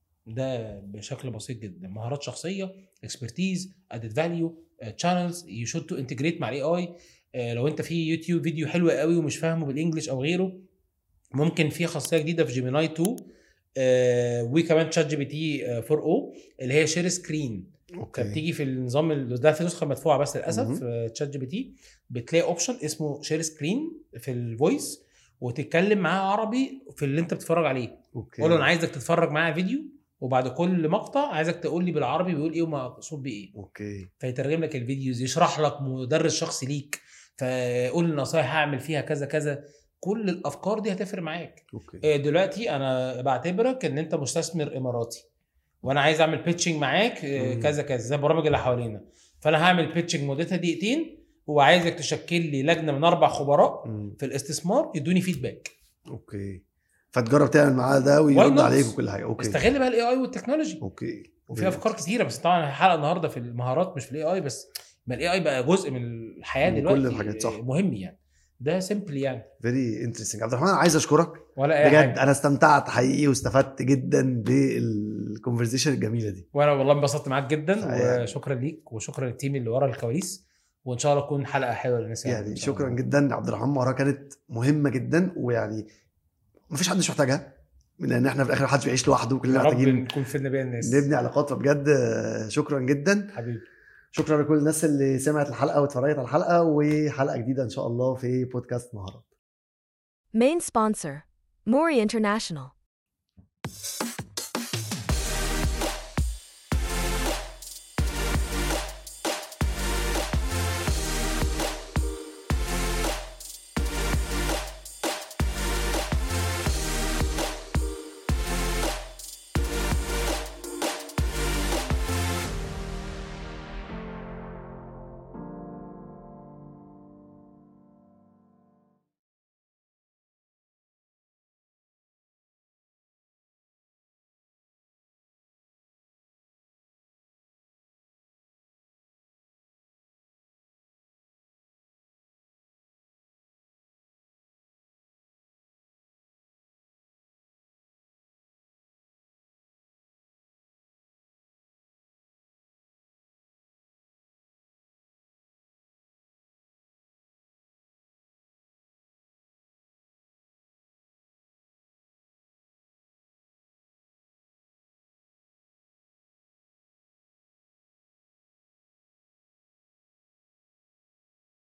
ده بشكل بسيط جدا مهارات شخصيه اكسبرتيز ادد فاليو تشانلز يو شود تو انتجريت مع الاي اي لو انت في يوتيوب فيديو حلو قوي ومش فاهمه بالانجلش او غيره ممكن في خاصيه جديده في جيميناي 2 آه وكمان تشات جي بي تي 4 او اللي هي شير سكرين اوكي فبتيجي في النظام ال- ده في نسخه مدفوعه بس للاسف مهم. في تشات جي بي تي بتلاقي اوبشن اسمه شير سكرين في الفويس وتتكلم معاه عربي في اللي انت بتتفرج عليه اوكي قول له انا عايزك تتفرج معايا فيديو وبعد كل مقطع عايزك تقول لي بالعربي بيقول ايه ومقصود بيه ايه اوكي فيترجم لك الفيديوز يشرح لك مدرس شخصي ليك فقول لي نصايح هعمل فيها كذا كذا كل الافكار دي هتفرق معاك اوكي آه، دلوقتي انا بعتبرك ان انت مستثمر اماراتي وانا عايز اعمل بيتشنج معاك آه، مم. كذا كذا زي البرامج اللي حوالينا فانا هعمل بيتشنج مدتها دقيقتين وعايزك تشكل لي لجنه من اربع خبراء مم. في الاستثمار يدوني فيدباك اوكي فتجرب تعمل معاه ده Why ويرد not؟ عليك وكل حاجه اوكي استغل بقى الاي اي والتكنولوجي اوكي وفي افكار كتيره بس طبعا الحلقه النهارده في المهارات مش في الاي اي بس ما الاي اي بقى جزء من الحياه من كل دلوقتي الحاجات، صح. مهم يعني ده سيمبل يعني فيري انترستنج عبد الرحمن أنا عايز اشكرك ولا اي بجد حاجه انا استمتعت حقيقي واستفدت جدا بالكونفرزيشن الجميله دي وانا والله انبسطت معاك جدا يعني- وشكرا ليك وشكرا للتيم اللي ورا الكواليس وان شاء الله تكون حلقه حلوه للناس يعني إن شاء شكرا الله. جدا عبد الرحمن مهاره كانت مهمه جدا ويعني مفيش حد مش محتاجها لان احنا في الاخر محدش بيعيش لوحده يا وكلنا رب محتاجين نكون فدنا بيها الناس نبني علاقات فبجد آه، شكرا جدا حبيبي شكرا لكل الناس اللي سمعت الحلقه واتفرجت على الحلقه وحلقه جديده ان شاء الله في بودكاست مهارات Main sponsor Mori International.